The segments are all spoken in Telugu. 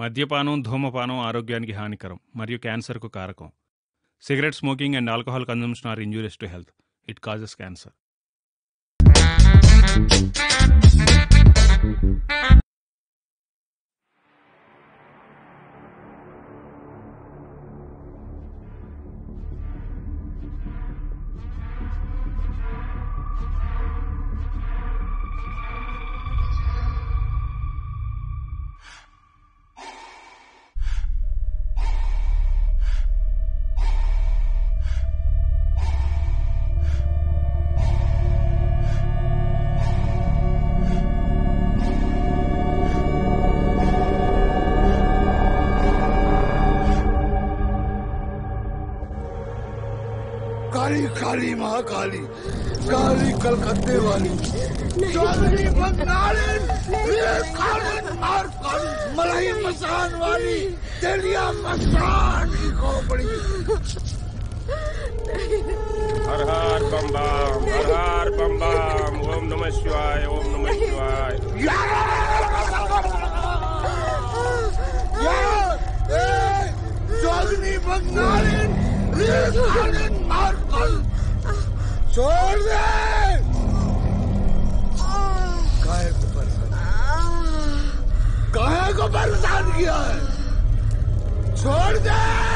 మద్యపానం ధూమపానం ఆరోగ్యానికి హానికరం మరియు క్యాన్సర్కు కారకం cigarette smoking and alcohol consumption are injurious to health it causes cancer Kali Kali Mahakali Kali कलकत्ते वाली चौधरी बंगाली ये काली और काली मलाई मसान वाली तेलिया मसान की खोपड़ी हर हर बम बम हर हर बम बम ओम नमः शिवाय ओम नमः शिवाय चौधरी बंगाली ये काली और काली छोड़ दे काहे को परेशान काहे को परेशान किया है छोड़ दे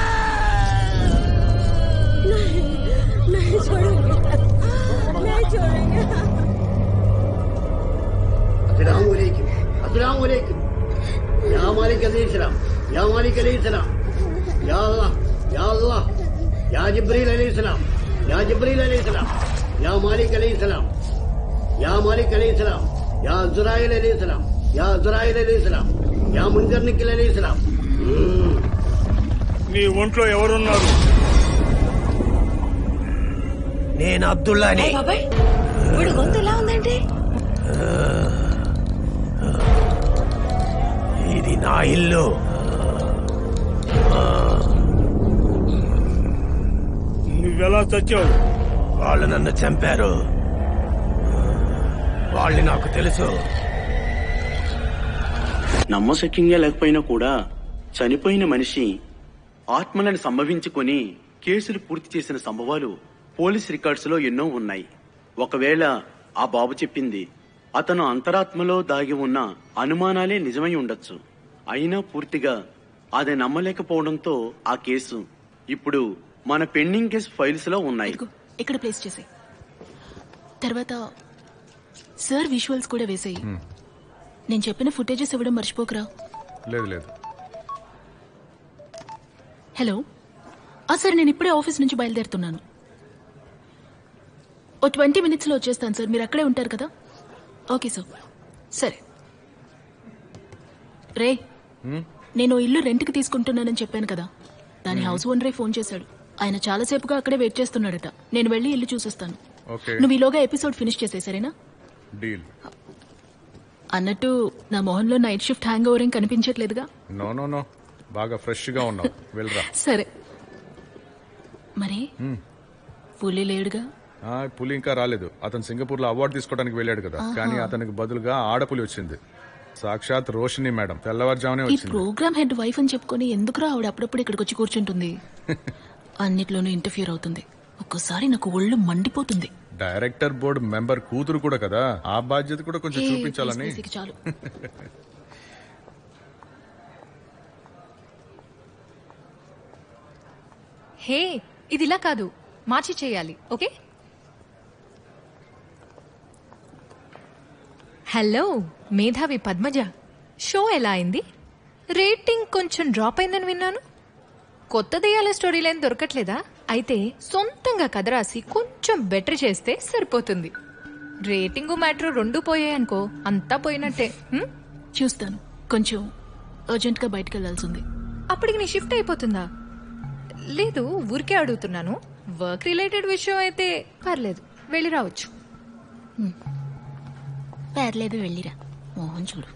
नहीं छोड़ेंगे नहीं छोड़ेंगे अस्सलाम वालेकुम अस्सलाम वालेकुम या मालिक अलैहिस्सलाम या मालिक अलैहिस्सलाम या अल्लाह या अल्लाह या जिब्रील अलैहिस्सलाम या जिब्रील अलैहिस्सलाम या मालिक अलैहिस्सलाम या मालिक अलैहिस्सलाम या जुराइल अलैहिस्सलाम या जुराइल अलैहिस्सलाम या मुनकर निकिल अलैहिस्सलाम నీ ఒంట్లో ఎవరున్నారు నేను అబ్దుల్లాని బాబాయ్ వీడి గొంతు ఎలా ఉందండి ఇది నా ఇల్లు నువ్వెలా చచ్చావు వాళ్ళు నన్ను చంపారు వాళ్ళు నాకు తెలుసు నమ్మశక్యంగా లేకపోయినా కూడా చనిపోయిన మనిషి ఆత్మలను సంభవించుకొని కేసులు పూర్తి చేసిన సంభవాలు పోలీస్ రికార్డ్స్ లో ఎన్నో ఉన్నాయి ఒకవేళ ఆ బాబు చెప్పింది అతను అంతరాత్మలో దాగి ఉన్న అనుమానాలే నిజమై ఉండొచ్చు అయినా పూర్తిగా అది నమ్మలేకపోవడంతో ఆ కేసు ఇప్పుడు మన పెండింగ్ కేసు ఫైల్స్ లో ఉన్నాయి ఇదిగో ఇక్కడ ప్లేస్ చేసాయి తర్వాత సార్ విజువల్స్ కూడా వేసాయి నేను చెప్పిన ఫుటేజెస్ ఇవ్వడం మర్చిపోకరా లేదు లేదు హలో ఆ సార్ నేను ఇప్పుడే ఆఫీస్ నుంచి బయలుదేరుతున్నాను ఓ ట్వంటీ మినిట్స్లో వచ్చేస్తాను సార్ మీరు అక్కడే ఉంటారు కదా ఓకే సార్ సరే రే నేను ఓ ఇల్లు రెంట్కి తీసుకుంటున్నానని చెప్పాను కదా దాని హౌస్ ఓనరే ఫోన్ చేశాడు ఆయన చాలాసేపుగా అక్కడే వెయిట్ చేస్తున్నాడట నేను వెళ్ళి ఇల్లు చూసొస్తాను ఓకే నువ్వు ఈలోగా ఎపిసోడ్ ఫినిష్ చేసే సరేనా డీల్ అన్నట్టు నా మొహంలో నైట్ షిఫ్ట్ హ్యాంగ్ ఓవర్ ఏం కనిపించట్లేదుగా నో నో నో బాగా ఫ్రెష్గా ఉన్నావు వెళ్ళరా సరే మరి పులి లేడుగా ఆ, పులి ఇంకా రాలేదు అతను సింగపూర్ లో అవార్డు తీసుకోవడానికి వెళ్ళాడు కదా కానీ అతనికి బదులుగా ఆడపులి వచ్చింది సాక్షాత్ రోషిని మేడం తెల్లవారుజామునే ఈ వచ్చింది ప్రోగ్రామ్ హెడ్ వైఫ్ అని చెప్పుకొని ఎందుకురా ఆవిడ అప్పుడప్పుడు ఇక్కడికి వచ్చి కూర్చుంటుంది అన్నిట్లోనూ ఇంటర్ఫియర్ అవుతుంది ఒక్కోసారి నాకు ఒళ్ళు మండిపోతుంది డైరెక్టర్ బోర్డు మెంబర్ కూతురు కూడా కదా ఆ బాధ్యత కూడా కొంచెం ఏ, చూపించాలని please, please, ఇక చాలు హే ఇది ఇలా కాదు మార్చి చేయాలి ఓకే హలో మేధావి పద్మజ షో ఎలా అయింది రేటింగ్ కొంచెం డ్రాప్ అయిందని విన్నాను కొత్త దెయ్యాల స్టోరీ లైన్ దొరకట్లేదా అయితే సొంతంగా కథ రాసి కొంచెం బెటర్ చేస్తే సరిపోతుంది రేటింగు మ్యాటర్ రెండు పోయాయనుకో అంతా పోయినట్టే హ్మ్? చూస్తాను కొంచెం అర్జెంట్ గా బయటకు వెళ్లాల్సింది అప్పటికి నీ షిఫ్ట్ అయిపోతుందా లేదు ఊరికే అడుగుతున్నాను వర్క్ రిలేటెడ్ విషయం అయితే పర్లేదు వెళ్ళి రావచ్చు పర్లేదు వెళ్ళిరా మోహన్ చూడు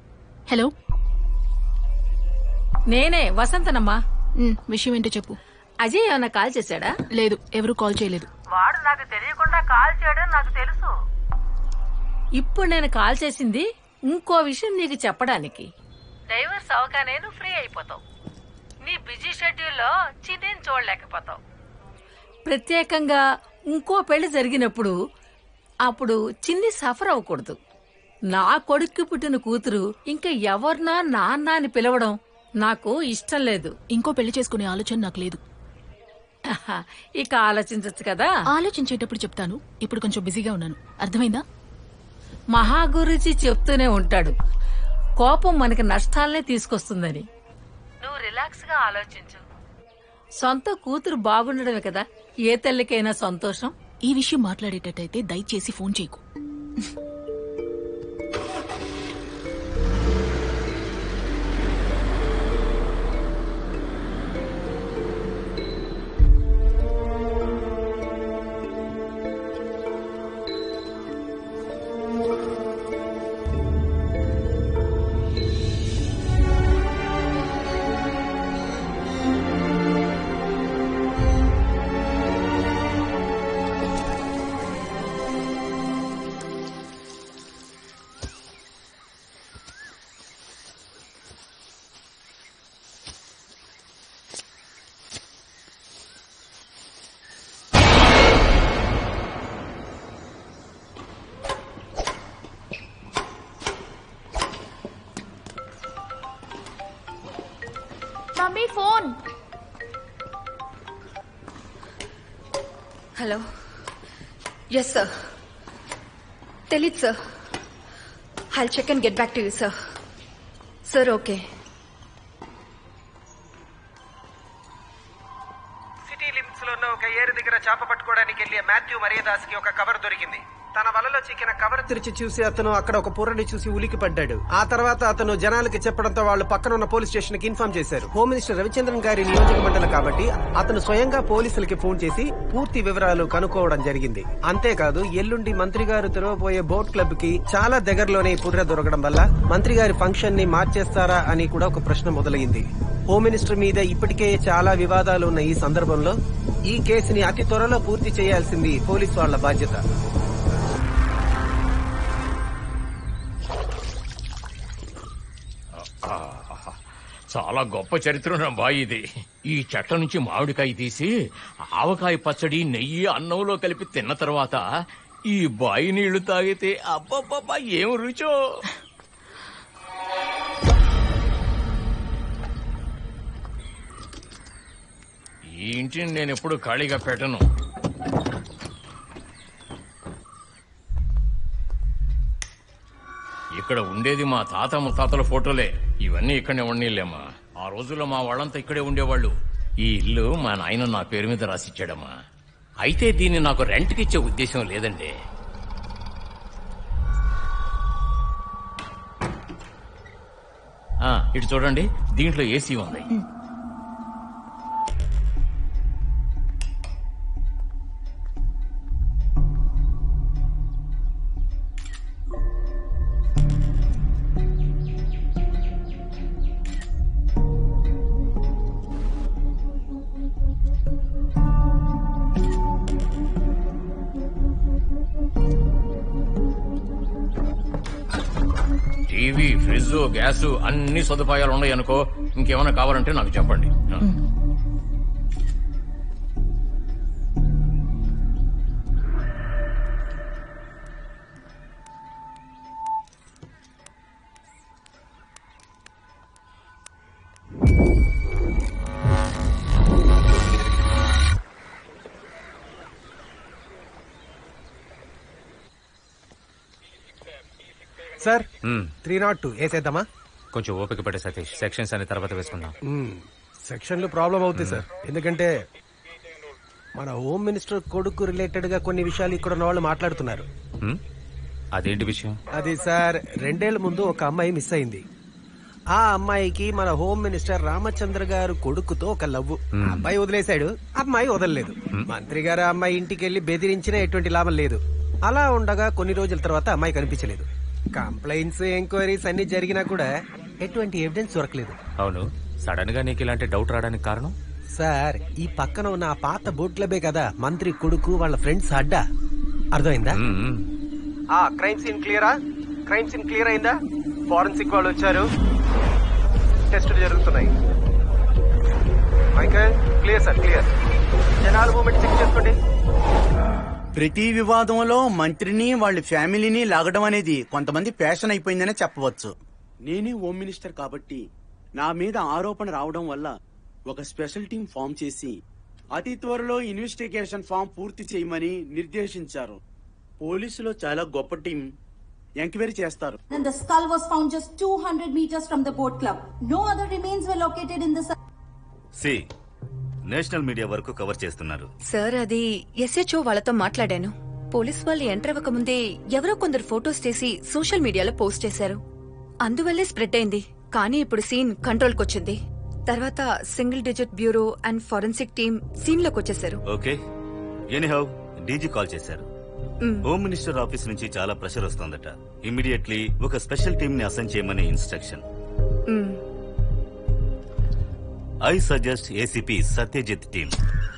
హలో నేనే వసంతనమ్మా ఉమ్, విషయం ఏంటో చెప్పు అజయ్ ఏమన్నా కాల్ చేశాడా లేదు ఎవరు కాల్ చేయలేదు వాడు నాకు తెలియకుండా కాల్ చేయడం నాకు తెలుసు ఇప్పుడు నేను కాల్ చేసింది ఇంకో విషయం నీకు చెప్పడానికి డైవర్స్ అవగానే నువ్వు ఫ్రీ అయిపోతావు నీ బిజీ షెడ్యూల్లో చిన్నిని చూడలేకపోతావు ప్రత్యేకంగా ఇంకో పెళ్లి జరిగినప్పుడు అప్పుడు చిన్ని సఫర్ అవ్వకూడదు నా కొడుక్కి పుట్టిన కూతురు ఇంకా ఎవరినా నాన్న అని పిలవడం నాకు ఇష్టం లేదు ఇంకో పెళ్లి చేసుకునే ఆలోచన నాకు లేదు ఇక ఆలోచించచ్చు కదా ఆలోచించేటప్పుడు చెప్తాను ఇప్పుడు కొంచెం బిజీగా ఉన్నాను అర్థమైందా మహాగురుజీ చెప్తూనే ఉంటాడు కోపం మనకి నష్టాలనే తీసుకొస్తుందని నువ్వు రిలాక్స్ గా ఆలోచించు సొంత కూతురు బాగుండడమే కదా ఏ తల్లికైనా సంతోషం ఈ విషయం మాట్లాడేటట్టయితే దయచేసి ఫోన్ చేయకు mummy phone hello yes sir తెలీదు sir I'll check and get back to you sir sir okay city limits లో ఉన్న ఒక ఏరు దగ్గర చేప పట్టుకోవడానికి వెళ్లే మాథ్యూ మరియదాస్ కి ఒక కవర్ దొరికింది తన వలలో చిక్కిన కవర్ తెరిచి చూసి అతను అక్కడ ఒక పుర్రని చూసి ఉలికి పడ్డాడు ఆ తర్వాత అతను జనాలకి చెప్పడంతో వాళ్ళు పక్కన ఉన్న పోలీస్ స్టేషన్ కి ఇన్ఫార్మ్ చేశారు హోమ్ మినిస్టర్ రవిచంద్రన్ గారి నియోజక మండలి కాబట్టి అతను స్వయంగా పోలీసులకి ఫోన్ చేసి పూర్తి వివరాలు కనుక్కోవడం జరిగింది అంతేకాదు ఎల్లుండి మంత్రి గారు తెరవబోయే బోట్ క్లబ్ కి చాలా దగ్గరలోనే ఈ పుర్రె దొరకడం వల్ల మంత్రి గారి ఫంక్షన్ ని మార్చేస్తారా అని కూడా ఒక ప్రశ్న మొదలైంది హోమ్ మినిస్టర్ మీద ఇప్పటికే చాలా వివాదాలు ఉన్న ఈ సందర్భంలో ఈ కేసుని అతి త్వరలో పూర్తి చేయాల్సింది పోలీసు వాళ్ల బాధ్యత ఆహా. చాలా గొప్ప చరిత్ర బాయ్ ఇది ఈ చెట్ల నుంచి మామిడికాయ తీసి ఆవకాయ పచ్చడి నెయ్యి అన్నంలో కలిపి తిన్న తర్వాత ఈ బాయి నీళ్లు తాగితే అబ్బబ్బబ్బా ఏం రుచో ఈ ఇంటిని నేను ఎప్పుడు ఖాళీగా పెట్టను ఇక్కడ ఉండేది మా తాత ముత్తాతల ఫోటోలే ఇవన్నీ ఇక్కడనే ఉండేలేమ్మా ఆ రోజుల్లో మా వాళ్ళంతా ఇక్కడే ఉండేవాళ్ళు ఈ ఇల్లు మా నాయన నా పేరు మీద రాసిచ్చాడమ్మా అయితే దీన్ని నాకు రెంట్కి ఇచ్చే ఉద్దేశం లేదండి ఆ, ఇటు చూడండి దీంట్లో ఏసీ ఉంది టీవీ ఫ్రిడ్జ్ గ్యాస్ అన్ని సదుపాయాలు ఉన్నాయి అనుకో ఇంకేమైనా కావాలంటే నాకు చెప్పండి ఆ. సార్ త్రీ నాట్ టూ వేసేద్దామా కొంచెం ఓపిక పడే సతీష్ సెక్షన్స్ అనే తర్వాత వేసుకుందాం సెక్షన్లు ప్రాబ్లం అవుతాయి సార్ ఎందుకంటే మన హోమ్ మినిస్టర్ కొడుకు రిలేటెడ్ గా కొన్ని విషయాలు ఇక్కడ ఉన్న వాళ్ళు మాట్లాడుతున్నారు హ్మ్? అదేంటి విషయం అది సార్ రెండేళ్ల ముందు ఒక అమ్మాయి మిస్ అయింది ఆ అమ్మాయికి మన హోమ్ మినిస్టర్ రామచంద్ర గారు కొడుకుతో ఒక లవ్వు ఆ అబ్బాయి వదిలేశాడు అమ్మాయి వదలలేదు మంత్రి గారు ఆ అమ్మాయి ఇంటికి వెళ్లి బెదిరించినా ఎటువంటి లాభం లేదు అలా ఉండగా కొన్ని రోజుల తర్వాత అమ్మాయి కనిపించలేదు కంప్లైంట్స్ ఎంక్వైరీస్ అన్ని జరిగినా కూడా ఎటువంటి ఎవిడెన్స్ దొరకలేదు అవును సడన్ గా నీకు ఇలాంటి డౌట్ రావడానికి కారణం సార్ ఈ పక్కన ఉన్న ఆ పాత బోట్ క్లబే కదా మంత్రి కొడుకు వాళ్ళ ఫ్రెండ్స్ అడ్డా అర్థమైందా ఆ క్రైమ్ సీన్ క్లియరా క్రైమ్ సీన్ క్లియర్ అయిందా ఫారెన్సిక్ వాళ్ళు వచ్చారు టెస్టులు జరుగుతున్నాయి మైకల్ క్లియర్ సార్ క్లియర్ జనాల మూమెంట్ చెక్ చేసుకోండి ప్రతి వివాదంలో మంత్రిని వాళ్ళ ఫ్యామిలీని లాగడం అనేది కొంతమంది ఫ్యాషన్ అయిపోయిందనే చెప్పవచ్చు నేనే హోమ్ మినిస్టర్ కాబట్టి నా మీద ఆరోపణ రావడం వల్ల ఒక స్పెషల్ టీం ఫామ్ చేసి అతి త్వరలో ఇన్వెస్టిగేషన్ ఫామ్ పూర్తి చేయమని నిర్దేశించారు పోలీసులో చాలా గొప్ప టీం ఎంక్వైరీ చేస్తారు Then the skull was found just 200 meters from the boat club. No other remains were located in the site. సి నేషనల్ మీడియా వరకు కవర్ చేస్తున్నారు సార్ అది ఎస్హెచ్ఓ వాళ్ళతో మాట్లాడాను పోలీస్ వాళ్ళు ఎంటర్ అవ్వక ముందే ఎవరో కొందరు ఫొటోస్ చేసి సోషల్ మీడియాలో పోస్ట్ చేశారు అందువల్లే స్ప్రెడ్ అయింది కానీ ఇప్పుడు సీన్ కంట్రోల్కి వచ్చింది తర్వాత single digit bureau and forensic team scene లోకి వచ్చేసారు ఓకే ఎనీహౌ డీజీ కాల్ చేశారు మ్. హోమ్ మినిస్టర్ ఆఫీస్ నుంచి చాలా ప్రెషర్ వస్తోందట ఇమీడియట్లీ ఒక స్పెషల్ టీమ్ ని అసైన్ చేయమని instruction hmm. I suggest ACP Satyajit team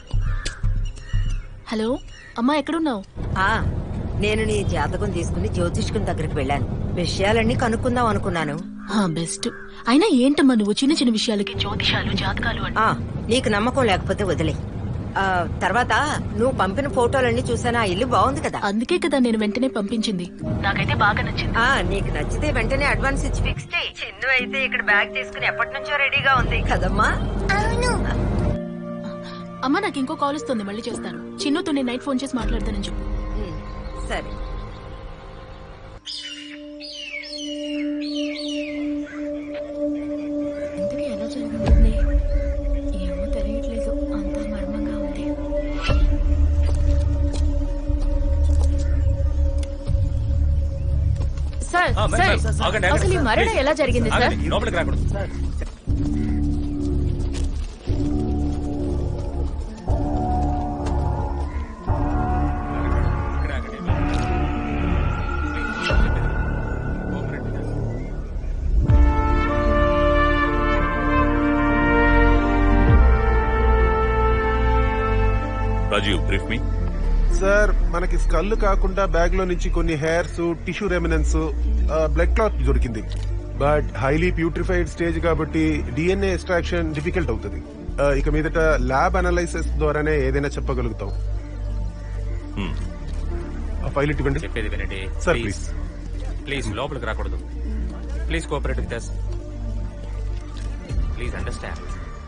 hello అమ్మా ఎక్కడున్నావు ఆ నేను నీ జాతకం తీసుకుని జ్యోతిష్కుని దగ్గరికి వెళ్ళాను విషయాలన్నీ కనుక్కుందాం అనుకున్నాను బెస్ట్ అయినా ఏంటమ్మా నువ్వు చిన్న చిన్న విషయాలకి జ్యోతిషాలు జాతకాలు అంటే ఆ నీకు నమ్మకం లేకపోతే వదిలే ఆ, తర్వాత నువ్వు పంపిన ఫోటోలన్నీ చూసాను ఆ ఇల్లు బాగుంది కదా అందుకే కదా నేను వెంటనే పంపించింది నాకైతే బాగా నచ్చింది ఆ నీకు నచ్చితే వెంటనే అడ్వాన్స్ ఇచ్చి ఫిక్స్ చేయి చిన్ను అయితే ఇక్కడ బ్యాగ్ తీసుకుని ఎప్పటి నుంచో రెడీగా ఉంది కదమ్మా అవును అమ్మా నాకు ఇంకో కాల్ వస్తుంది మళ్ళీ చేస్తాను చిన్నుతో నేను నైట్ ఫోన్ చేసి మాట్లాడతానని చెప్పు సరే ఇంతకీ ఎలా జరుగుతుంది ఏమో తెలియట్లేదు అంతా మర్మంగా ఉంది సార్ ఆ, మేడం, సార్ సార్, ఆగండి, ఆగండి. అసలు ఈ మరణం ప్లీజ్. ఎలా జరిగింది సార్ ఆగండి, లోపలికి రాకూడదు రాజీవ్ బ్రీఫ్ మీ సార్ మనకి స్కల్ కాకుండా బ్యాగ్ లో నుంచి కొన్ని hairs tissue remnants blood clot దొరికింది బట్ హైలీ ప్యూట్రిఫైడ్ స్టేజ్ కాబట్టి డిఎన్ఏ ఎక్స్ట్రాక్షన్ డిఫికల్ట్ అవుతుంది ఆ, ఇక మీదట ల్యాబ్ అనాలైసిస్ ద్వారానే ఏదైనా చెప్పగలుగుతాం ఆ ఫైల్ ఇటు ఇవ్వండి చెప్పేది వినండి సార్ ప్లీజ్ ప్లీజ్ ప్లీజ్ లోపలికి రాకూడదు please cooperate with us please understand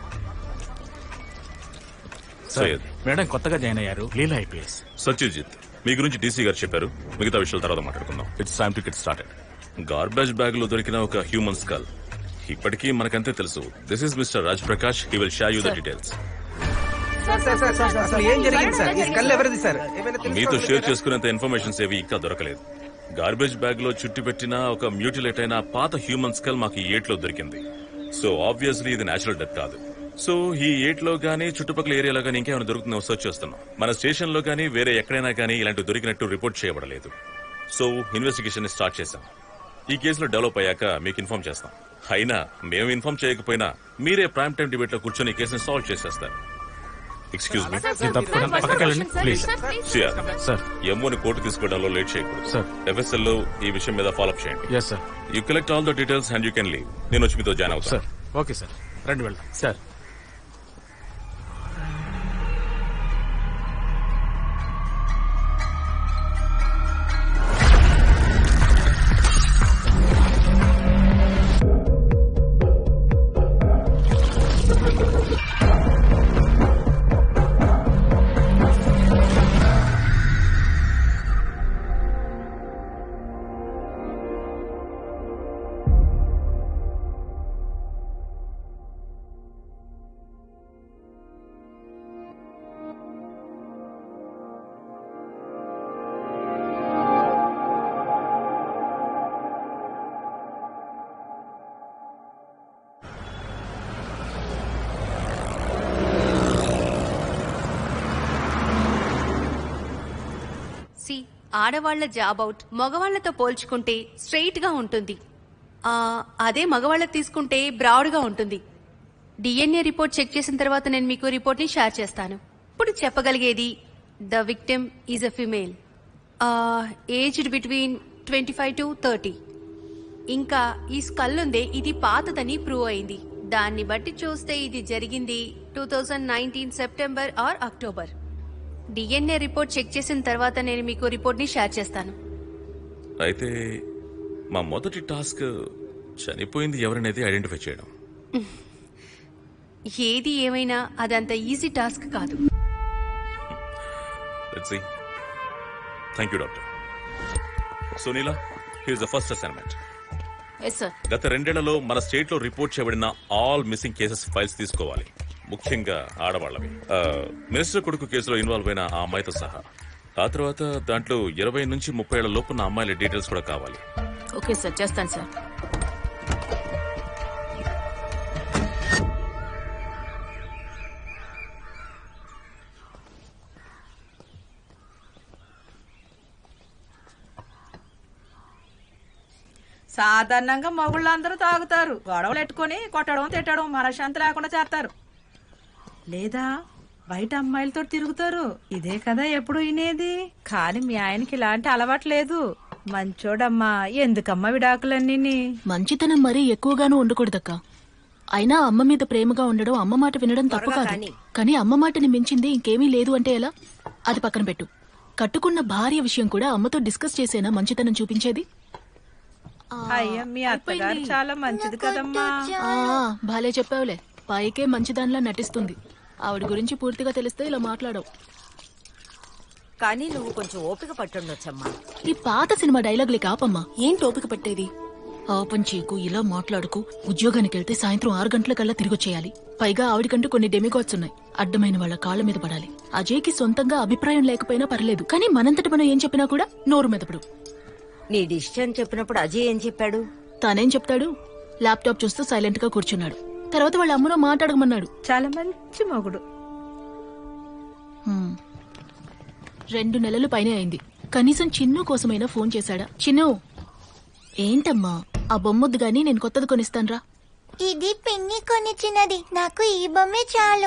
Syed madam కొత్తగా జాయిన్ అయ్యారు లీలా ఐపీఎస్ సత్యజిత్ మీ గురించి డీసీ గారు చెప్పారు మిగతా విషయాల తర్వాత మాట్లాడుకుందాం it's time to get started garbage bag లో దొరికిన ఒక హ్యూమన్ స్కల్ ఇప్పటికీ మనకంతే తెలుసు this is mister Raj Prakash he will share you the Sir. Details sir sir sir sir అసలు ఏం జరిగింది సార్ ఈ స్కల్ ఎవరిది సార్ ఏమైనా తెలుసా? మీతో షేర్ చేసుకునేంత ఇన్ఫర్మేషన్స్ ఏవి ఇంకా దొరకలేదు గార్బేజ్ బ్యాగ్ లో చుట్టి పెట్టిన ఒక మ్యూటిలేట్ అయిన పాత హ్యూమన్ స్కల్ మాకు ఈ ఏట్లో దొరికింది సో ఆబ్వియస్లీ ఇది నేచురల్ డెత్ కాదు సో ఈ ఏట్ లో గానీ చుట్టుపక్కల ఏరియాలో గానీ ఇంకేమైనా దొరుకుతుందో సర్చ్ చేస్తున్నాం మన స్టేషన్ లో గానీ వేరే ఎక్కడైనా గానీ ఇలాంటి దొరికినట్టు రిపోర్ట్ చేయబడలేదు సో ఇన్వెస్టిగేషన్ స్టార్ట్ చేశాం ఈ కేసులో డెవలప్ అయ్యాక మీకు ఇన్ఫార్మ్ చేస్తాం అయినా మేము ఇన్ఫార్మ్ చేయకపోయినా మీరే ప్రైమ్ టైం డిబేట్ లో కూర్చొని ఈ కేసుని సాల్వ్ చేసేస్తారు ఎక్స్క్యూజ్ మీ సార్, సార్, తప్పకుండా సార్, పక్కకి వెళ్ళండి, sir, please. Sir, please. Sir ఎమ్మోని కోర్టు తీసుకోవడంలో లేట్ చేయకూడదు సార్ ఎఫ్ఎస్ఎల్ లో ఈ విషయం మీద ఫాలో అప్ చేయండి yes sir you collect all the details and you can leave నేను వచ్చి మీతో జాయిన్ అవుతాను సార్ ఓకే సార్ రండి వెళ్దాం సార్ సి ఆడవాళ్ల జాబ్ అవుట్ మగవాళ్లతో పోల్చుకుంటే స్ట్రెయిట్ గా ఉంటుంది ఆ, అదే మగవాళ్ళ తీసుకుంటే బ్రాడ్ గా ఉంటుంది డిఎన్ఏ రిపోర్ట్ చెక్ చేసిన తర్వాత నేను మీకు రిపోర్ట్ని షేర్ చేస్తాను ఇప్పుడు చెప్పగలిగేది the victim is a female aged between twenty five to thirty ఇంకా ఈ స్కల్ ఉందే ఇది పాతదని ప్రూవ్ అయింది దాన్ని బట్టి చూస్తే ఇది జరిగింది two thousand nineteen September or October DNA report check చేసిన తర్వాత నేను మీకు రిపోర్ట్ని షేర్ చేస్తాను అయితే మా మొదటి టాస్క్ చనిపోయింది ఎవరనేది ఐడెంటిఫై చేయడం ఏది ఏమైనా అదంత ఈజీ టాస్క్ కాదు let's see thank you doctor Sunila here's the first assignment yes sir గత రెండేళ్లలో మన స్టేట్ లో రిపోర్ట్ చేయబడిన ఆల్ మిస్సింగ్ కేసెస్ ఫైల్స్ తీసుకోవాలి ముఖ్యంగా ఆడవాళ్ళవి ఆ, మినిస్టర్ కొడుకు కేసులో ఇన్వాల్వ్ అయిన ఆ అమ్మాయితో సహా ఆ తర్వాత దాంట్లో ఇరవై నుంచి ముప్పై ఏళ్ల లోపున్న అమ్మాయిల డీటెయిల్స్ కూడా కావాలి ఓకే సార్ చేస్తాను సార్ సాధారణంగా మగుళ్ళందరూ తాగుతారు గొడవలు ఎట్టుకొని కొట్టడం తిట్టడం మనశ్శాంతి లేకుండా చేస్తారు లేదా బయట అమ్మాయిలతో తిరుగుతారు ఇదే కదా ఎప్పుడు వినేది కానీ మీ ఆయనకి ఇలాంటి అలవాటు లేదు మంచోడమ్మా ఎందుకమ్మా విడాకులన్నీ మంచితనం మరీ ఎక్కువగానూ ఉండకూడదక్క అయినా అమ్మ మీద ప్రేమగా ఉండడం అమ్మ మాట వినడం తప్పు త్వరగా కాదు కానీ. కానీ అమ్మ మాటని మించింది ఇంకేమీ లేదు అంటే ఎలా అది పక్కన పెట్టు కట్టుకున్న భార్య విషయం కూడా అమ్మతో డిస్కస్ చేసేనా మంచితనం చూపించేది అయ్యా మీ అత్తగారు చాలా మంచిది కదమ్మా ఆ, భలే చెప్పావులే పైకే మంచిదానిలా నటిస్తుంది ఆవిడ గురించి పూర్తిగా తెలిస్తే ఇలా మాట్లాడవు కానీ నువ్వు కొంచెం ఓపిక పట్టుండొచ్చమ్మా ఈ పాత సినిమా డైలాగులే కాపమ్మా ఏంటి ఓపిక పట్టేది ఓపెన్ చేయకు ఇలా మాట్లాడుకు ఉద్యోగానికి వెళ్తే సాయంత్రం ఆరు గంటలకల్లా తిరిగొచ్చేయాలి పైగా ఆవిడకంటూ కొన్ని డెమిగాడ్స్ ఉన్నాయి అడ్డమైన వాళ్ళ కాళ్ళ మీద పడాలి అజయ్కి సొంతంగా అభిప్రాయం లేకపోయినా పర్లేదు కానీ మనంతట మనం ఏం చెప్పినా కూడా నోరు మెదపడు నీ డిసిషన్ చెప్పినప్పుడు అజయ్ ఏం చెప్పాడు తానేం చెప్తాడు ల్యాప్టాప్ చూస్తూ సైలెంట్ గా కూర్చున్నాడు తర్వాత వాళ్ళ అమ్మలో మాట్లాడమన్నాడు చాలా మంచి మొగుడు హ్మ్. రెండు నెలలు పైనే అయింది కనీసం చిన్ను కోసమైనా ఫోన్ చేశాడా చిన్ను ఏంటమ్మా ఆ బొమ్మొద్దు గాని నేను కొత్తది కొనిస్తాన్రా ఇది పిన్ని కొనిచ్చినది నాకు ఈ బొమ్మే చాలు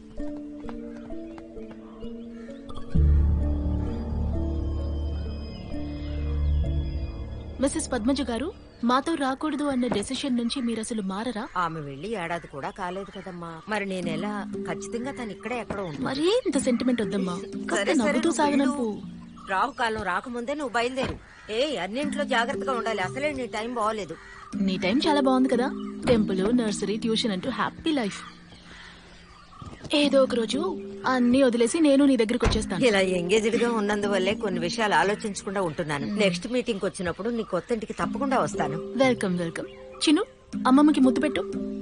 మిస్సెస్ పద్మజ గారు మాతో రాకూడదు అన్న డెసిషన్ నుంచి మీరు అసలు మారరా ఆమె వెళ్లి ఏడాది కూడా కాలేదు కదమ్మా మరి నేను ఎలా ఖచ్చితంగా తను ఇక్కడే ఎక్కడో ఉంటుంది మరీ ఇంత సెంటిమెంట్ వద్దమ్మా కాస్త సరే, సరే, నవ్వుతూ నువ్వు సాగనంపు రాహుకాలం రాకముందే నువ్వు బయలుదేరు ఏ అన్నింట్లో జాగ్రత్తగా ఉండాలి అసలే నీ టైం బాగోలేదు నీ టైం చాలా బాగుంది కదా టెంపుల్ నర్సరీ ట్యూషన్ అంటూ హ్యాపీ లైఫ్ ఏదో ఒక రోజు అన్ని వదిలేసి నేను నీ దగ్గరికి వచ్చేస్తాను ఇలా ఎంగేజ్డ్ గా ఉన్నందువల్లే కొన్ని విషయాలు ఆలోచించకుండా ఉంటున్నాను నెక్స్ట్ మీటింగ్ వచ్చినప్పుడు నీ కొత్త ఇంటికి తప్పకుండా వస్తాను వెల్కమ్ వెల్కమ్ చిన్ను అమ్మమ్మకి ముద్దు పెట్టు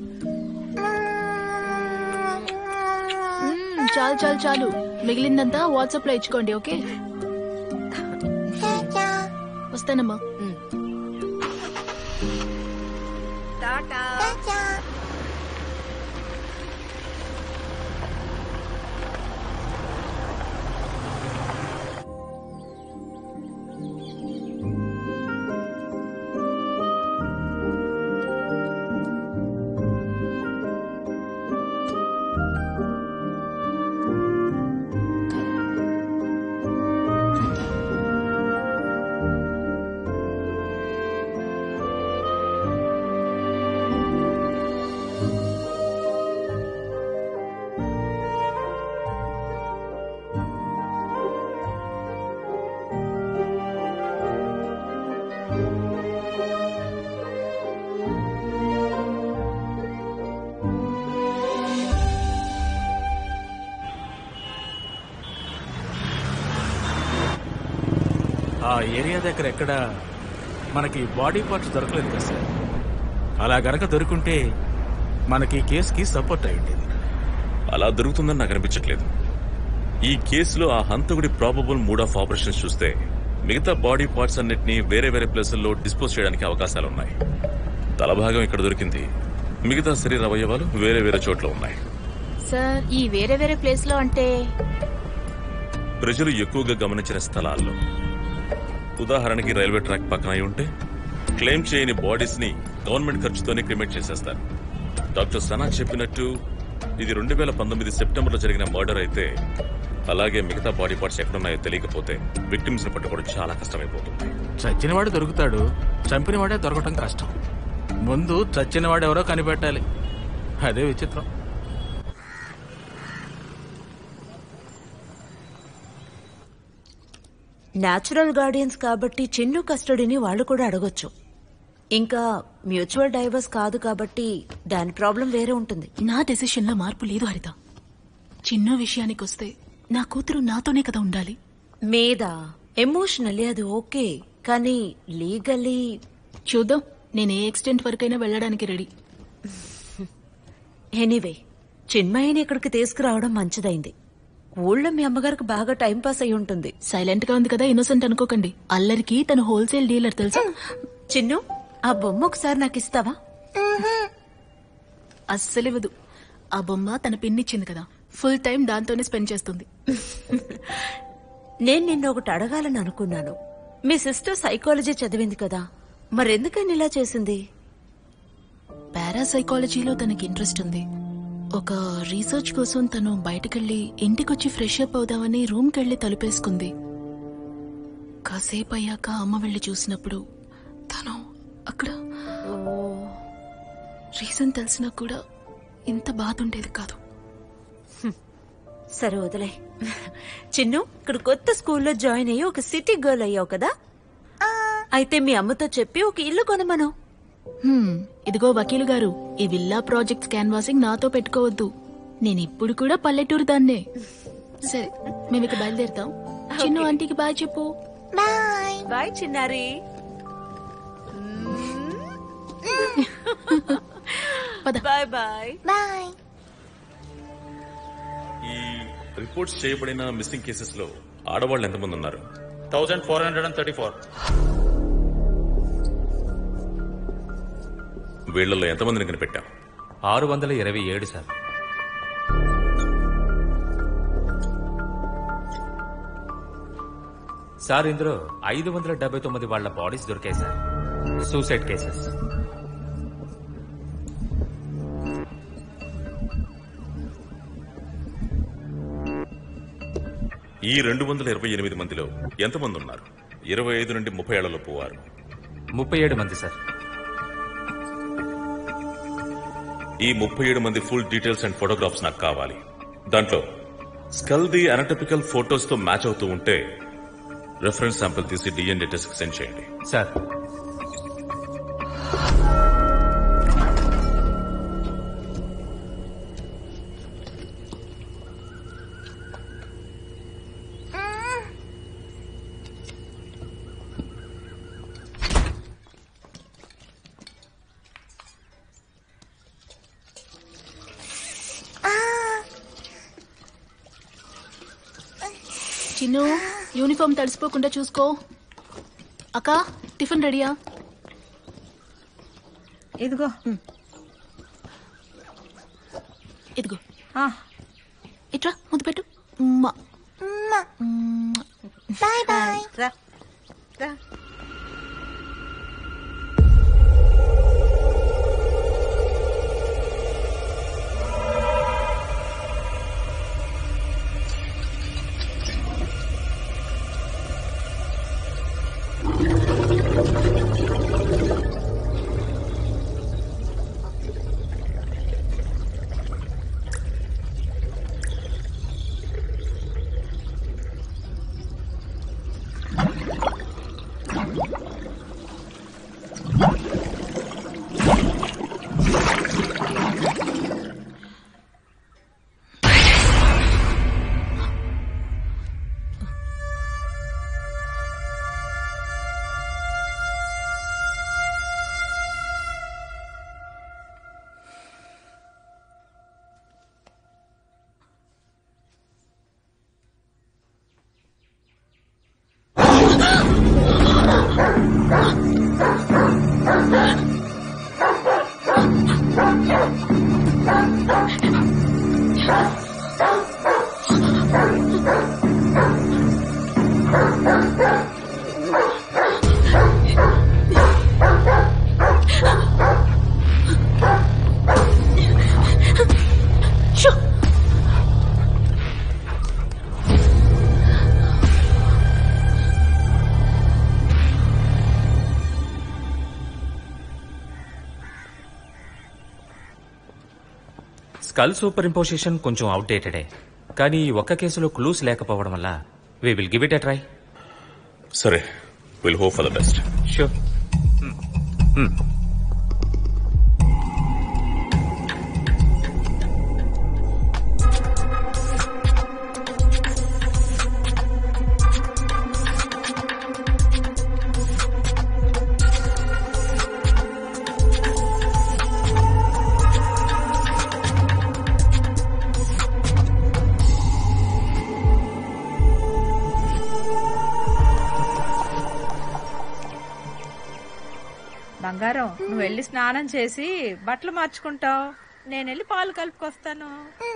మ్మ్, చాలు చాలు చాలు మిగిలిందంతా వాట్సాప్ లో ఇచ్చుకోండి ఓకే వస్తానమ్మా టాటా ఆ ఏరియా దగ్గర ఎక్కడ మనకి బాడీ పార్ట్స్ దొరకలేదు కదా సార్ అలా గనక దొరుకుంటే మనకి ఈ కేసుకి సపోర్ట్ అయి ఉండేది అలా దొరుకుతుందని నాకు అనిపించట్లేదు ఈ కేసులో ఆ హంతకుడి ప్రాబబుల్ మూడ్ ఆఫ్ ఆపరేషన్స్ చూస్తే మిగతా బాడీ పార్ట్స్ అన్నిటినీ వేరే వేరే ప్లేసుల్లో డిస్పోజ్ చేయడానికి అవకాశాలు ఉన్నాయి తల భాగం ఇక్కడ దొరికింది మిగతా శరీర అవయవాలు వేరే వేరే చోట్ల ఉన్నాయి సార్ ఈ వేరే వేరే ప్లేస్ లో అంటే ప్రజలు ఎక్కువగా గమనించిన స్థలాల్లో ఉదాహరణకి రైల్వే ట్రాక్ పక్కన అయి ఉంటే క్లెయిమ్ చేయని బాడీస్ ని గవర్నమెంట్ ఖర్చుతోనే క్రిమేట్ చేసేస్తారు డాక్టర్ సనా చెప్పినట్టు ఇది రెండు వేల పంతొమ్మిది సెప్టెంబర్లో జరిగిన మర్డర్ అయితే అలాగే మిగతా బాడీ పార్ట్స్ ఎక్కడున్నాయో తెలియకపోతే విక్టిమ్స్ ని పట్టుకోవడం చాలా కష్టమైపోతుంది చచ్చినవాడు దొరుకుతాడు చంపినవాడే దొరకటం కష్టం ముందు చచ్చినవాడు ఎవరో కనిపెట్టాలి అదే విచిత్రం న్యాచురల్ గార్డియన్స్ కాబట్టి చిన్ను కస్టడీని వాళ్ళు కూడా అడగొచ్చు ఇంకా మ్యూచువల్ డైవర్స్ కాదు కాబట్టి దాని ప్రాబ్లం వేరే ఉంటుంది నా డెసిషన్ లో మార్పు లేదు హరిత చిన్న విషయానికి వస్తే నా కూతురు నాతోనే కదా ఉండాలి మీద ఎమోషనల్లీ అది ఓకే కానీ లీగల్లీ చూద్దాం నేను ఏ ఎక్స్టెంట్ వరకైనా వెళ్ళడానికి రెడీ ఎనీవే చిన్మయిని ఇక్కడికి తీసుకురావడం మంచిదైంది ఊళ్ళో మీ అమ్మగారికి బాగా టైం పాస్ అయి ఉంటుంది సైలెంట్ గా ఉంది కదా ఇన్నోసెంట్ అనుకోకండి అల్లరికి తను హోల్సేల్ డీలర్ తెలుసా చిన్ను ఆ బొమ్మ ఒకసారి నాకు ఇస్తావా అస్సలు ఇవ్వదు ఆ బొమ్మ తన పిన్నిచ్చింది కదా ఫుల్ టైం దాంతోనే స్పెండ్ చేస్తుంది నేను నిన్ను ఒకటి అడగాలని అనుకున్నాను మీ సిస్టర్ సైకాలజీ చదివింది కదా మరెందుకని ఇలా చేసింది పారాసైకాలజీలో తనకి ఇంట్రెస్ట్ ఉంది ఒక రీసెర్చ్ కోసం తను బయటకెళ్ళి ఇంటికొచ్చి ఫ్రెష్ అప్ అవుదామని రూమ్కి వెళ్ళి తలుపేసుకుంది కాసేపు అయ్యాక అమ్మ వెళ్ళి చూసినప్పుడు తను అక్కడ రీజన్ తెలిసినా కూడా ఇంత బాధ ఉండేది కాదు సరే వదిలే చిన్ను ఇక్కడ కొత్త స్కూల్లో జాయిన్ అయ్యి ఒక సిటీ గర్ల్ అయ్యావు కదా అయితే మీ అమ్మతో చెప్పి ఒక ఇల్లు కొనమను హ్మ్, ఇదిగో వకీలు గారు ఈ విల్లా ప్రాజెక్ట్స్ క్యాన్వాసింగ్ నాతో పెట్టుకోవద్దు నేను ఇప్పుడు కూడా పల్లెటూరు దాన్నే సరే మేము ఇక బయలుదేరుతాం చిన్ను ఆంటీకి బాయ్ చెప్పు బాయ్ బాయ్ చిన్నారి బాయ్ బాయ్ బాయ్ ఈ రిపోర్ట్స్ చేయబడిన మిస్సింగ్ కేసెస్ లో ఆడవాళ్ళు ఎంతమంది ఉన్నారు thousand four hundred and thirty four వీళ్ళలో ఎంతమందిని కనిపెట్టాం ఆరు వందల ఇరవై ఏడు సార్ సార్ ఇందులో ఐదు వందల డెబ్బై తొమ్మిది వాళ్ళ బాడీస్ దొరికాయి సార్ సూసైడ్ కేసెస్ ఈ రెండు వందల ఇరవై ఎనిమిది మందిలో ఎంతమంది ఉన్నారు ఇరవై ఐదు నుండి ముప్పై ఏళ్లలోపు వారు ముప్పై ఏడు మంది సార్ ఈ ముప్పై ఏడు మంది ఫుల్ డీటెయిల్స్ అండ్ ఫోటోగ్రాఫ్స్ నాకు కావాలి దాంట్లో స్కల్ ది అనటపికల్ ఫోటోస్ తో మ్యాచ్ అవుతూ ఉంటే రెఫరెన్స్ శాంపిల్ తీసి డిఎన్ఏ టెస్ట్ సెండ్ చేయండి సార్ చిన్ను యూనిఫామ్ తడిసిపోకుండా చూసుకో అక్క టిఫిన్ రెడీయా ఇదిగో ఇదిగో ఇట్రా ముద్దు పెట్టు ఉమ్మా. బాయ్ బాయ్ రా రా స్కల్ సూపర్ ఇంపోజిషన్ కొంచెం అవుట్డేటెడే కానీ ఈ ఒక్క కేసులో క్లూస్ లేకపోవడం వల్ల we will give it a try సరే will hope for the best sure బంగారం నువ్వు వెళ్ళి స్నానం చేసి బట్టలు మార్చుకుంటావు నేను వెళ్ళి పాలు కలుపుకొస్తాను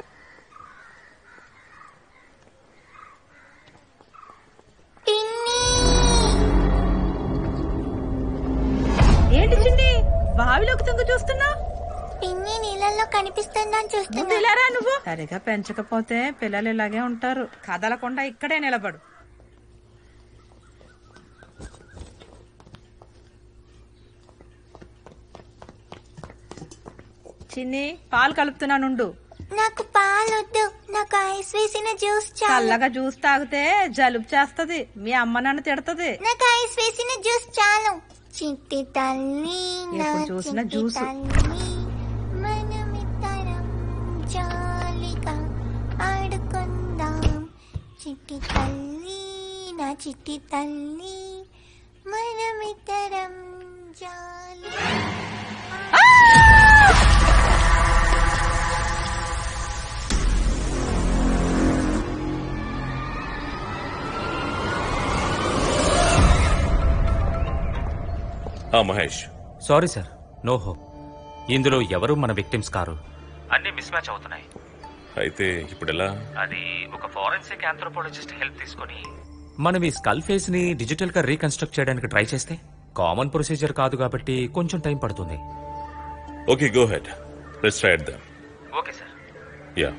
ఏంటి చిన్ని బావిలోకి తుంగు చూస్తున్నా పిన్ని నీళ్ళల్లో కనిపిస్తుందని చూస్తున్నా ముందు ఇలా రా నువ్వు సరిగా పెంచకపోతే పిల్లలు ఇలాగే ఉంటారు కదలకుండా ఇక్కడే నిలబడు చిన్ని పాలు కలుపుతున్నానుండు నాకు పాలొద్దు నాకు ఐస్ వేసిన జ్యూస్ చాలు చల్లగా జ్యూస్ తాగితే జలుబు చేస్తది మీ అమ్మ నన్ను తిడతది నాకు ఐస్ వేసిన జ్యూస్ చాలు చిట్టి తల్లి నా ఎప్పుడు చూసినా చిట్టి జ్యూస్. తల్లి మనమిద్దరం జాలిగా ఆడుకుందాం చిట్టి తల్లి నా చిట్టి తల్లి మనమిద్దరం జాలి ఆ Mahesh sorry sir no hope ఇందులో ఎవరు మన విక్టిమ్స్ కారు అన్ని మిస్ మ్యాచ్ అవుతున్నాయి అయితే ఇప్పుడు ఎలా అది ఒక ఫారెన్సిక్ ఆంథ్రోపాలజిస్ట్ హెల్ప్ తీసుకొని మనం ఈ స్కల్ ఫేస్ ని డిజిటల్ గా రీకన్స్ట్రక్ట్ చేయడానికి ట్రై చేస్తే కామన్ ప్రొసీజర్ కాదు కాబట్టి కొంచెం టైం పడుతుంది okay go ahead let's try them okay sir yeah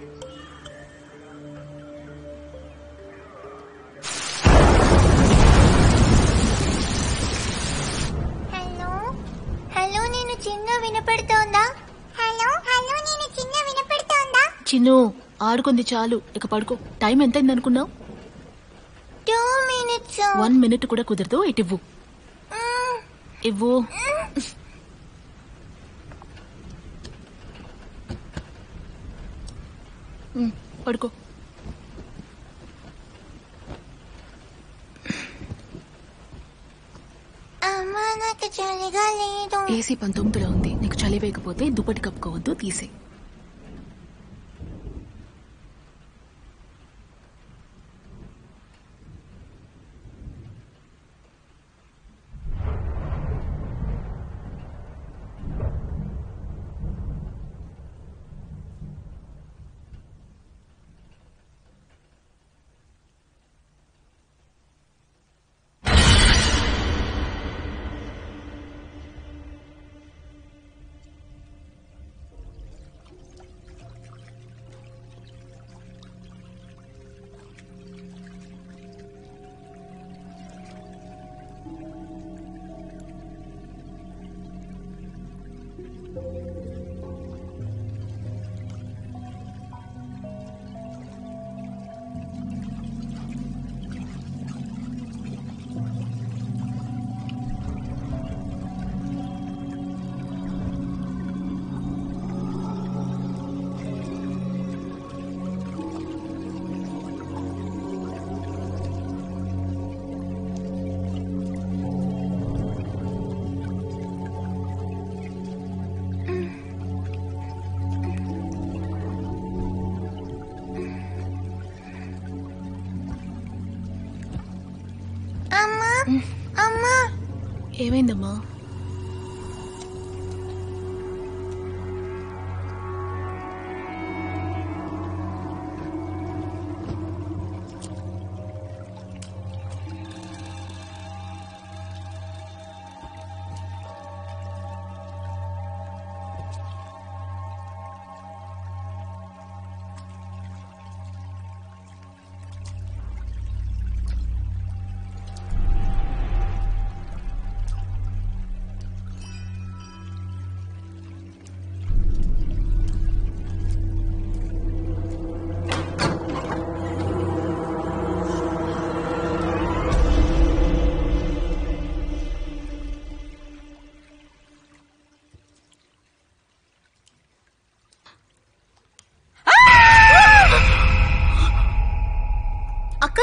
hello hello నేను చిన్న వినపడుతోందా హలో హలో నేను చిన్న వినపడుతోందా చిన్ను ఆడుకుంది చాలు ఇక పడుకో టైం ఎంతైంది అనుకున్నావు టూ మినిట్స్ వన్ మినిట్ కూడా కుదరదు ఇటు ఇవ్వు ఇవ్వు ఉమ్, పడుకో అమ్మా నాకు చలిగా లేదు ఏసీ పంతొమ్మిదిలో ఉంది నీకు చలి వేయకపోతే దుప్పటి కప్పుకోవద్దు తీసే అమ్మా అమ్మా ఏమైందమ్మా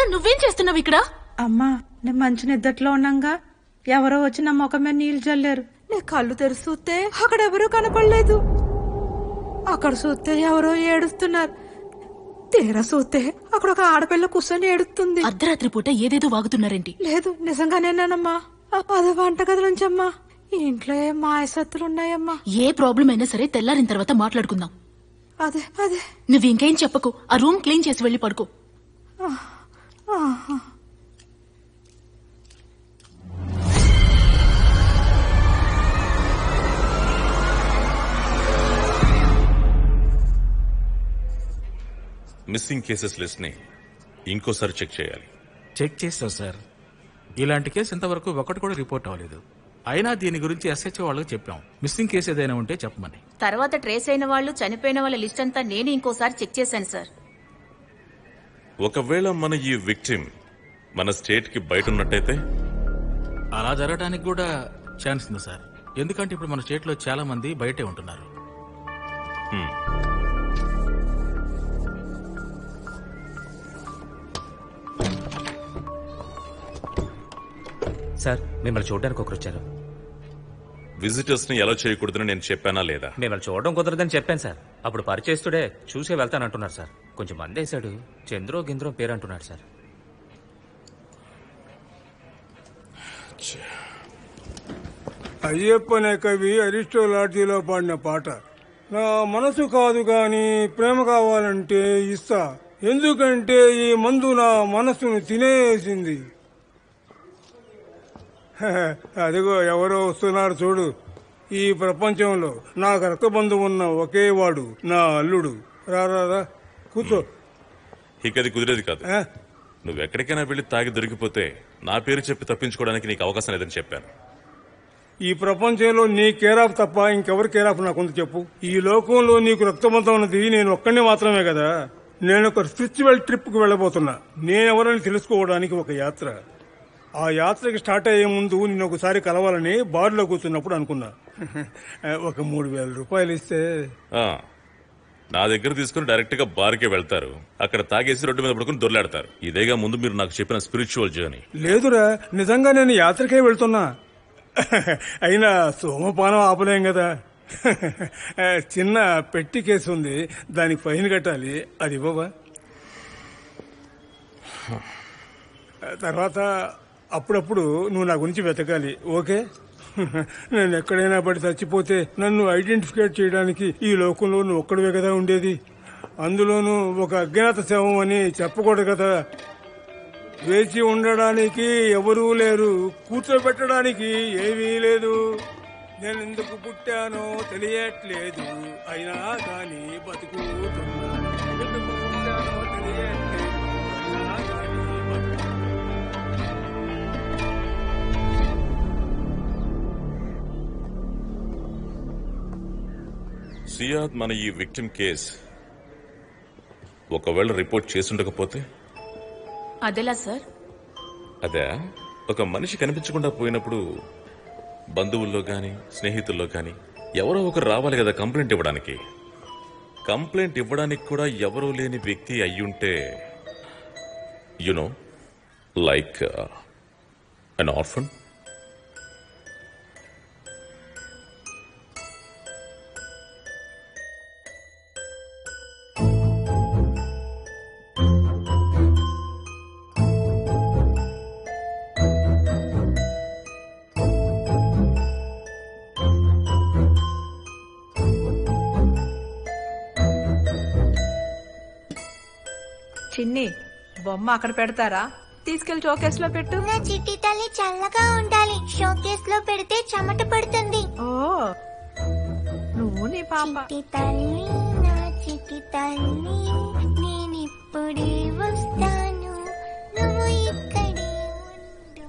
నువ్వేం చేస్తున్నావు ఇక్కడ అమ్మా నేను మంచి నిద్దట్లో ఉన్నాగా ఎవరో వచ్చి నా ముఖం మీద నీళ్లు చల్లారు నేను కళ్ళు తెరిచి చూస్తే అక్కడ ఎవరూ కనపడలేదు అక్కడ చూస్తే ఎవరో ఏడుస్తున్నారు తీరా చూస్తే అక్కడ ఒక ఆడపిల్ల కూర్చొని ఏడుస్తుంది అర్ధరాత్రి పూట ఏదేదో వాగుతున్నారేంటి లేదు నిజంగానేనానమ్మా అదే వంటగది నుంచమ్మా ఈ ఇంట్లో ఏ మాయసత్తులు ఉన్నాయమ్మా ఏ ప్రాబ్లం అయినా సరే తెల్లారిన తర్వాత మాట్లాడుకుందాం అదే అదే నువ్వు ఇంకేం చెప్పకు ఆ రూమ్ క్లీన్ చేసి వెళ్ళి పడుకో ఆహా. మిస్సింగ్ కేసెస్ లిస్ట్ ని ఇంకోసారి చెక్ చేయాలి చెక్ చేస్తాం సార్ ఇలాంటి కేసు ఇంతవరకు ఒకటి కూడా రిపోర్ట్ అవ్వలేదు అయినా దీని గురించి ఎస్హెచ్ఓ వాళ్ళకి చెప్పాం మిస్సింగ్ కేసు ఏదైనా ఉంటే చెప్పమని తర్వాత ట్రేస్ అయిన వాళ్ళు చనిపోయిన వాళ్ళ లిస్ట్ అంతా నేను ఇంకోసారి చెక్ చేశాను సార్ ఒకవేళ మన ఈ విక్టిమ్ మన స్టేట్ కి బయట ఉన్నట్టయితే అలా జరగడానికి కూడా ఛాన్స్ ఉంది సార్ ఎందుకంటే ఇప్పుడు మన స్టేట్ లో చాలా మంది బయటే ఉంటున్నారు హ్మ్. సార్ మిమ్మల్ని చూడడానికి ఒకరు వచ్చారు విజిటర్స్ ని ఎలా చేయకూడదని నేను చెప్పానా లేదా మిమ్మల్ని చూడడం కుదరదని చెప్పాను సార్ అప్పుడు పరిచయస్తుడే చూసే వెళ్తానంటున్నారు సార్ కొంచెం మందేశాడు చంద్రో గింద్రో పేరు అంటున్నాడు సార్ అయ్యప్పనే కవి అరిస్టో లాడ్జీలో పాడిన పాట నా మనసు కాదు గాని ప్రేమ కావాలంటే ఇస్తా ఎందుకంటే ఈ మందు నా మనసును తినేసింది హహ, అదిగో ఎవరో వస్తున్నారు చూడు ఈ ప్రపంచంలో నాకు రక్తబంధు ఉన్న ఒకే వాడు నా అల్లుడు రా రా, రా కూర్చో ఇక అది కుదిరేది కాదు ఆ? నువ్వు ఎక్కడికైనా వెళ్ళి తాగి దొరికిపోతే నా పేరు చెప్పి తప్పించుకోవడానికి నీకు అవకాశం లేదని చెప్పాను ఈ ప్రపంచంలో నీ కేరాఫ్ తప్ప ఇంకెవరి కేరాఫ్ నాకుంది చెప్పు ఈ లోకంలో నీకు రక్తబంధం ఉన్నది నేను ఒక్కడిని మాత్రమే కదా నేను ఒక స్పిరిచువల్ ట్రిప్ కు వెళ్ళబోతున్నా నేనెవరని తెలుసుకోవడానికి ఒక యాత్ర ఆ యాత్రకి స్టార్ట్ అయ్యే ముందు నేను ఒకసారి కలవాలని బార్లో కూర్చున్నప్పుడు అనుకున్నా ఒక మూడు వేల రూపాయలు ఇస్తే ఆ, నా దగ్గర తీసుకుని డైరెక్ట్ గా బార్కే వెళ్తారు అక్కడ తాగేసి రోడ్డు మీద పడుకుని దొర్లాడతారు ఇదేగా ముందు మీరు నాకు చెప్పిన స్పిరిచువల్ జర్నీ లేదురా నిజంగా నేను యాత్రకే వెళ్తున్నా అయినా సోమపానం ఆపలేం కదా చిన్న పెట్టి కేసు ఉంది దానికి ఫైన్ కట్టాలి అది ఇవ్వవా తర్వాత అప్పుడప్పుడు నువ్వు నా గురించి వెతకాలి ఓకే నేను ఎక్కడైనా పడి చచ్చిపోతే నన్ను ఐడెంటిఫికేట్ చేయడానికి ఈ లోకంలో నువ్వు ఒక్కడివే కదా ఉండేది అందులోనూ ఒక అజ్ఞాత శవం అని చెప్పకూడదు కదా వేచి ఉండడానికి ఎవరూ లేరు కూర్చోబెట్టడానికి ఏమీ లేదు నేను ఎందుకు పుట్టానో తెలియట్లేదు అయినా కానీ బతుకుతున్నా ఎందుకు పుట్టానో తెలియట్లేదు అయినా కానీ బతుకుతున్నా. సియాద్ మన ఈ విక్టిమ్ కేస్ ఒకవేళ రిపోర్ట్ చేసుండకపోతే అదెలా సార్ అదే ఒక మనిషి కనిపించకుండా పోయినప్పుడు బంధువుల్లో గాని స్నేహితుల్లో గాని ఎవరో ఒకరు రావాలి కదా కంప్లైంట్ ఇవ్వడానికి కంప్లైంట్ ఇవ్వడానికి కూడా ఎవరూ లేని వ్యక్తి అయ్యుంటే యునో లైక్ అన్ ఆర్ఫన్ చిన్ని బొమ్మ అక్కడ పెడతారా తీసుకెళ్లి షోకేస్ లో పెట్టు నా చిట్టి తల్లి చల్లగా ఉండాలి షోకేస్ లో పెడితే చెమట పడుతుంది ఓ నువ్వు నీ పాప చిట్టి తల్లి నా చిట్టి తల్లి నేనిప్పుడే వస్తాను నువ్వు ఇక్కడే ఉండు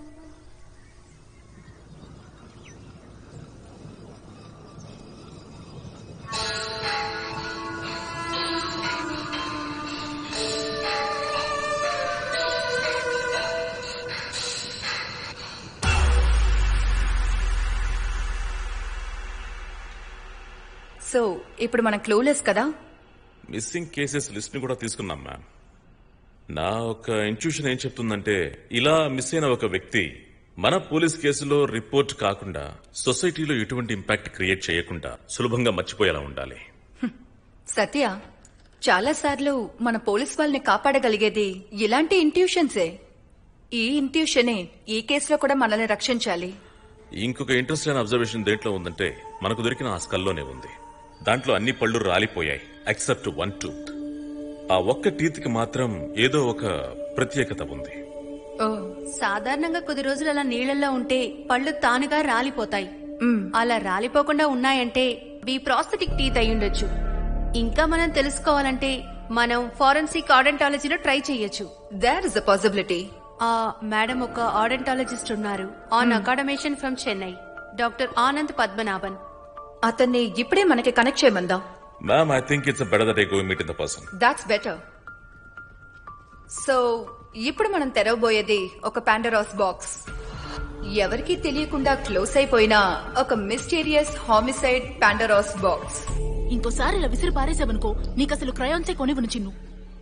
సో ఇప్పుడు మనం క్లూలెస్ కదా మిస్సింగ్ కేసెస్ లిస్ట్ ని కూడా తీసుకున్నాం మ్యామ్ నా ఒక ఇంట్యూషన్ ఏం చెప్తుందంటే ఇలా మిస్ అయిన ఒక వ్యక్తి మన పోలీస్ కేసులో రిపోర్ట్ కాకుండా సొసైటీలో ఎటువంటి ఇంపాక్ట్ క్రియేట్ చేయకుండా సులభంగా మర్చిపోయేలా ఉండాలి సత్య చాలా సార్లు మన పోలీస్ వాళ్ళని కాపాడగలిగేది ఇలాంటి ఇంట్యూషన్సే ఈ ఇంట్యూషనే ఈ కేసులో కూడా మనల్ని రక్షించాలి ఇంకొక ఇంట్రెస్ట్ అయిన అబ్జర్వేషన్ దేంట్లో ఉందంటే మనకు దొరికిన ఆ స్కల్లోనే ఉంది దాంట్లో అన్ని పళ్ళు రాలిపోయాయి ఎక్సెప్ట్ వన్ టూత్ ఆ ఒక్క టీత్ కి మాత్రం ఏదో ఒక ప్రత్యేకత ఉంది ఓ సాధారణంగా కొద్ది రోజులు అలా నీళ్లలో ఉంటే పళ్ళు తానుగా రాలిపోతాయి అలా రాలిపోకుండా ఉన్నాయంటే బి ప్రాస్థెటిక్ టీత్ అయి ఉండొచ్చు ఇంకా మనం తెలుసుకోవాలంటే మనం ఫారెన్సిక్ ఆడెంటాలజీలో ట్రై చేయొచ్చు there is a possibility madam ఒక ఆడెంటాలజిస్ట్ ఉన్నారు on accommodation from Chennai doctor Anand Padmanabhan అతన్ని ఇప్పుడే మనకి కనెక్ట్ చేయమందాం ma'am I think it's better that I go meet in the person that's better so ఇప్పుడు మనం తెరవబోయేది ఒక పాండరాస్ బాక్స్ ఎవరికీ తెలియకుండా క్లోజ్ అయిపోయిన ఒక మిస్టీరియస్ హామిసైడ్ పాండరాస్ బాక్స్ ఇంకోసారి ఇలా విసిరి పారేసావనుకో నీకు అసలు క్రయాన్సే కొనివ్వను చిన్ను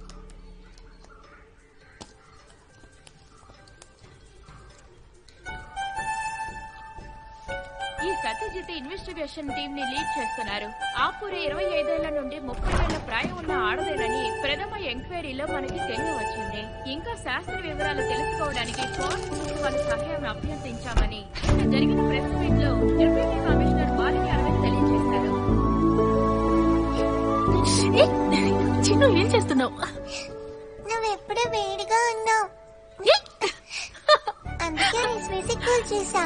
ఈ సత్యజిత్ ఇన్వెస్టిగేషన్ టీం ని లీడ్ చేస్తున్నారు ఆపూరి ఇరవై ఐదేళ్ల నుండి ముప్పై ఏళ్ల ప్రాయం ఉన్న ఆడదేనని ప్రథమ ఎంక్వైరీలో మనకి తెలియవచ్చింది ఇంకా శాస్త్ర వివరాలు తెలుసుకోవడానికి ఫోరెన్సిక్ వాళ్ళ సహాయం అభ్యర్థించామని నిన్న జరిగిన ప్రెస్ మీట్ లో డిప్యూటీ కమిషనర్ మాలిని అరవింద్ తెలియజేశారు చిన్ను ఏం చేస్తున్నావు నువ్వెప్పుడు వేడిగా ఉన్నావు అందుకే రైస్ వేసి కూల్ చేసా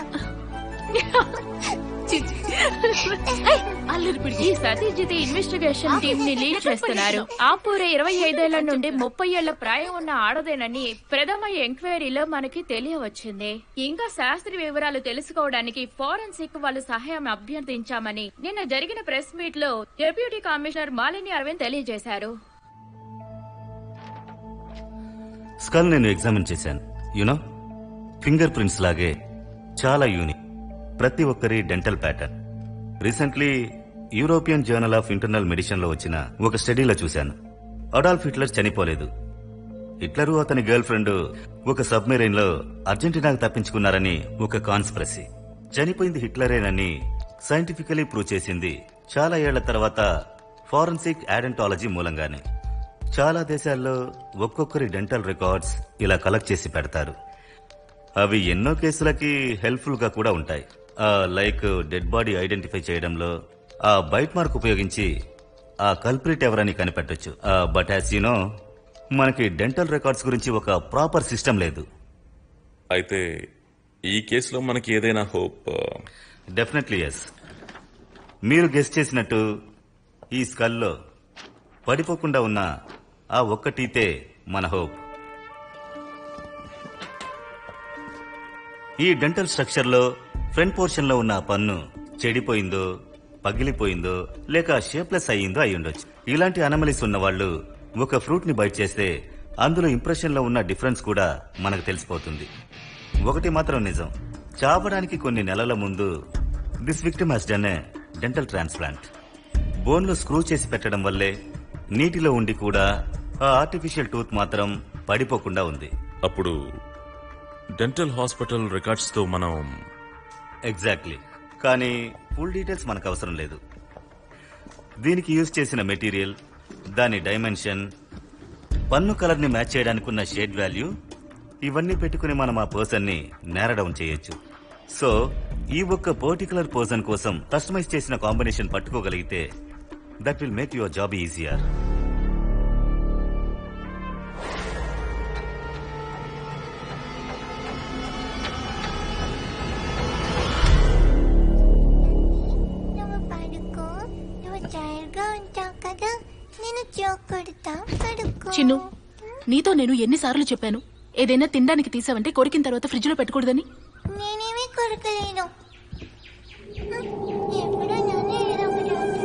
ఈ సతీజిత్ ఇన్వెస్టిగేషన్ టీం ని లీడ్ చేస్తున్నారు ఆపూరి ఇరవై ఐదేళ్ల నుండి ముప్పై ఏళ్ల ప్రాయం ఉన్న ఆడదేనని ప్రథమ ఎంక్వైరీలో మనకి తెలియవచ్చింది ఇంకా శాస్త్ర వివరాలు తెలుసుకోవడానికి ఫోరెన్సిక్ వాళ్ళ సహాయం అభ్యర్థించామని నిన్న జరిగిన ప్రెస్ మీట్ లో డిప్యూటీ కమిషనర్ మాలిని అరవింద్ తెలియజేశారు స్కల్ నేను ఎగ్జామిన్ చేశాను యునో ఫింగర్ ప్రింట్స్ లాగే చాలా యూనిక్ ప్రతి ఒక్కరి dental pattern recently European journal of internal medicine లో వచ్చిన ఒక స్టడీలో చూశాను అడాల్ఫ్ హిట్లర్ చనిపోలేదు హిట్లరు అతని గర్ల్ ఫ్రెండ్ ఒక సబ్మెరైన్ లో అర్జెంటీనాకు తప్పించుకున్నారని ఒక కాన్స్పిరసీ చనిపోయింది హిట్లరేనని సైంటిఫికలీ ప్రూవ్ చేసింది చాలా ఏళ్ల తర్వాత ఫారెన్సిక్ యాడెంటాలజీ మూలంగానే చాలా దేశాల్లో ఒక్కొక్కరి డెంటల్ రికార్డ్స్ ఇలా కలెక్ట్ చేసి పెడతారు అవి ఎన్నో కేసులకి హెల్ప్ఫుల్ గా కూడా ఉంటాయి ఆ, లైక్ డెడ్ బాడీ ఐడెంటిఫై చేయడంలో ఆ బైట్ మార్క్ ఉపయోగించి ఆ కల్ప్రిట్ ఎవరని కనిపెట్టొచ్చు బట్ యాజ్ యూనో మనకి డెంటల్ రికార్డ్స్ గురించి ఒక ప్రాపర్ సిస్టమ్ లేదు అయితే ఈ కేసులో మనకి ఏదైనా హోప్ డెఫినెట్లీ ఎస్ మీరు గెస్ట్ చేసినట్టు ఈ స్కల్లో పడిపోకుండా ఉన్న ఆ ఒక్క టీతే మన హోప్ ఈ డెంటల్ స్ట్రక్చర్ లో ఫ్రంట్ పోర్షన్ లో ఉన్న ఆ పన్ను చెడిపోయిందో పగిలిపోయిందో లేక షేప్లెస్ అయ్యిందో అయి ఉండొచ్చు ఇలాంటి అనమలీస్ ఉన్న వాళ్ళు ఒక ఫ్రూట్ ని బైట్ చేస్తే అందులో ఇంప్రెషన్ లో ఉన్న డిఫరెన్స్ కూడా మనకు తెలిసిపోతుంది ఒకటి మాత్రం నిజం చావడానికి కొన్ని నెలల ముందు this victim has done a dental transplant bone లో స్క్రూ చేసి పెట్టడం వల్లే నీటిలో ఉండి కూడా ఆ ఆర్టిఫిషియల్ టూత్ మాత్రం పడిపోకుండా ఉంది అప్పుడు డెంటల్ హాస్పిటల్ రికార్డ్స్ తో మనం ఎగ్జాక్ట్లీ కానీ ఫుల్ డీటెయిల్స్ మనకు అవసరం లేదు దీనికి యూజ్ చేసిన మెటీరియల్ దాని డైమెన్షన్ పన్ను కలర్ ని మ్యాచ్ చేయడానికి ఉన్న షేడ్ వాల్యూ ఇవన్నీ పెట్టుకుని మనం ఆ పర్సన్ ని నేరడౌన్ చేయొచ్చు సో ఈ ఒక్క పర్టికులర్ పర్సన్ కోసం కస్టమైజ్ చేసిన కాంబినేషన్ పట్టుకోగలిగితే that will make your job easier నువ్వు పడుకో నువ్వు టైర్గా ఉంటావు కదా నేను జోక్ కొడతా పడుకో చిన్ను నీతో నేను ఎన్నిసార్లు చెప్పాను ఏదైనా తినడానికి తీసావంటే కొరికిన తర్వాత ఫ్రిడ్జ్ లో పెట్టకూడదని నేనేమీ కొరకలేను ఎప్పుడో నన్ను ఏదో ఒకటి అంటాడు.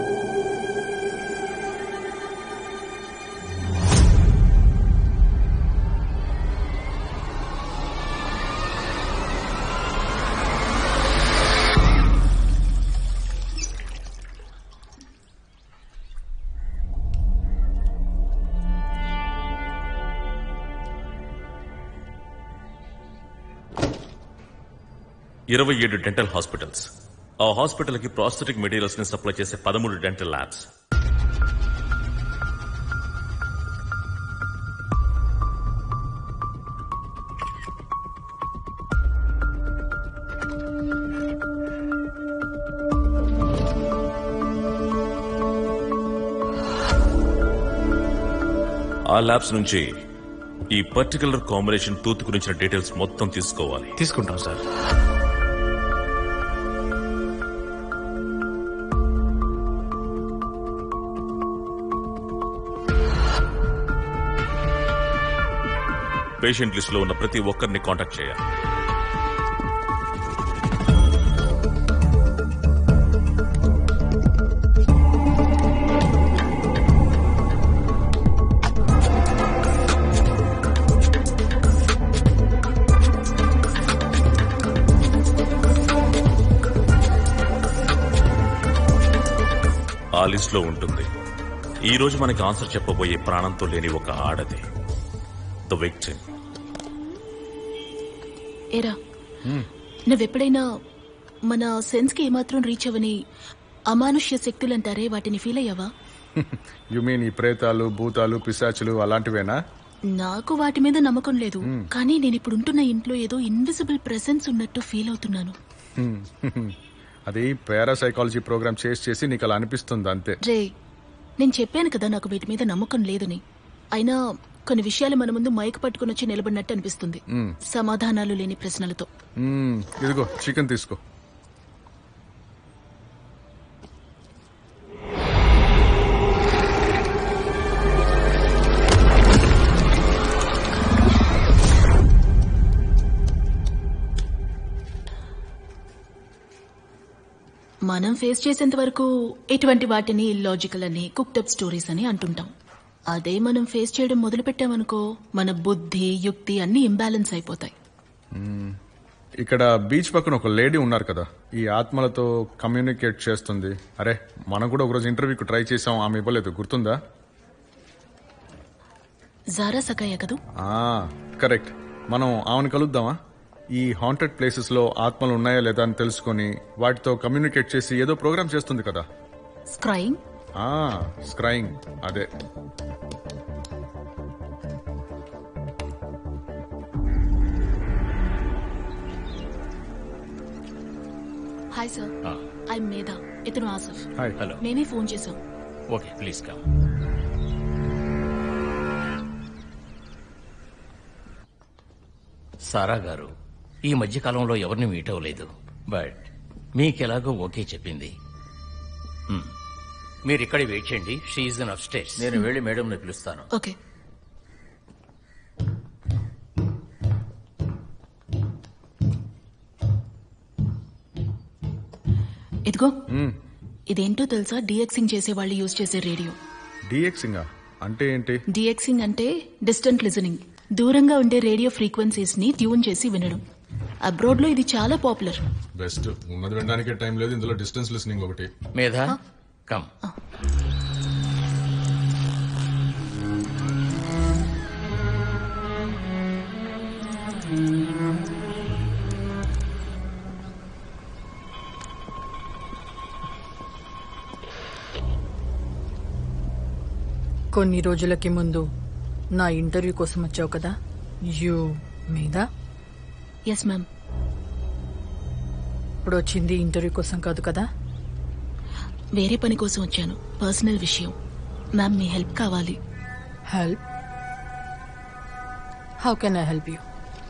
ఇరవై ఏడు డెంటల్ హాస్పిటల్స్ ఆ హాస్పిటల్ కి ప్రాస్థెటిక్ మెటీరియల్స్ ని సప్లై చేసే పదమూడు డెంటల్ ల్యాబ్స్ ఆ ల్యాబ్స్ నుంచి ఈ పర్టికులర్ కాంబినేషన్ టూత్ గురించిన డీటెయిల్స్ మొత్తం తీసుకోవాలి తీసుకుంటాం సార్ పేషెంట్ లిస్ట్ లో ఉన్న ప్రతి ఒక్కరిని కాంటాక్ట్ చేయాలి ఆ లిస్ట్ లో ఉంటుంది ఈ రోజు మనకి ఆన్సర్ చెప్పబోయే ప్రాణంతో లేని ఒక ఆడది ద విక్టిమ్ ఏరా నువ్వెప్పుడైనా మన సెన్స్ కి ఏమాత్రం రీచ్ అవని అమానుష్య శక్తులంటారే వాటిని ఫీల్ అయ్యావా యు మీన్ ఈ ప్రేతాలు భూతాలు పిశాచులు అలాంటివేనా నాకు వాటి మీద నమ్మకం లేదు కానీ నేను ఇప్పుడు ఉంటున్న ఇంట్లో ఏదో ఇన్విజిబుల్ ప్రెసెన్స్ ఉన్నట్టు ఫీల్ అవుతున్నాను హ్మ్. అది పారాసైకాలజీ ప్రోగ్రామ్ చేసి చేసి నీకు అలా అనిపిస్తుంది అంతే రే నేను చెప్పాను కదా నాకు వీటి మీద నమ్మకం లేదని అయినా కొన్ని విషయాలు మన ముందు మైక్ పట్టుకుని వచ్చి నిలబడినట్టు అనిపిస్తుంది మ్మ్. సమాధానాలు లేని ప్రశ్నలతో మ్మ్. ఇదిగో చికెన్ తీసుకో మనం ఫేస్ చేసేంత వరకు ఇటువంటి వాటిని ఇల్లాజికల్ అని కుక్టప్ స్టోరీస్ అని అంటుంటాం అదే మనం ఫేస్ చేయడం మొదలు పెట్టామనుకో మన బుద్ధి యుక్తి అన్ని ఇంబ్యాలెన్స్ అయిపోతాయి మ్మ్. ఇక్కడ బీచ్ పక్కన ఒక లేడీ ఉన్నారు కదా ఈ ఆత్మలతో కమ్యూనికేట్ చేస్తుంది అరే మనం కూడా ఒకరోజు ఇంటర్వ్యూకి ట్రై చేసాం ఆమె ఇవ్వలేదు గుర్తుందా జారా సకాయ కదూ ఆ కరెక్ట్ మనం ఆమెను కలుద్దామా ఈ హాంటెడ్ ప్లేసెస్ లో ఆత్మలు ఉన్నాయా లేదా అని తెలుసుకొని వాటితో కమ్యూనికేట్ చేసి ఏదో ప్రోగ్రామ్ చేస్తుంది కదా స్క్రైయింగ్ ఆ స్క్రైయింగ్ అదే హాయ్ సార్ ఐ మేధా ఇతను ఆసిఫ్ హాయ్ హలో మేమే ఫోన్ చేశాం ఓకే ప్లీజ్ కమ్ సారా గారు ఈ మధ్య కాలంలో ఎవరిని మీట్ అవ్వలేదు బట్ మీకెలాగో ఓకే చెప్పింది Hmm. మీరు ఇక్కడ వెయిట్ చేయండి షీఈ్ ఇన్ అప్ స్టేట్స్ నేను వెళ్ళి మేడంని పిలుస్తాను ఓకే ఇదిగో ఇదేంటో తెలుసా డిఎక్సింగ్ చేసే వాళ్ళు యూజ్ చేసే రేడియో డిఎక్సింగ్ అంటే ఏంటి డిఎక్సింగ్ అంటే డిస్టెంట్ లిజనింగ్ దూరంగా ఉండే రేడియో ఫ్రీక్వెన్సీస్ ని ట్యూన్ చేసి వినడం అబ్రాడ్ లో ఇది చాలా పాపులర్ బెస్ట్ ఉన్నది వినడానికే టైం లేదు ఇందులో డిస్టెన్స్ లిసనింగ్ ఒకటి మేధా కమ్ కొన్ని రోజులకి ముందు నా ఇంటర్వ్యూ కోసం వచ్చావు కదా యూ మీద ఎస్ మ్యామ్ ఇప్పుడు వచ్చింది ఇంటర్వ్యూ కోసం కాదు కదా వేరే పని కోసం వచ్చాను పర్సనల్ విషయం మ్యామ్ మీ హెల్ప్ కావాలి help how can I help you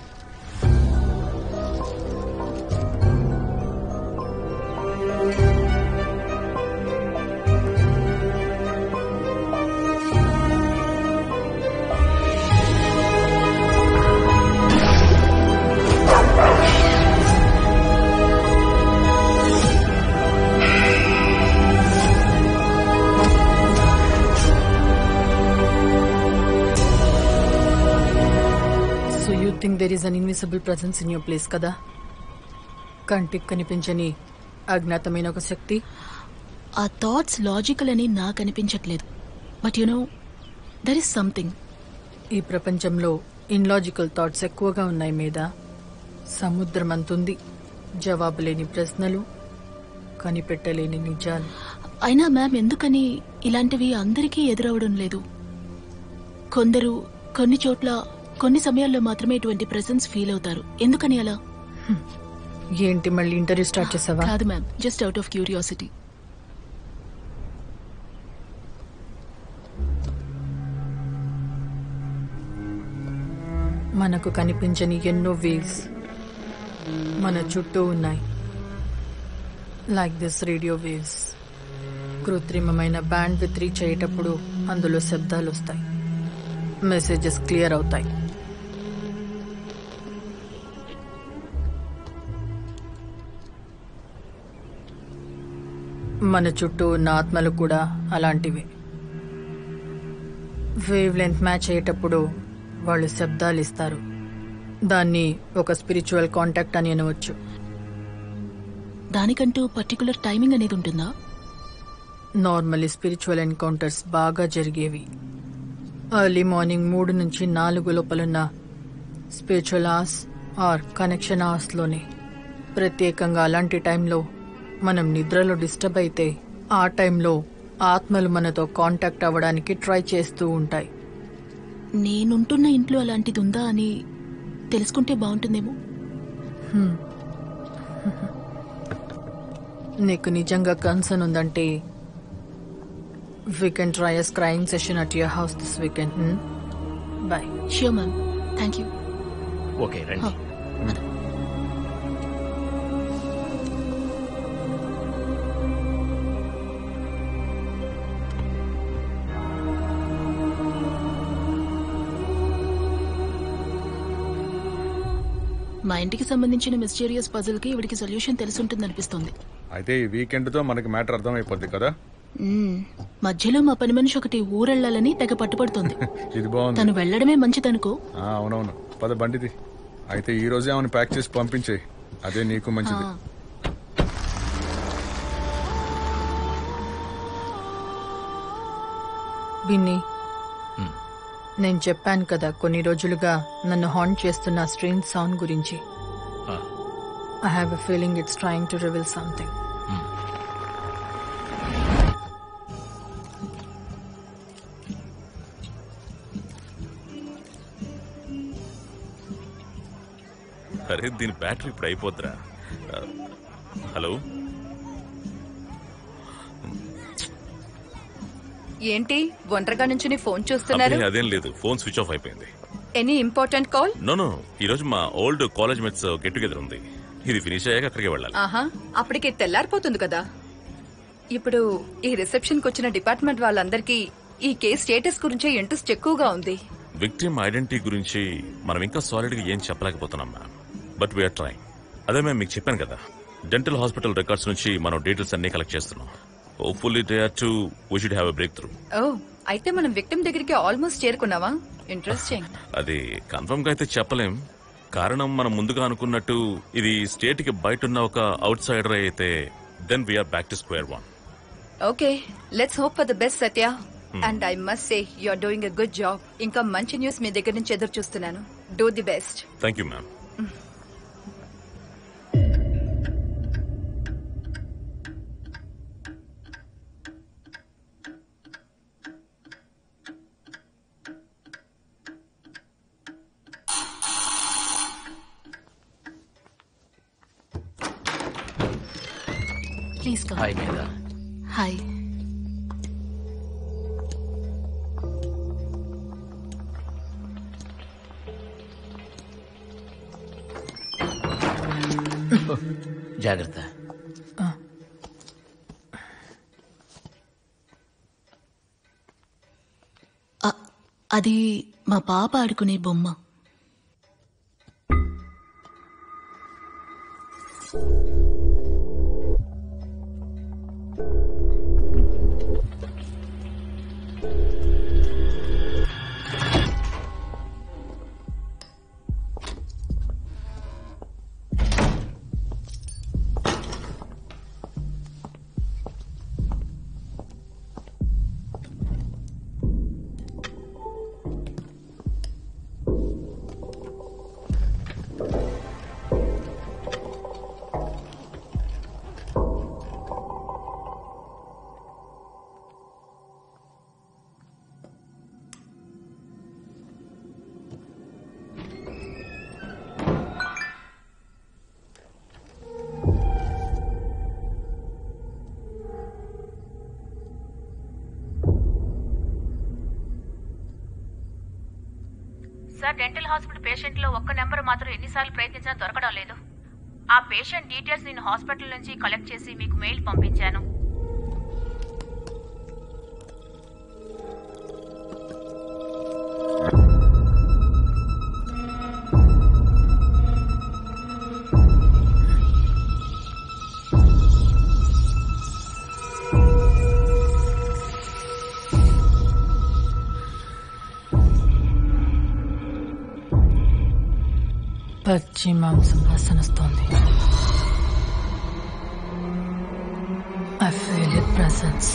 so you think there is an invisible presence in your place కదా కంటికి కనిపించని అజ్ఞాతమైన ఒక శక్తి ఆ థాట్స్ లాజికల్ అని నాకు అనిపించట్లేదు but you know there is something ఈ ప్రపంచంలో ఇన్లాజికల్ థాట్స్ ఎక్కువగా ఉన్నాయి మీద సముద్రం అంతుంది జవాబు లేని ప్రశ్నలు కనిపెట్టలేని నిజాలు అయినా మ్యామ్ ఎందుకని ఇలాంటివి అందరికీ ఎదురవడం లేదు కొందరు కొన్ని చోట్ల కొన్ని సమయాల్లో మాత్రమే ఇటువంటి ప్రెసెన్స్ ఫీల్ అవుతారు ఎందుకని అలా ఏంటి మళ్ళీ ఇంటర్వ్యూ స్టార్ట్ చేసావా కాదు ma'am just out of curiosity మనకు కనిపించని ఎన్నో వేవ్స్ మన చుట్టూ ఉన్నాయి లైక్ దిస్ రేడియో వేవ్స్ కృత్రిమమైన బ్యాండ్ విత్ రీచ్ అయ్యేటప్పుడు అందులో శబ్దాలు వస్తాయి మెసేజెస్ క్లియర్ అవుతాయి మన చుట్టూ ఉన్న ఆత్మలు కూడా అలాంటివే వేవ్ లెంత్ మ్యాచ్ అయ్యేటప్పుడు వాళ్ళు శబ్దాలు ఇస్తారు దాన్ని ఒక స్పిరిచువల్ కాంటాక్ట్ అని అనవచ్చు దానికంటూ పర్టికులర్ టైమింగ్ అనేది ఉంటుందా నార్మల్లీ స్పిరిచువల్ ఎన్కౌంటర్స్ బాగా జరిగేవి ఎర్లీ మార్నింగ్ మూడు నుంచి నాలుగు లోపలున్న స్పిరిచువల్ ఆర్స్ ఆర్ కనెక్షన్ ఆర్స్లోనే ప్రత్యేకంగా అలాంటి టైంలో మనం నిద్రలో డిస్టర్బ్ అయితే ఆ టైంలో ఆత్మలు మనతో కాంటాక్ట్ అవ్వడానికి ట్రై చేస్తూ ఉంటాయి నేనుంటున్న ఇంట్లో అలాంటిది ఉందా అని తెలుసుకుంటే బాగుంటుందేమో హ్మ్. నీకు నిజంగా కన్సర్న్ ఉందంటే we can try a scrying session at your house this weekend bye sure ma'am thank you okay రండి మా ఇంటికి సంబంధించిన మిస్టీరియస్ పజిల్ కి ఇవిడికి సొల్యూషన్ తెలుసుంటుందనిపిస్తోంది అయితే ఈ వీకెండ్ తో మనకి మ్యాటర్ అర్థమైపోద్ది కదా మ్మ్. మధ్యలో మా పని మనిషి ఒకటి ఊరెళ్ళాలని తెగ పట్టుపడుతోంది ఇది బాగుంది తను వెళ్లడమే మంచిదనుకో ఆ, అవునవును పద బండిది అయితే ఈ రోజే ఆమెను ప్యాక్ చేసి పంపించే అదే నీకు మంచిది ఆ. బిన్ని నేను చెప్పాను కదా కొన్ని రోజులుగా నన్ను హాంట్ చేస్తున్న స్ట్రేంజ్ సౌండ్ గురించి I have a feeling it's trying to reveal something అరే దీని బ్యాటరీ ఇప్పుడు అయిపోద్దిరా ఆ, హలో ఏంటి ఒంటరిగా నుంచి ఫోన్ చూస్తున్నారు అబ్బే, అదేం లేదు ఫోన్ స్విచ్ ఆఫ్ అయిపోయింది any important call no no ఈ రోజు మా old college mates get together ఉంది ఇది ఫినిష్ అయ్యాక అక్కడికి వెళ్ళాలి ఆహా అప్పటికి తెల్లారిపోతుంది కదా ఇప్పుడు ఈ రిసెప్షన్ కు వచ్చిన డిపార్ట్మెంట్ వాళ్ళందరికీ ఈ కేస్ స్టేటస్ గురించే ఇంట్రెస్ట్ ఎక్కువగా ఉంది విక్టిమ్ ఐడెంటిటీ గురించి మనం ఇంకా సాలిడ్ గా ఏం చెప్పలేకపోతున్నాం మ్యామ్ బట్ వీఆర్ ట్రైంగ్ అదే మేము మీకు చెప్పాను కదా డెంటల్ హాస్పిటల్ రికార్డ్స్ నుంచి మనం డీటెయిల్స్ అన్ని కలెక్ట్ చేస్తున్నాం hopefully day or two we should have a breakthrough ఓ అయితే మనం విక్టిమ్ దగ్గరికి ఆల్మోస్ట్ చేరుకున్నావా ఇంట్రెస్టింగ్ అది కన్ఫర్మ్ గా అయితే చెప్పలేం కారణం మనం ముందుగా అనుకున్నట్టు ఇది స్టేట్ కి బయట ఉన్న ఒక అవుట్ సైడర్ అయితే then we're back to square one okay let's hope for the best Satya and I must say you are doing a good job ఇంకా మంచి న్యూస్ మీ దగ్గర నుంచి ఎదురు చూస్తున్నాను do the best thank you ma'am please come hi మీద హాయ్ జాగ్రత్త అ- అది మా పాప ఆడుకునే బొమ్మ సార్ డెంటల్ హాస్పిటల్ పేషెంట్ లో ఒక్క నెంబర్ మాత్రం ఎన్నిసార్లు ప్రయత్నించినా దొరకడం లేదు ఆ పేషెంట్ డీటెయిల్స్ నేను హాస్పిటల్ నుంచి కలెక్ట్ చేసి మీకు మెయిల్ పంపించాను పచ్చి మాంసం వాసన వస్తోంది I feel it presence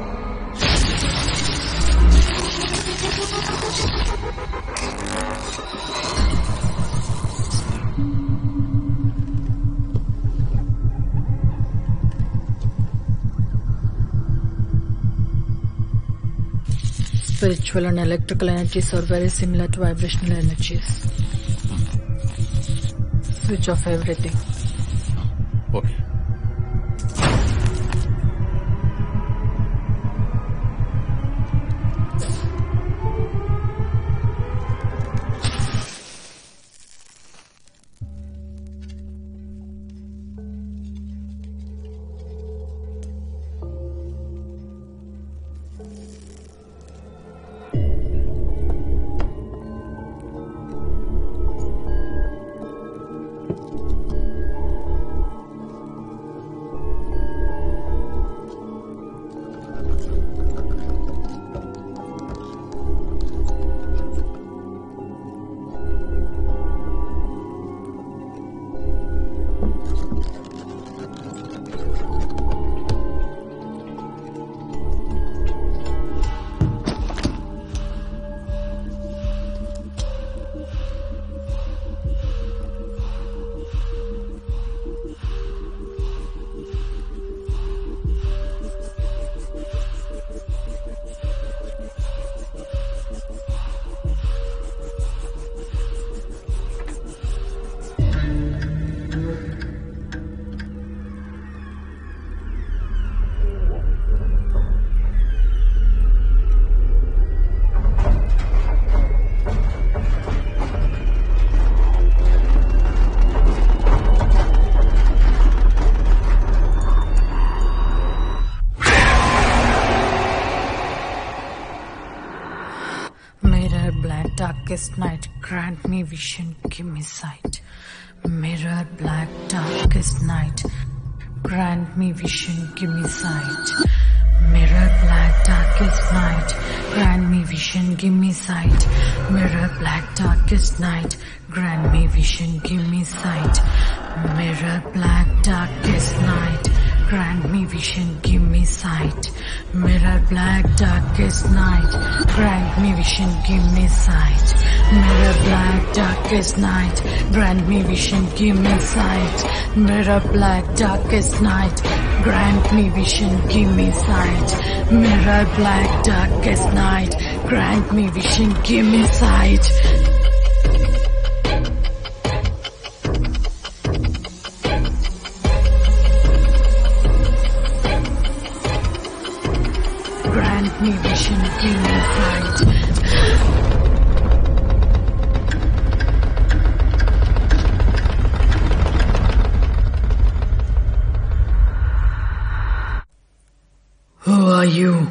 Spiritual and electrical energies are very similar to vibrational energies. Switch off everything. Okay Mirror, black, darkest night, grant me vision, give me sight. Mirror, black, darkest night, grant me vision, give me sight. Mirror, black, darkest night, grant me vision, give me sight. Mirror, black, darkest night, grant me vision, give me sight. Mirror, black, darkest night, grant me vision, give me sight. Mirror, black, darkest night, grant me vision, give me sight. Mirror, black, darkest night, grant me vision, give me sight. Mirror, black, darkest night, grant me vision, give me sight. Mirror, black, darkest night, grant me vision, give me sight. Grant me vision, give me sight. Who are you?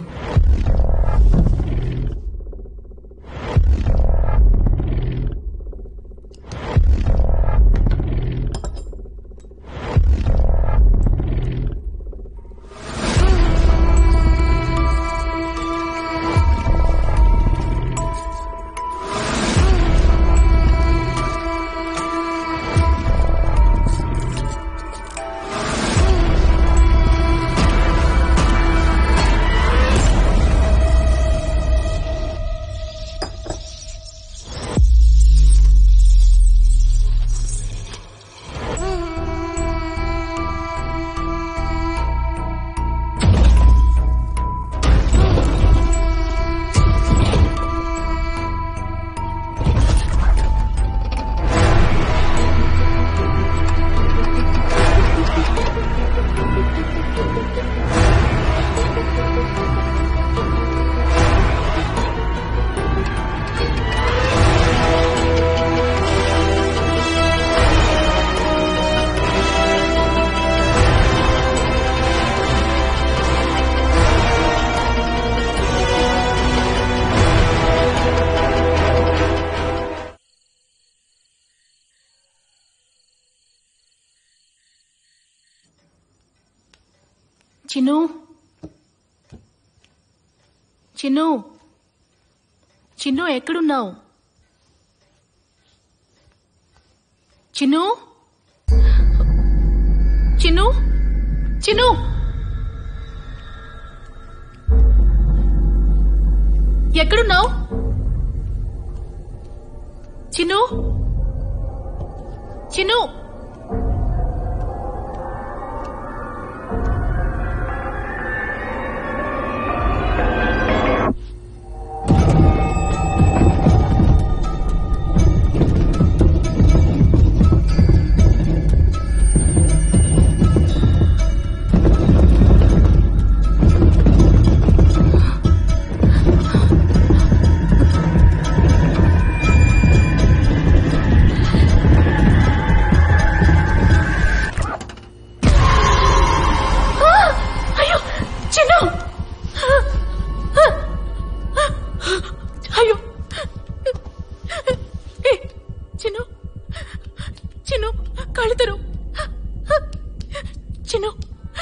Chinnu Chinnu Chinnu ఎక్కడున్నావు చిన్ను చిన్ను చిన్ను ఎక్కడున్నావు చిన్ను చిన్ను అయ్యో చిన్ను అయ్యో ఏ, చిన్ను చిన్ను కళ్ళు తెరు చిన్ను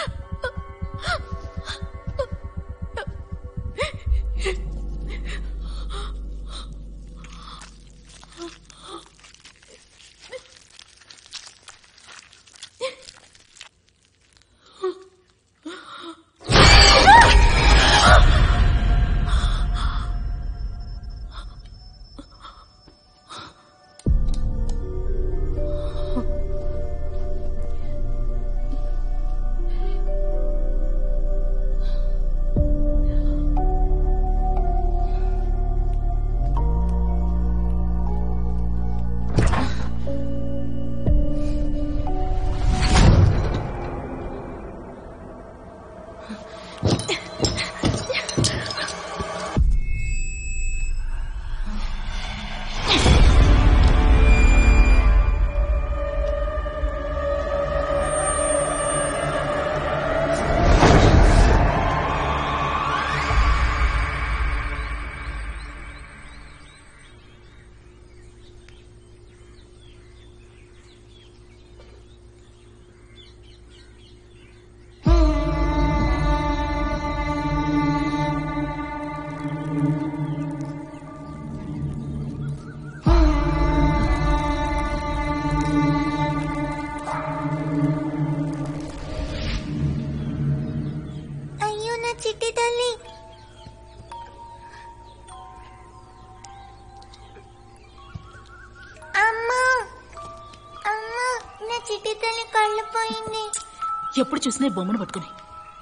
అయ్యో నా చిట్టి తల్లి అమ్మా అమ్మా నా చిట్టి తల్లి కళ్ళు పోయింది ఎప్పుడు చూసినా ఈ బొమ్మను పట్టుకుని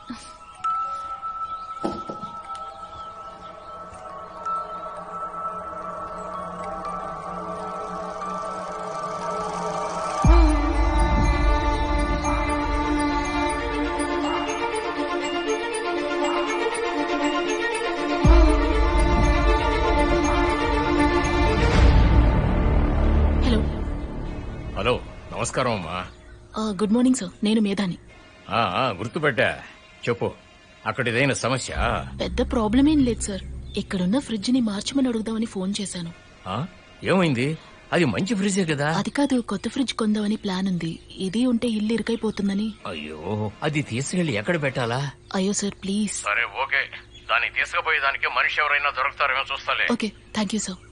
హలో హలో నమస్కారం అమ్మా ఆ, గుడ్ మార్నింగ్ సార్ నేను మేధాని ఆ, ఆ, గుర్తుపెట్టా చెప్పు అక్కడ ఏదైనా సమస్య పెద్ద ప్రాబ్లం ఏం లేదు సార్ ఇక్కడున్న ఫ్రిడ్జ్ ని మార్చమని అడుగుదామని ఫోన్ చేశాను ఆ? ఏమైంది అది మంచి ఫ్రిడ్జే కదా అది కాదు కొత్త ఫ్రిడ్జ్ కొందామని ప్లాన్ ఉంది ఇది ఉంటే ఇల్లు ఇరుకైపోతుందని అయ్యో అది తీసుకెళ్లి ఎక్కడ పెట్టాలా అయ్యో సార్ ప్లీజ్ సరే ఓకే దాన్ని తీసుకుపోయేదానికి మనిషి ఎవరైనా దొరుకుతారేమో చూస్తాలే okay thank you sir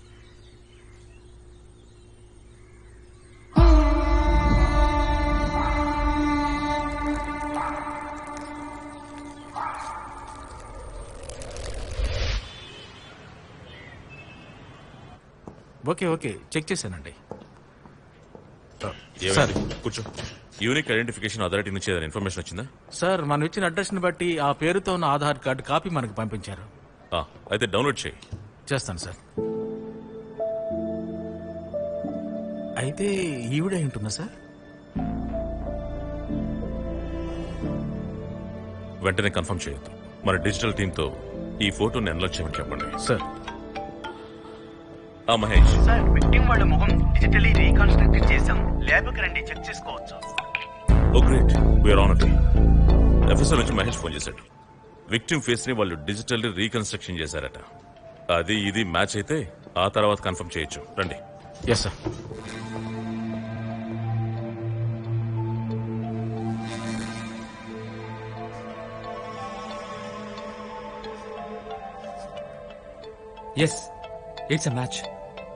okay okay check చేశానండి ఏమైంది? కూర్చో యూనిక్ ఐడెంటిఫికేషన్ అథారిటీ నుంచి ఏదైనా ఇన్ఫర్మేషన్ వచ్చిందా సార్ మనం ఇచ్చిన అడ్రస్ ని బట్టి ఆ పేరుతో ఉన్న ఆధార్ కార్డు కాపీ మనకు పంపించారు ఆ, అయితే డౌన్లోడ్ చేయి చేస్తాను సార్ అయితే ఈవిడే ఉంటుందా సార్ వెంటనే కన్ఫర్మ్ చేయొద్దు మన డిజిటల్ టీంతో ఈ ఫోటోని ఎన్లోడ్ చేయమని చెప్పండి సార్ ఆ మహేష్ సార్ విక్టిమ్ వాళ్ళ ముఖం డిజిటలీ రీకన్స్ట్రక్ట్ చేసాం ల్యాబ్ కి రండి చెక్ చేసుకోవచ్చు oh great we're on it FSL నుంచి మహేష్ ఫోన్ చేశాడు విక్టిమ్ ఫేస్ ని వాళ్ళు డిజిటల్ రీకన్స్ట్రక్షన్ చేశారట అది ఇది మ్యాచ్ అయితే ఆ తర్వాత కన్ఫర్మ్ చేయొచ్చు రండి yes sir yes it's a match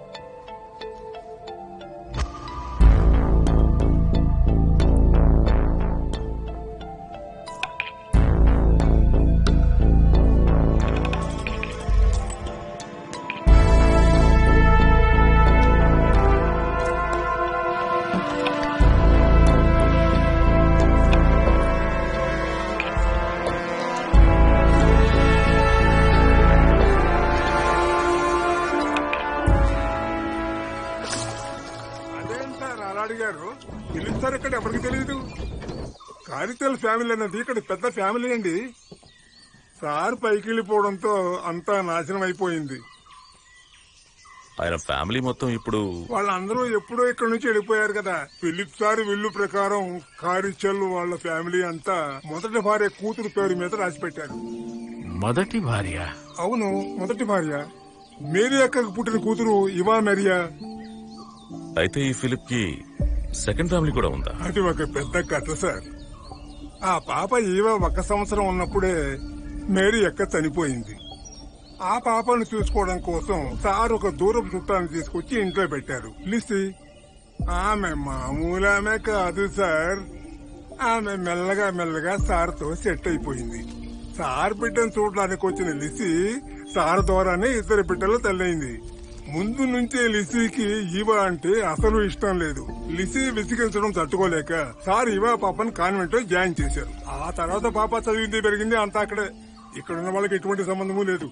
అదేం సార్ అలా అడిగారు పిలుస్తారు ఇక్కడ ఎవరికి తెలియదు కారితల ఫ్యామిలీ అన్నది ఇక్కడ పెద్ద ఫ్యామిలీ అండి సార్ పైకి వెళ్ళిపోవడంతో అంతా నాశనం అయిపోయింది ఆయన ఫ్యామిలీ మొత్తం ఇప్పుడు వాళ్ళందరూ ఎప్పుడో ఇక్కడ నుంచి వెళ్ళిపోయారు కదా ఫిలిప్ సార్ విల్లు ప్రకారం కారిచల్ వాళ్ళ ఫ్యామిలీ అంతా మొదటి భార్య కూతురు పేరు మీద రాసి పెట్టారు మొదటి భార్య అవును మొదటి భార్య మేరీ అక్కకు పుట్టిన కూతురు ఇవా మెరియా అయితే ఈ ఫిలిప్ కి సెకండ్ ఫ్యామిలీ కూడా ఉందా అది ఒక పెద్ద కథ సార్ ఆ పాప ఈవ ఒక సంవత్సరం ఉన్నప్పుడే మేరీ ఎక్క చనిపోయింది ఆ పాపను చూసుకోవడం కోసం సార్ ఒక దూరపు చుట్టాన్ని తీసుకొచ్చి ఇంట్లో పెట్టారు లిసి ఆమె మామూలు ఆమె కాదు సార్ ఆమె మెల్లగా మెల్లగా సార్తో సెట్ అయిపోయింది సార్ బిడ్డను చూడడానికి వచ్చిన లిసి సార్ ద్వారానే ఇద్దరు బిడ్డలు తల్లైంది ముందు నుంచే లిసీకి ఈవా అంటే అసలు ఇష్టం లేదు లిసీ విసిగించడం తట్టుకోలేక సార్ ఈవా పాపను కాన్వెంట్ లో జాయిన్ చేశారు ఆ తర్వాత పాప చదివింది పెరిగింది అంతా అక్కడే ఇక్కడ ఉన్న వాళ్ళకి ఎటువంటి సంబంధము లేదు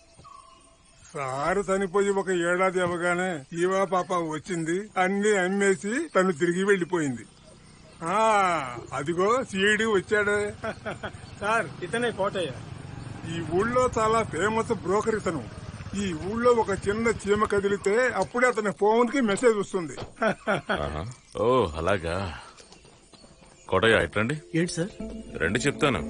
సార్ చనిపోయి ఒక ఏడాది అవగానే ఈవా పాప వచ్చింది అన్ని అమ్మేసి తను తిరిగి వెళ్లిపోయింది ఆ అదిగో సిఐడి వచ్చాడు సార్ ఇతనే కోటయ్య ఈ ఊళ్ళో చాలా ఫేమస్ బ్రోకర్ ఇతను ఈ ఊళ్ళో ఒక చిన్న చీమ కదిలితే అప్పుడే అతని ఫోన్ కి మెసేజ్ వస్తుంది ఆహా. ఓ అలాగా కోటయ్య ఇట్రండి ఏంటి సార్ రండి చెప్తాను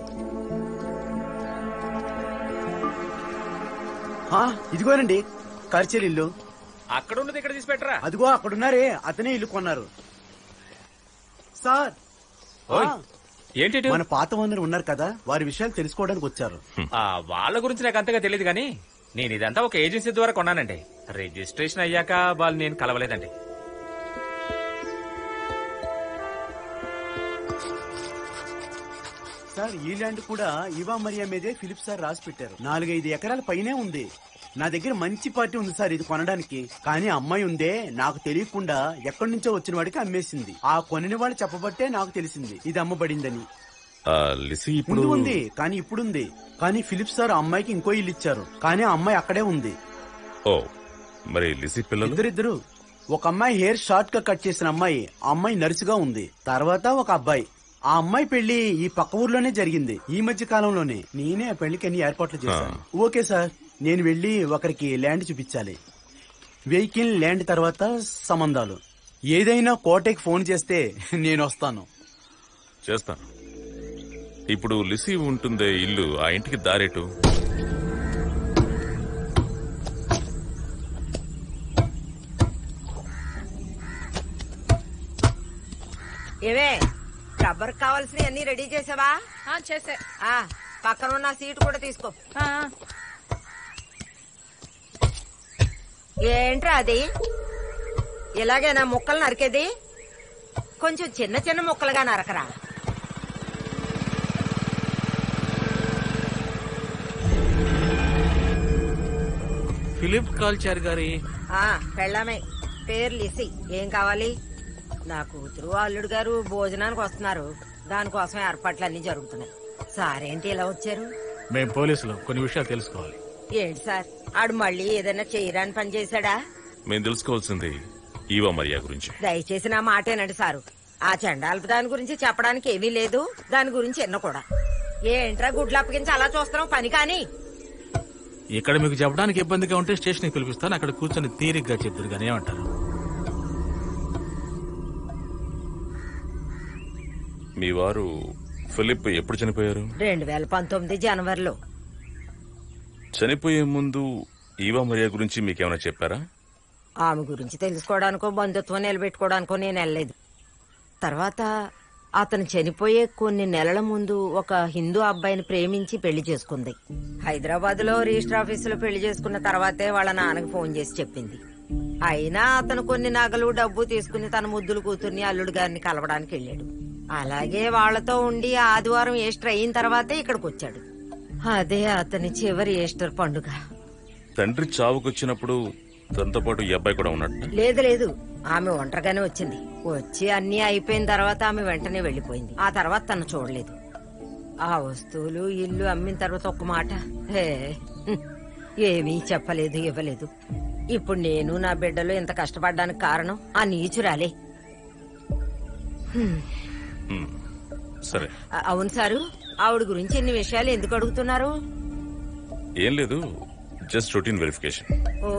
ఆ, ఇదిగోనండి కర్చల్ ఇల్లు అక్కడ ఉన్నది ఇక్కడ తీసి పెట్టరా అదిగో అక్కడున్నారే అతనే ఇల్లు కొన్నారు సార్ ఓయ్, ఆ, ఏంటి ఇటు? మన పాత ఓనర్ ఉన్నారు కదా వారి విషయాలు తెలుసుకోవడానికి వచ్చారు ఆ, వాళ్ళ గురించి నాకు అంతగా తెలియదు కానీ నేను ఇదంతా ఒక ఏజెన్సీ ద్వారా కొన్నానండి రిజిస్ట్రేషన్ అయ్యాక వాళ్ళు నేను కలవలేదండి సార్ ఈ ల్యాండ్ కూడా ఇవా మరియా మీదే ఫిలిప్ సార్ రాసి పెట్టారు నాలుగైదు ఎకరాల పైనే ఉంది నా దగ్గర మంచి పార్టీ ఉంది సార్ ఇది కొనడానికి కానీ అమ్మాయి ఉందే నాకు తెలియకుండా ఎక్కడి నుంచో వచ్చిన వాడికి అమ్మేసింది ఆ కొనిన వాళ్ళు చెప్పబట్టే నాకు తెలిసింది ఇది అమ్మబడిందని ఆ, లిసి ఇప్పుడు ముందు ఉంది కానీ ఇప్పుడు ఉంది కానీ ఫిలిప్ సార్ ఆ అమ్మాయికి ఇంకో ఇల్లు ఇచ్చారు కానీ ఆ అమ్మాయి అక్కడే ఉంది ఓ మరి లిసి పిల్లలు ఇద్దరిద్దరు ఒక అమ్మాయి హెయిర్ షార్ట్ గా కట్ చేసిన అమ్మాయి ఆ అమ్మాయి నర్సుగా ఉంది తర్వాత ఒక అబ్బాయి ఆ అమ్మాయి పెళ్లి ఈ పక్క ఊర్లోనే జరిగింది ఈ మధ్య కాలంలోనే నేనే ఆ పెళ్లికి అన్ని ఏర్పాట్లు చేశాను ఓకే సార్ నేను వెళ్లి ఒకరికి ల్యాండ్ చూపించాలి వెహికల్ ల్యాండ్ తర్వాత సంబంధాలు ఏదైనా కోటకి ఫోన్ చేస్తే నేను వస్తాను చేస్తాను ఇప్పుడు లిసి ఉంటుందే ఇల్లు ఆ ఇంటికి దారేటు ఏవే రబ్బర్ కావాల్సినవి అన్ని రెడీ చేసావా చేసే ఆ పక్కన ఉన్న సీట్ కూడా తీసుకో ఏంట్రా అది ఇలాగేనా ముక్కలు నరికేది కొంచెం చిన్న చిన్న ముక్కలుగా నరకరా ఫిలిప్ కాల్చార్ గారి ఆ పెళ్ళామే పేరు లిసి ఏం కావాలి నా కూతురు అల్లుడు గారు భోజనానికి వస్తున్నారు దానికోసం ఏర్పాట్లన్నీ జరుగుతున్నాయి సారేంటి ఇలా వచ్చారు మేం పోలీసులు కొన్ని విషయాలు తెలుసుకోవాలి ఏంటి సార్ ఆడు మళ్ళీ ఏదైనా చేయరాని పని చేశాడా మేము తెలుసుకోవాల్సింది ఈవా మరియా గురించి దయచేసి నా మాటేనండి సారు ఆ చండాలపు దాని గురించి చెప్పడానికి ఏమీ లేదు దాని గురించి ఎన్న కూడా ఏంట్రా గుడ్లు అప్పగించి అలా చూస్తున్నావు పని కానీ ఇక్కడ మీకు చెప్పడానికి ఇబ్బందిగా ఉంటే స్టేషన్కి పిలిపిస్తాను అక్కడ కూర్చొని తీరిగ్గా చెప్తారు కానీ ఏమంటారు మీ వారు ఫిలిప్ ఎప్పుడు చనిపోయారు రెండు వేల పంతొమ్మిది జనవరిలో చనిపోయే ముందు ఈవా మరియా గురించి మీకేమైనా చెప్పారా ఆమె గురించి తెలుసుకోవడానికో బంధుత్వం నిలబెట్టుకోవడానికో నేను వెళ్ళలేదు తర్వాత అతను చనిపోయే కొన్ని నెలల ముందు ఒక హిందూ అబ్బాయిని ప్రేమించి పెళ్లి చేసుకుంది హైదరాబాద్ లో రిజిస్టర్ ఆఫీసులో పెళ్లి చేసుకున్న తర్వాతే వాళ్ళ నాన్నకి ఫోన్ చేసి చెప్పింది అయినా అతను కొన్ని నగలు డబ్బు తీసుకుని తన ముద్దులు కూతుర్ని అల్లుడు గారిని కలవడానికి వెళ్ళాడు అలాగే వాళ్ళతో ఉండి ఆదివారం ఈస్టర్ అయిన తర్వాతే ఇక్కడికి వచ్చాడు అదే అతని చివరి ఈస్టర్ పండుగ తండ్రి చావుకొచ్చినప్పుడు తనతో పాటు ఈ అబ్బాయి కూడా ఉన్నట్టు లేదు లేదు ఆమె ఒంటరిగానే వచ్చింది వచ్చి అన్ని అయిపోయిన తర్వాత ఆమె వెంటనే వెళ్లిపోయింది ఆ తర్వాత తను చూడలేదు ఆ వస్తువులు ఇల్లు అమ్మిన తర్వాత ఒక్క మాట హే హ్మ్, ఏమీ చెప్పలేదు ఇవ్వలేదు ఇప్పుడు నేను నా బిడ్డలు ఇంత కష్టపడ్డానికి కారణం ఆ నీచురాలే హ్మ్, సరే అ- అవును సారు ఆవిడ గురించి ఇన్ని విషయాలు ఎందుకు అడుగుతున్నారు ఏం లేదు జస్ట్ రొటీన్ వెరిఫికేషన్ ఓ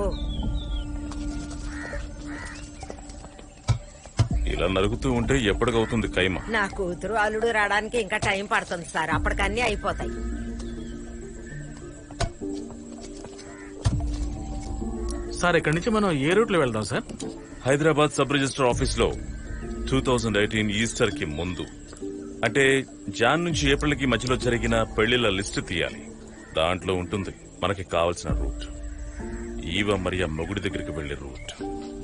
ఇలా నరుగుతూ ఉంటే ఎప్పటికవుతుంది కైమ నా కూతురు అల్లుడు రావడానికి ఇంకా టైం పడుతుంది సార్ అప్పటికన్నీ అయిపోతాయి సార్ ఇక్కడి నుంచి మనం ఏ రూట్లో వెళ్దాం sir Hyderabad sub register office లో టూ థౌజండ్ ఎయిటీన్ ఈస్టర్ కి ముందు అంటే జాన్ నుంచి ఏప్రిల్ కి మధ్యలో జరిగిన పెళ్లిళ్ల లిస్టు తీయాలి దాంట్లో ఉంటుంది మనకి కావలసిన రూట్ ఈవ మరియా మొగుడి దగ్గరికి వెళ్లే రూట్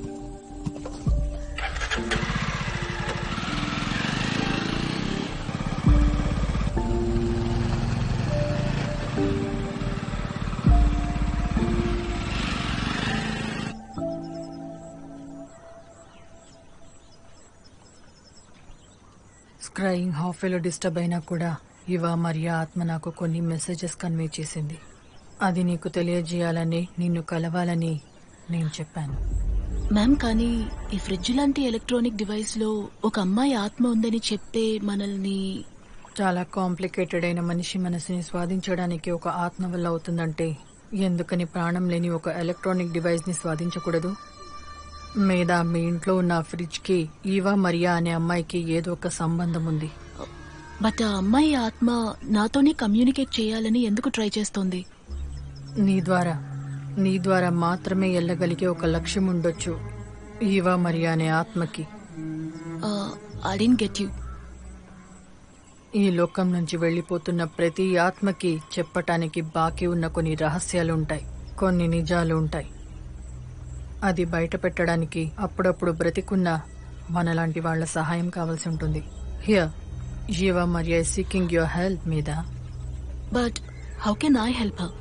స్క్రైయింగ్ హాఫేలో డిస్టర్బ్ అయినా కూడా ఇవా మరియా ఆత్మ నాకు కొన్ని మెసేజెస్ కన్వే చేసింది అది నీకు తెలియజేయాలని నిన్ను కలవాలని నేను చెప్పాను మ్యామ్ కానీ ఈ ఫ్రిడ్జ్ లాంటి ఎలక్ట్రానిక్ డివైస్ లో ఒక అమ్మాయి ఆత్మ ఉందని చెప్తే మనల్ని చాలా కాంప్లికేటెడ్ అయిన మనిషి మనసుని స్వాధించడానికి ఒక ఆత్మ వల్ల అవుతుందంటే ఎందుకని ప్రాణం లేని ఒక ఎలక్ట్రానిక్ డివైస్ ని స్వాధించకూడదు మీద మీ ఇంట్లో ఉన్న ఫ్రిడ్జ్ కి ఈవా మరియా అనే అమ్మాయికి ఏదో ఒక సంబంధం ఉంది బట్ ఆ అమ్మాయి ఆత్మ నాతోనే కమ్యూనికేట్ చేయాలని ఎందుకు ట్రై చేస్తోంది నీ ద్వారా నీ ద్వారా మాత్రమే వెళ్ళగలిగే ఒక లక్ష్యం ఉండొచ్చు ఈవా మరియా అనే ఆత్మకి ఐ డెంట్ గెట్ యూ ఈ లోకం నుంచి వెళ్లిపోతున్న ప్రతి ఆత్మకి చెప్పటానికి బాకీ ఉన్న కొన్ని రహస్యాలు ఉంటాయి కొన్ని నిజాలు ఉంటాయి అది బయట పెట్టడానికి అప్పుడప్పుడు బ్రతికున్న మనలాంటి వాళ్ళ సహాయం కావాల్సి ఉంటుంది here Jeeva Maria seeking your help మీద but how can I help her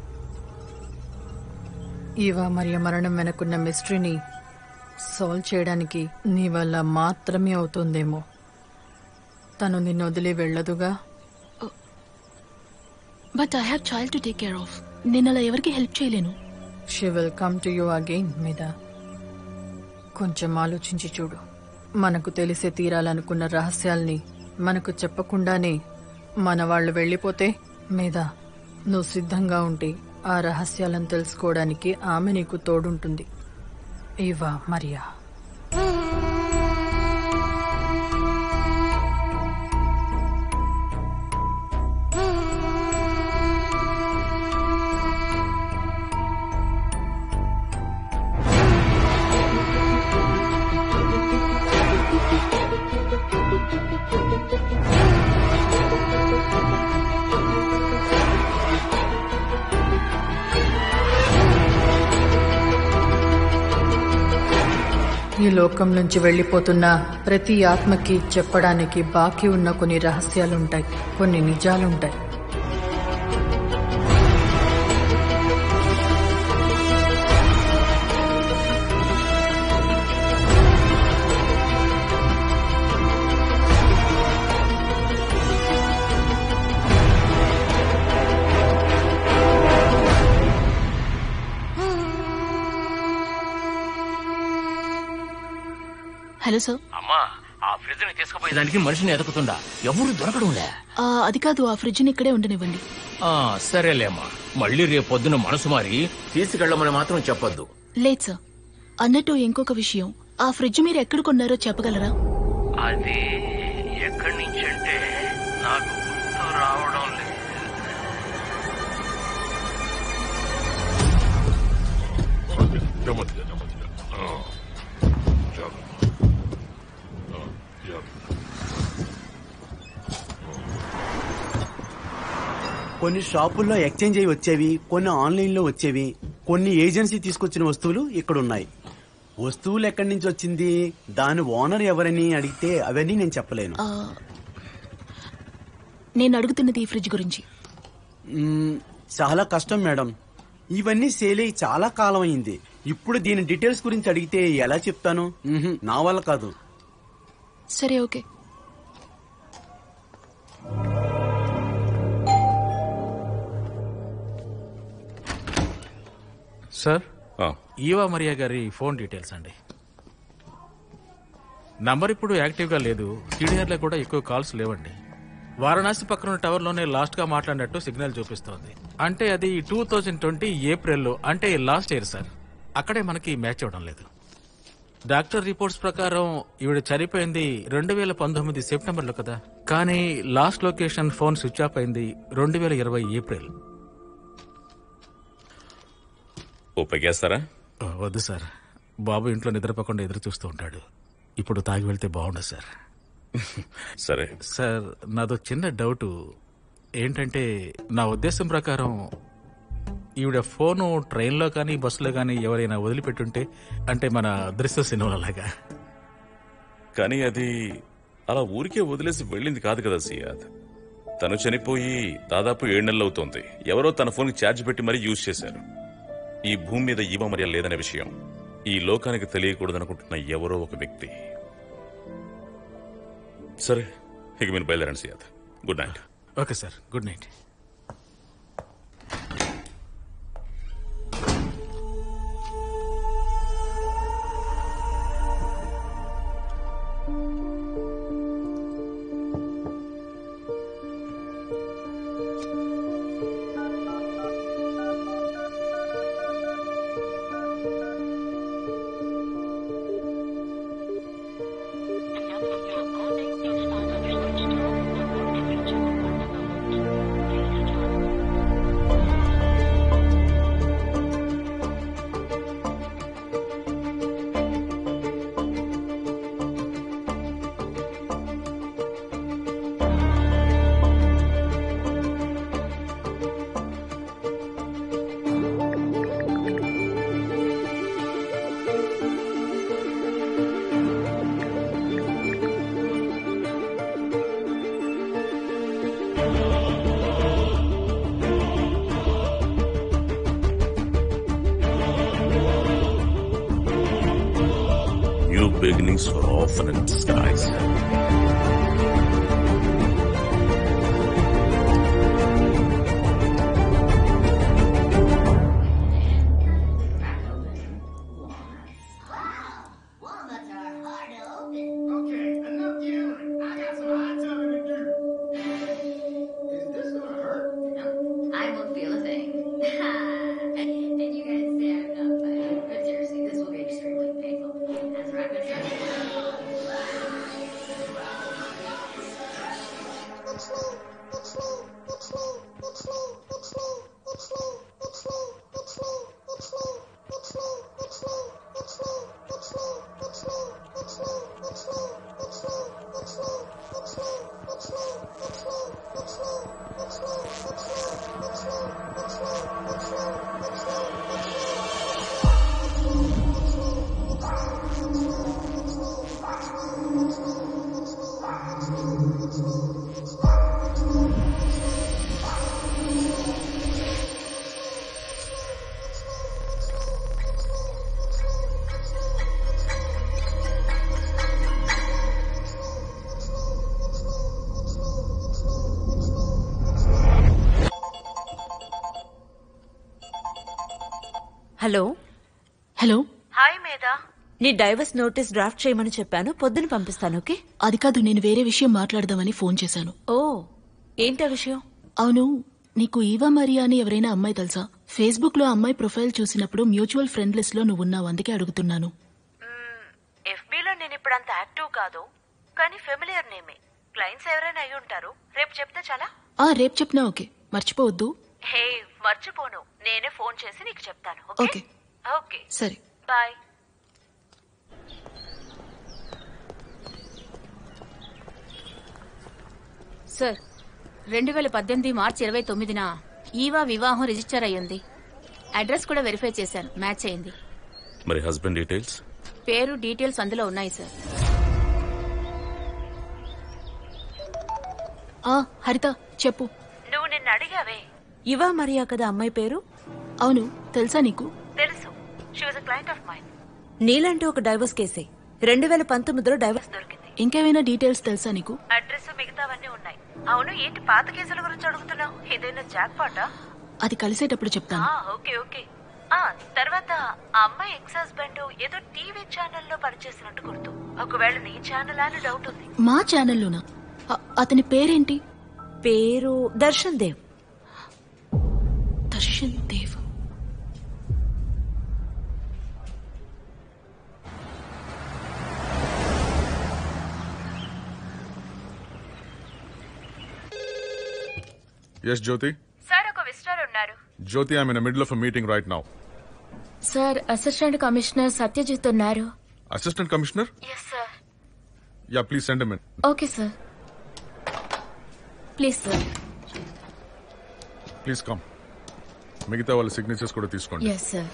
Eva Maria మరణం వెనకున్న మిస్టరీని సాల్వ్ చేయడానికి నీ వల్ల మాత్రమే అవుతుందేమో తను నిన్ను వదిలి వెళ్ళదుగా but I have child to take care of నేను అలా ఎవరికి హెల్ప్ చేయలేను she will come to you again మీద కొంచెం ఆలోచించి చూడు మనకు తెలిసే తీరాలనుకున్న రహస్యాల్ని మనకు చెప్పకుండానే మన వాళ్ళు వెళ్ళిపోతే మీద నువ్వు సిద్ధంగా ఉంటే ఆ రహస్యాలను తెలుసుకోవడానికి ఆమె నీకు తోడుంటుంది ఇవా మరియా ఈ లోకం నుంచి వెళ్లిపోతున్న ప్రతి ఆత్మకి చెప్పడానికి బాకీ ఉన్న కొన్ని రహస్యాలుంటాయి కొన్ని నిజాలుంటాయి హలో సార్ అమ్మా ఆ ఫ్రిడ్జ్ ని తీసుకుపోయేదానికి మనిషిని ఎదుకుతుండా ఎవరు దొరకడంలే అది కాదు ఆ ఫ్రిడ్జ్ని ఇక్కడే ఉండనివ్వండి ఆ సరేలేమ్మా మళ్ళీ రేపు పొద్దున మనసు మారి తీసుకెళ్ళమని మాత్రం చెప్పొద్దు లేదు సార్ అన్నట్టు ఇంకొక విషయం ఆ ఫ్రిడ్జ్ మీరు ఎక్కడ కొన్నారో చెప్పగలరా అది ఎక్కడి నుంచి అంటే నాకు గుర్తు రావడం లేదు నెమ్మదిగా నెమ్మదిగా ఆ, జాగ్రత్త. ఆ, జాగ్రత్త. కొన్ని షాపుల్లో ఎక్స్చేంజ్ అయి వచ్చేవి కొన్ని ఆన్లైన్ లో వచ్చేవి కొన్ని ఏజెన్సీ తీసుకొచ్చిన వస్తువులు ఇక్కడ ఉన్నాయి వస్తువులు ఎక్కడి నుంచి వచ్చింది దాని ఓనర్ ఎవరని అడిగితే అవన్నీ నేను చెప్పలేను ఆ, నేను అడుగుతున్నది ఈ ఫ్రిడ్జ్ గురించి మ్మ్, చాలా కష్టం మేడం ఇవన్నీ సేల్ అయ్యి చాలా కాలం అయింది ఇప్పుడు దీని డీటెయిల్స్ గురించి అడిగితే ఎలా చెప్తాను మ్హూ, నా వల్ల కాదు సరే ఓకే సార్ ఈవా మరియా గారి ఫోన్ డీటెయిల్స్ అండి నంబర్ ఇప్పుడు యాక్టివ్గా లేదు సిడిఆర్లో కూడా ఎక్కువ కాల్స్ లేవండి వారణాసి పక్కన ఉన్న టవర్లోనే లాస్ట్ గా మాట్లాడినట్టు సిగ్నల్ చూపిస్తోంది అంటే అది టూ థౌజండ్ ట్వంటీ ఏప్రిల్లో అంటే లాస్ట్ ఇయర్ సార్ అక్కడే మనకి మ్యాచ్ అవ్వడం లేదు డాక్టర్ రిపోర్ట్స్ ప్రకారం ఈవిడ చనిపోయింది రెండు వేల పంతొమ్మిది సెప్టెంబర్లో కదా కానీ last location phone switch off అయింది రెండు వేల ఇరవై ఏప్రిల్ ఉపయోగిస్తారా ఆ, వద్దు సార్ బాబు ఇంట్లో నిద్రపోకుండా ఎదురు చూస్తూ ఉంటాడు ఇప్పుడు తాగి వెళ్తే బాగుండదు సార్ సరే సార్ నాదో చిన్న డౌట్ ఏంటంటే నా ఉద్దేశం ప్రకారం ఈవిడ ఫోను ట్రైన్లో కానీ బస్సులో కానీ ఎవరైనా వదిలిపెట్టుంటే అంటే మన దృశ్య సినిమాలలాగా కానీ అది అలా ఊరికే వదిలేసి వెళ్ళింది కాదు కదా సియాద్ తను చనిపోయి దాదాపు ఏడు నెలలు అవుతోంది ఎవరో తన ఫోన్ ఛార్జ్ పెట్టి మరీ యూజ్ చేశారు ఈ భూమి మీద ఈవ మర్యాద లేదనే విషయం ఈ లోకానికి తెలియకూడదనుకుంటున్న ఎవరో ఒక వ్యక్తి సరే ఇక మీరు బయలుదేరండి Siyad good night okay sir good night New beginnings for often in disguise. I won't feel a thing. and you guys say I'm not funny. But seriously, this will be extremely painful. That's right, but hello hello hi Medha నీ డైవర్స్ నోటీస్ డ్రాఫ్ట్ చేయమని చెప్పాను పొద్దున పంపిస్తాను ఓకే అది కాదు నేను వేరే విషయం మాట్లాడదామని ఫోన్ చేశాను ఓ ఏంటా విషయం అవును నీకు ఈవా మరియా అని ఎవరైనా అమ్మాయి తెలుసా ఫేస్బుక్ లో అమ్మాయి ప్రొఫైల్ చూసినప్పుడు మ్యూచువల్ ఫ్రెండ్ లిస్ట్ లో నువ్వు ఉన్నావు అందుకే అడుగుతున్నాను ఎఫ్బీలో నేను ఇప్పుడు అంత యాక్టివ్ కాదు కానీ ఫెమిలియర్ నేమే క్లయింట్స్ ఎవరైనా అయి ఉంటారు రేపు చెప్తే చాలా ఆ రేపు చెప్పినా ఓకే మర్చిపోవద్దు హే మర్చిపోను నేనే ఫోన్ చేసి నీకు చెప్తాను ఓకే ఓకే సరే బాయ్ సార్ రెండు వేల పద్దెనిమిది మార్చి ఇరవై తొమ్మిదిన ఈవా వివాహం రిజిస్టర్ అయ్యింది అడ్రస్ కూడా వెరిఫై చేశాను మ్యాచ్ అయింది మరి హస్బెండ్ డీటెయిల్స్ పేరు డీటెయిల్స్ అందులో ఉన్నాయి సార్ ఆ హరిత చెప్పు నువ్వు నిన్ను అడిగావే ఇవా మరియా కదా అమ్మాయి పేరు అవును తెలుసా నీకు తెలుసు she was client of mine నీలాంటి ఒక డైవర్స్ కేసే రెండు వేల పంతొమ్మిదిలో డైవర్స్ దొరికింది ఇంకేమైనా డీటెయిల్స్ తెలుసా నీకు అడ్రస్ మిగతావన్నీ ఉన్నాయి అవును ఏంటి పాత కేసుల గురించి అడుగుతున్నావు ఇదేనా జాక్ పాటా అది కలిసేటప్పుడు చెప్తాను ఓకే ఓకే ఆ తర్వాత ఆ అమ్మాయి ఎక్స్ హస్బెండ్ ఏదో టీవీ ఛానల్లో పనిచేసినట్టు గుర్తు ఒకవేళ నీ ఛానల్ అని డౌట్ ఉంది మా ఛానల్లోనా అ- అతని పేరేంటి పేరు దర్శన్ దేవ్ దర్శన్ దేవ్ ఎస్ జ్యోతి సార్ ఒక విజిటర్ ఉన్నారు Jyothi I'm in middle of meeting right now sir assistant commissioner Satyajit ఉన్నారు assistant commissioner yes sir yeah please send him in okay sir please sir please come మిగతా వాళ్ళ సిగ్నేచర్స్ కూడా తీసుకోండి yes sir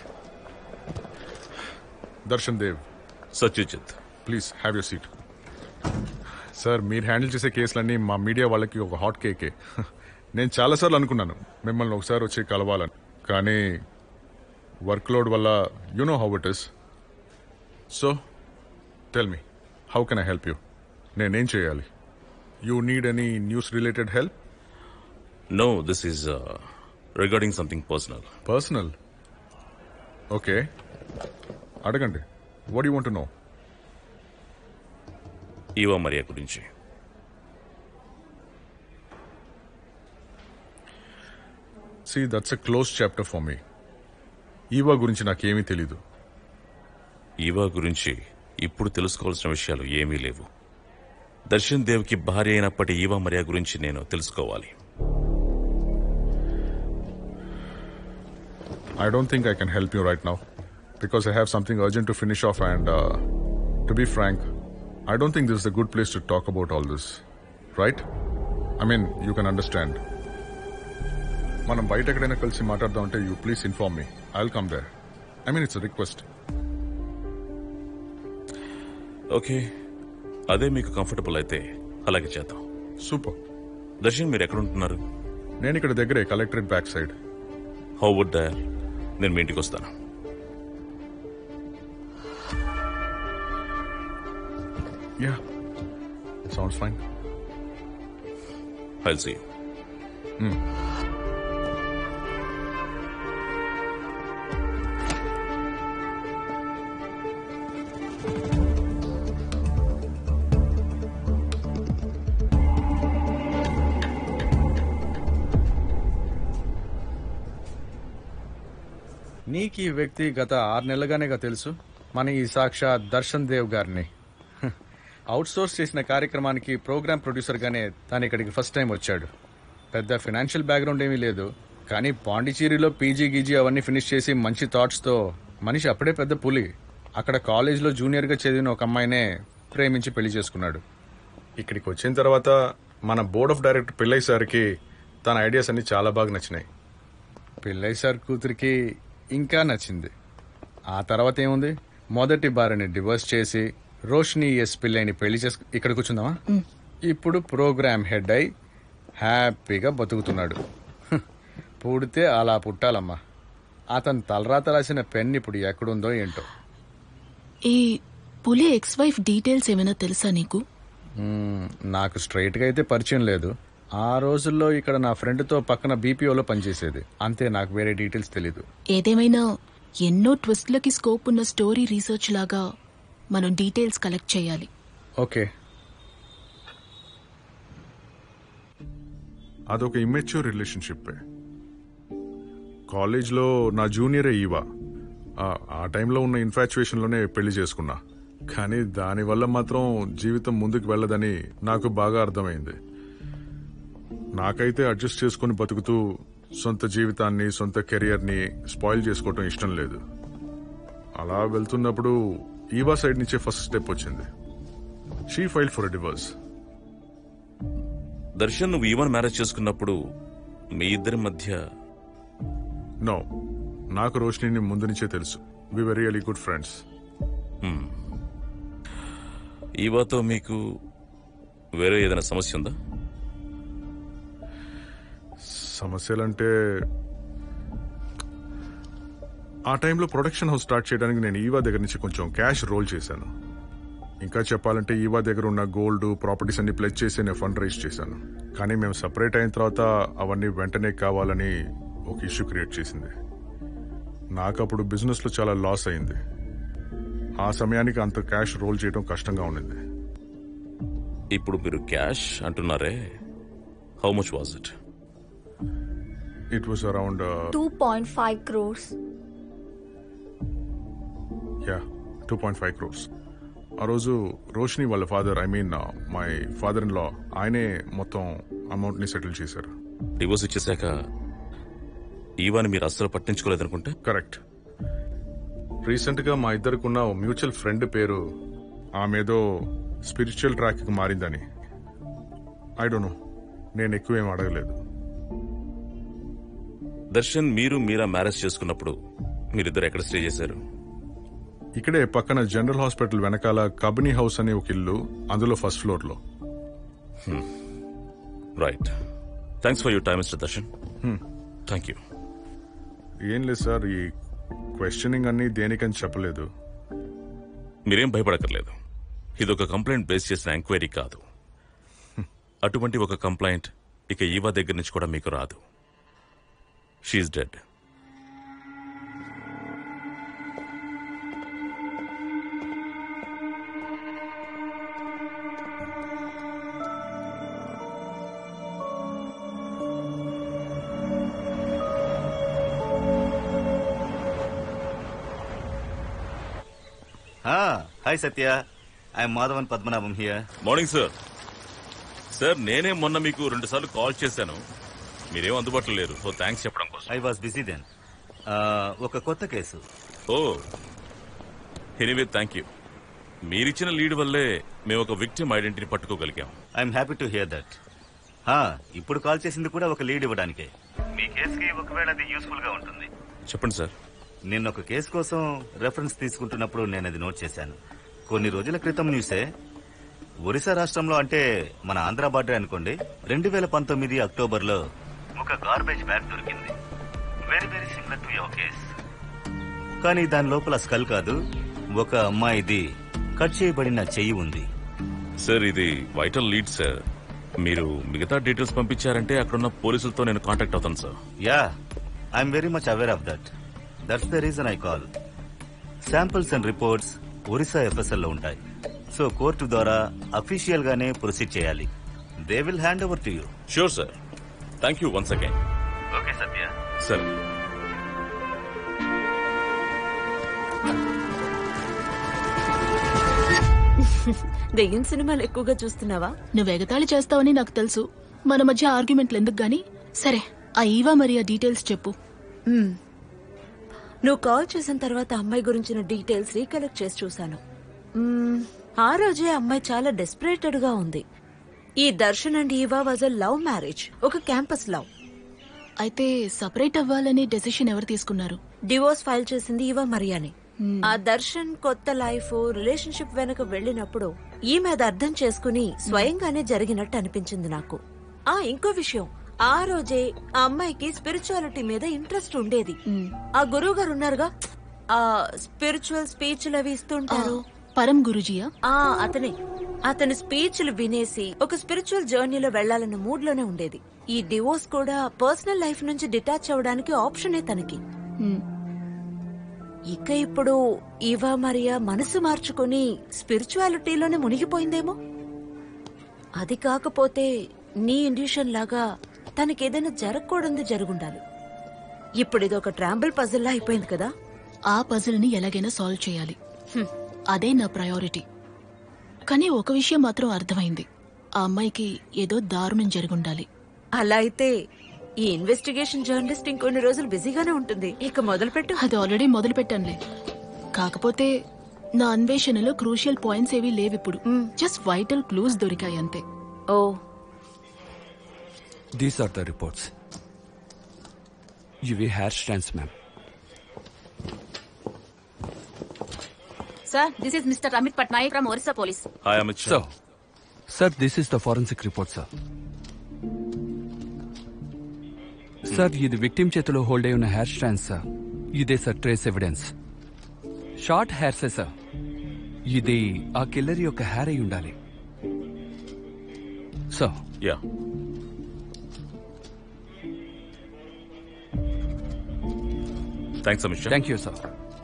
Darshan Dev Satyajit please have you seat sir మీరు హ్యాండిల్ చేసే కేసులన్నీ మా మీడియా వాళ్ళకి ఒక హాట్ కేకే నేను చాలాసార్లు అనుకున్నాను మిమ్మల్ని ఒకసారి వచ్చి కలవాలని కానీ వర్క్ లోడ్ వల్ల you know how it is so tell me how can I help you నేనేం చేయాలి you need any news related help no this is regarding something personal personal okay అడగండి what you want no Eva Maria గురించి see that's a close chapter for me Eva గురించి నాకేమీ తెలీదు ఈవా గురించి ఇప్పుడు తెలుసుకోవాల్సిన విషయాలు ఏమీ లేవు దర్శన్ దేవ్కి భార్య అయినప్పటి ఈవా మరియా గురించి నేను తెలుసుకోవాలి I don't think I can help you right now because I have something urgent to finish off, and uh, to be frank, I don't think this is a good place to talk about all this. Right? I mean, you can understand. మనం బయట ఎక్కడైనా కలిసి మాట్లాడదాం అంటే you please inform me I will come there I mean it's request okay అదే మీకు కంఫర్టబుల్ అయితే అలాగే చేద్దాం సూపర్ దర్శన్ మీరు ఎక్కడ ఉంటున్నారు నేను ఇక్కడ దగ్గరే collectorate back side how would that నేను మీ ఇంటికి వస్తాను yeah sounds fine I'll see నీకు ఈ వ్యక్తి గత ఆరు నెలలుగానేగా తెలుసు మన ఈ సాక్షాత్ దర్శన్ దేవ్ గారిని అవుట్ సోర్స్ చేసిన కార్యక్రమానికి ప్రోగ్రామ్ ప్రొడ్యూసర్ గానే తను ఇక్కడికి ఫస్ట్ టైం వచ్చాడు పెద్ద ఫినాన్షియల్ బ్యాక్గ్రౌండ్ ఏమీ లేదు కానీ పాండిచేరిలో పీజీ గీజీ అవన్నీ ఫినిష్ చేసి మంచి థాట్స్ తో మనిషి అప్పుడే పెద్ద పులి అక్కడ కాలేజ్లో జూనియర్ గా చదివిన ఒక అమ్మాయినే ప్రేమించి పెళ్లి చేసుకున్నాడు ఇక్కడికి వచ్చిన తర్వాత మన బోర్డ్ ఆఫ్ డైరెక్టర్ పిల్లయ్య సార్కి తన ఐడియాస్ అన్ని చాలా బాగా నచ్చినాయి పిల్లయ్య సార్ కూతురికి ఇంకా నచ్చింది ఆ తర్వాత ఏముంది మొదటి భార్యని డివోర్స్ చేసి రోషిని ఎస్ పిల్లయ్యని పెళ్లి చేసు ఇక్కడ కూర్చుందామా ఇప్పుడు ప్రోగ్రామ్ హెడ్ అయి హ్యాపీగా బతుకుతున్నాడు హ్, పుడితే అలా పుట్టాలమ్మా అతను తలరాత రాసిన పెన్ ఇప్పుడు ఎక్కడుందో ఏంటో ఈ పులి ఎక్స్ వైఫ్ డీటెయిల్స్ ఏమైనా తెలుసా నీకు మ్మ్, నాకు స్ట్రైట్ గా అయితే పరిచయం లేదు ఆ రోజుల్లో ఇక్కడ నా ఫ్రెండ్తో పక్కన బీపీఓలో పనిచేసేది అంతే నాకు వేరే డీటెయిల్స్ తెలీదు ఏదేమైనా ఎన్నో ట్విస్ట్లకి స్కోప్ ఉన్న స్టోరీ రీసెర్చ్ లాగా మనం డీటెయిల్స్ కలెక్ట్ చేయాలి ఓకే అదొక ఇమ్మెచ్యూర్ రిలేషన్షిప్ కాలేజ్లో నా జూనియరే ఈవా ఆ- ఆ టైంలో ఉన్న ఇన్ఫాచ్యుయేషన్లోనే పెళ్లి చేసుకున్నా కానీ దానివల్ల మాత్రం జీవితం ముందుకు వెళ్ళదని నాకు బాగా అర్థమైంది నాకైతే అడ్జస్ట్ చేసుకుని బతుకుతూ సొంత జీవితాన్ని సొంత కెరియర్ని స్పాయిల్ చేసుకోవటం ఇష్టం లేదు అలా వెళ్తున్నప్పుడు ఈవా సైడ్ నుంచే ఫస్ట్ స్టెప్ వచ్చింది she file for divorce Darshan నువ్వు ఈవన్ మ్యారేజ్ చేసుకున్నప్పుడు మీ ఇద్దరి మధ్య నో నాకు రోషిని ముందు నుంచే తెలుసు we were really good friends hmm. ఈవాతో మీకు వేరే ఏదైనా సమస్య ఉందా సమస్యలంటే ఆ టైంలో ప్రొడక్షన్ హౌస్ స్టార్ట్ చేయడానికి నేను ఈవా దగ్గర నుంచి కొంచెం క్యాష్ రోల్ చేశాను ఇంకా చెప్పాలంటే ఈవా దగ్గర ఉన్న గోల్డ్ ప్రాపర్టీస్ అన్ని ప్లెజ్ చేసి నేను ఫండ్ రైజ్ చేశాను కానీ మేము సపరేట్ అయిన తర్వాత అవన్నీ వెంటనే కావాలని ఒక ఇష్యూ క్రియేట్ చేసింది నాకు అప్పుడు బిజినెస్లో చాలా లాస్ అయింది ఆ సమయానికి అంత క్యాష్ రోల్ చేయడం కష్టంగా ఉండింది ఇప్పుడు మీరు క్యాష్ అంటున్నారే how much was it it was around 2.5 crores. Yeah two point five crores ఆ రోజు రోషిని వాళ్ళ father I mean my father in law ఆయనే మొత్తం అమౌంట్ ని సెటిల్ చేశారు డివోర్స్ ఇచ్చేశాక ఈవాని మీరు అస్సలు పట్టించుకోలేదనుకుంటే కరెక్ట్ రీసెంట్ గా మా ఇద్దరికి ఉన్న మ్యూచువల్ ఫ్రెండ్ పేరు ఆమెదో స్పిరిచువల్ ట్రాక్ కి మారిందని ఐ డోంట్ నో నేను ఎక్కువేం అడగలేదు దర్శన్ మీరు మీరా మ్యారేజ్ చేసుకున్నప్పుడు మీరిద్దరు ఎక్కడ స్టే చేశారు ఇక్కడే పక్కన జనరల్ హాస్పిటల్ వెనకాల కబనీ హౌస్ అనే ఒక ఇల్లు అందులో ఫస్ట్ ఫ్లోర్ లో right thanks for your time mister Darshan thank you ఏం లేదు సార్ ఈ క్వశ్చనింగ్ అన్ని దేనికని చెప్పలేదు మీరేం భయపడక్కర్లేదు ఇది ఒక కంప్లైంట్ బేస్ చేసిన ఎంక్వైరీ కాదు అటువంటి ఒక కంప్లైంట్ ఇక ఈవా దగ్గర నుంచి కూడా మీకు రాదు she dead hi Satya I'm Madhavan Padmanabham here morning sir sir నేనే మొన్న మీకు రెండు సార్లు కాల్ చేశాను మీరేం అందుబాటులో లేరు సో థ్యాంక్స్ చెప్పడం కోసం ఐ వాస్ బిజీ దెన్ ఒక కొత్త కేసు ఓ ఎనీవే థ్యాంక్ యూ మీరిచ్చిన లీడ్ వల్లే మేము ఒక విక్టిమ్ ఐడెంటిటీ పట్టుకోగలిగాం I'm happy to hear that ఇప్పుడు కాల్ చేసింది కూడా ఒక లీడ్ ఇవ్వడానికే మీ కేసుకి ఒకవేళ అది యూస్ఫుల్ గా ఉంటుంది చెప్పండి సార్ నిన్న ఒక కేసు కోసం రెఫరెన్స్ తీసుకుంటున్నప్పుడు నేను అది నోట్ చేశాను కొన్ని రోజుల క్రితం న్యూసే ఒరిస్సా రాష్ట్రంలో అంటే మన ఆంధ్ర బార్డర్ అనుకోండి రెండు వేల పంతొమ్మిది అక్టోబర్లో ఒక గార్బేజ్ బ్యాగ్ దొరికింది very very similar to your case కానీ దాని లోపల స్కల్ కాదు ఒక అమ్మాయిది కట్ చేయబడిన చెయ్యి ఉంది సార్ ఇది వైటల్ లీడ్ సార్ మీరు మిగతా డీటెయిల్స్ పంపించారంటే అక్కడున్న పోలీసులతో నేను కాంటాక్ట్ అవుతాను sir yeah I'm very much aware of that that's the reason I call samples and reports Orissa FSL లో ఉంటాయి సో కోర్టు ద్వారా అఫీషియల్ గానే ప్రొసీడ్ చేయాలి they will hand over to you sure sir thank you once again okay Satya sir దెయ్యం సినిమాలు ఎక్కువగా చూస్తున్నావా నువ్వు ఎగతాళి చేస్తావని నాకు తెలుసు మన మధ్య ఆర్గ్యుమెంట్లు ఎందుకు గాని సరే ఆ ఈవా మరి ఆ డీటెయిల్స్ చెప్పు మ్మ్. నువ్వు కాల్ చేసిన తర్వాత అమ్మాయి గురించిన డీటెయిల్స్ రీకలెక్ట్ చేసి చూశాను మ్మ్, ఆ రోజే అమ్మాయి చాలా డెస్పరేటెడ్ గా ఉంది ఈ Darshan and Eva was a love marriage ఒక క్యాంపస్ లవ్ అయితే సపరేట్ అవ్వాలని డెసిషన్ ఎవరు తీసుకున్నారు డివోర్స్ ఫైల్ చేసింది ఈవా మరియాని ఆ దర్శన్ కొత్త లైఫ్ రిలేషన్షిప్ వెనక వెళ్ళినప్పుడు ఈమె అది అర్థం చేసుకుని స్వయంగానే జరిగినట్టు అనిపించింది నాకు ఆ ఇంకో విషయం ఆ రోజే ఆ అమ్మాయికి స్పిరిచువాలిటీ మీద ఇంట్రెస్ట్ ఉండేది ఆ గురువు గారు ఉన్నారుగా ఆ స్పిరిచువల్ స్పీచ్లు అవి ఇస్తుంటారు పరం గురుజీయా ఆ అతనే అతని స్పీచ్లు వినేసి ఒక స్పిరిచువల్ జర్నీలో వెళ్లాలన్న మూడ్ లోనే ఉండేది ఈ డివోర్స్ కూడా పర్సనల్ లైఫ్ నుంచి డిటాచ్ అవ్వడానికి ఆప్షనే తనకి ఇక ఇప్పుడు ఈవా మరియా మనసు మార్చుకుని స్పిరిచువాలిటీలోనే మునిగిపోయిందేమో అది కాకపోతే నీ ఇండ్యూషన్ లాగా తనకేదైనా జరగకూడదు జరుగుండాలి ఇప్పుడు ఇది ఒక ట్రాంబుల్ పజిల్లా అయిపోయింది కదా ఆ పజిల్ ని ఎలాగైనా సాల్వ్ చేయాలి అదే నా ప్రయారిటీ కానీ ఒక విషయం మాత్రం అర్థమైంది ఆ అమ్మాయికి ఏదో దారుణం జరుగుండాలి అలా అయితే ఈ ఇన్వెస్టిగేషన్ జర్నలిస్ట్ ఇంకొన్ని రోజులు బిజీగానే ఉంటుంది ఇక మొదలుపెట్టు అది ఆల్రెడీ మొదలు పెట్టానులే కాకపోతే నా అన్వేషణలో క్రూషియల్ పాయింట్స్ ఏవీ లేవిప్పుడు జస్ట్ వైటల్ క్లూస్ దొరికాయి అంతే oh these are the reports ఇవి hair stands ma'am sir this is mister Amit Patnaik from Orissa police hi Amit so sir this is the forensic report sir sir ఇది విక్టిమ్ చేతిలో హోల్డ్ అయి ఉన్న హెయిర్ స్టాండ్స్ సార్ ఇదే సార్ ట్రేస్ ఎవిడెన్స్ షార్ట్ హెయిర్సే సార్ ఇది ఆ కిల్లర్ యొక్క హెయిర్ అయి ఉండాలి so yeah thanks Amit Shah thank you sir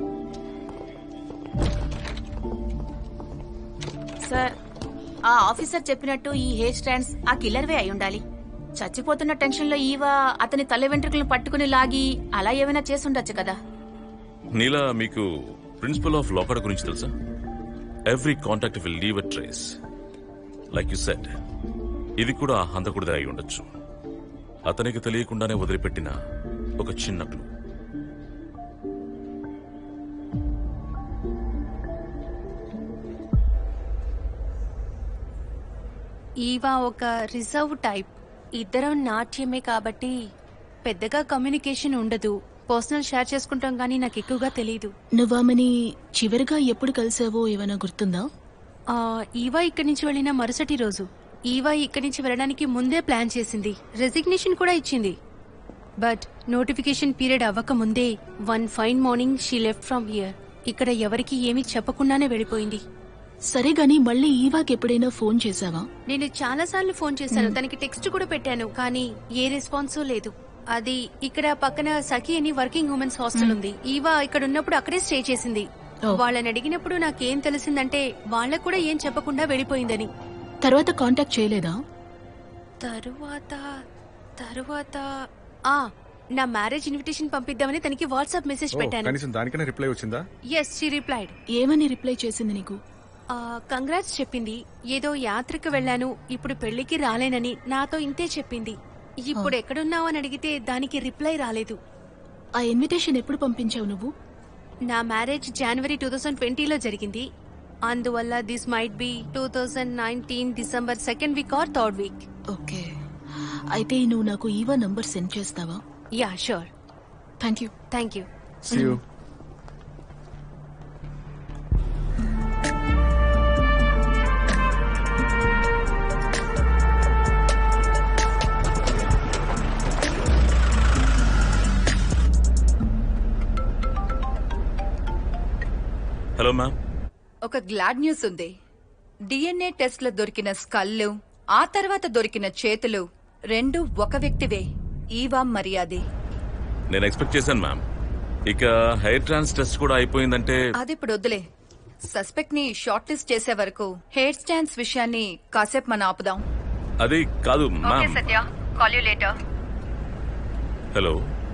sir ఆ ఆఫీసర్ చెప్పినట్టు ఈ హెయిర్ స్టాండ్స్ ఆ కిల్లర్వే అయి ఉండాలి చచ్చిపోతున్న టెన్షన్ లో ఈవా అతని తల వెంట్రుకలను పట్టుకుని లాగి అలా ఏమైనా చేసి ఉండొచ్చు కదా నీలా మీకు ప్రిన్సిపల్ ఆఫ్ లాకర్ గురించి తెలుసా every contact will leave a trace like you said ఇది కూడా ఆ హంతకుడిదే అయి ఉండొచ్చు అతనికి తెలియకుండానే వదిలిపెట్టిన ఒక చిన్న క్లూ ఈవా ఒక రిజర్వ్ టైప్ ఇద్దరం నాట్యమే కాబట్టి పెద్దగా కమ్యూనికేషన్ ఉండదు పర్సనల్ షేర్ చేసుకుంటాం కానీ నాకు ఎక్కువగా తెలియదు నువ్వామని చివరిగా ఎప్పుడు కలిసావో ఏమైనా గుర్తుందా ఆ, ఈవా ఇక్కడి నుంచి వెళ్ళిన మరుసటి రోజు ఈవా ఇక్కడి నుంచి వెళ్ళడానికి ముందే ప్లాన్ చేసింది రెసిగ్నేషన్ కూడా ఇచ్చింది బట్ నోటిఫికేషన్ పీరియడ్ అవ్వక ముందే one fine morning she left from here ఇక్కడ ఎవరికి ఏమీ చెప్పకుండానే వెళ్ళిపోయింది సరే గాని మళ్ళీ ఈవాకి ఎప్పుడైనా ఫోన్ చేసావా నేను చాలా సార్లు ఫోన్ చేశాను మ్. తనకి టెక్స్ట్ కూడా పెట్టాను కానీ ఏ రెస్పాన్సో లేదు అది ఇక్కడ పక్కన సఖి అని వర్కింగ్ ఉమెన్స్ హాస్టల్ మ్. ఉంది ఈవా ఇక్కడ ఉన్నప్పుడు అక్కడే స్టే చేసింది ఓ. వాళ్ళని అడిగినప్పుడు నాకేం తెలిసిందంటే వాళ్ళకు కూడా ఏం చెప్పకుండా వెళ్ళిపోయిందని తర్వాత కాంటాక్ట్ చేయలేదా తరువాత తరువాత ఆ నా మ్యారేజ్ ఇన్విటేషన్ పంపిద్దామని తనకి వాట్సాప్ మెసేజ్ ఓ, పెట్టాను కనీసం దానికైనా రిప్లై వచ్చిందా ఎస్ షీ రిప్లైడ్ ఏమని రిప్లై చేసింది నీకు కంగ్రాట్స్ చెప్పింది ఏదో యాత్రకు వెళ్ళాను ఇప్పుడు పెళ్లికి రాలేనని నాతో ఇంతే చెప్పింది ఇప్పుడు ఎక్కడున్నావు అని అడిగితే దానికి రిప్లై రాలేదు ఆ ఇన్విటేషన్ ఎప్పుడు పంపించావు నువ్వు నా మ్యారేజ్ జనవరి టూ థౌసండ్ ట్వంటీలో జరిగింది అందువల్ల this might be two thousand nineteen December second week or third week okay అయితే నువ్వు నాకు ఈవా నంబర్ సెండ్ చేస్తావా yeah sure thank you thank you See you. Hello ma'am ఒక గ్లాడ్ న్యూస్ ఉంది డిఎన్ఏ టెస్ట్ లో దొరికిన స్కల్లు ఆ తర్వాత దొరికిన చేతులు రెండు ఒక వ్యక్తివే ఈవా మర్యాదే నేను ఎక్స్పెక్ట్ చేశాను మ్యామ్ ఇక హెయిర్ ట్రాన్స్ టెస్ట్ కూడా అయిపోయిందంటే అది ఇప్పుడు వద్దులే సస్పెక్ట్ ని షార్ట్ లిస్ట్ చేసే వరకు హెయిర్ స్టాండ్స్ విషయాన్ని కాసేపు మన ఆపుదాం అది కాదు okay ma'am Satya call you later hello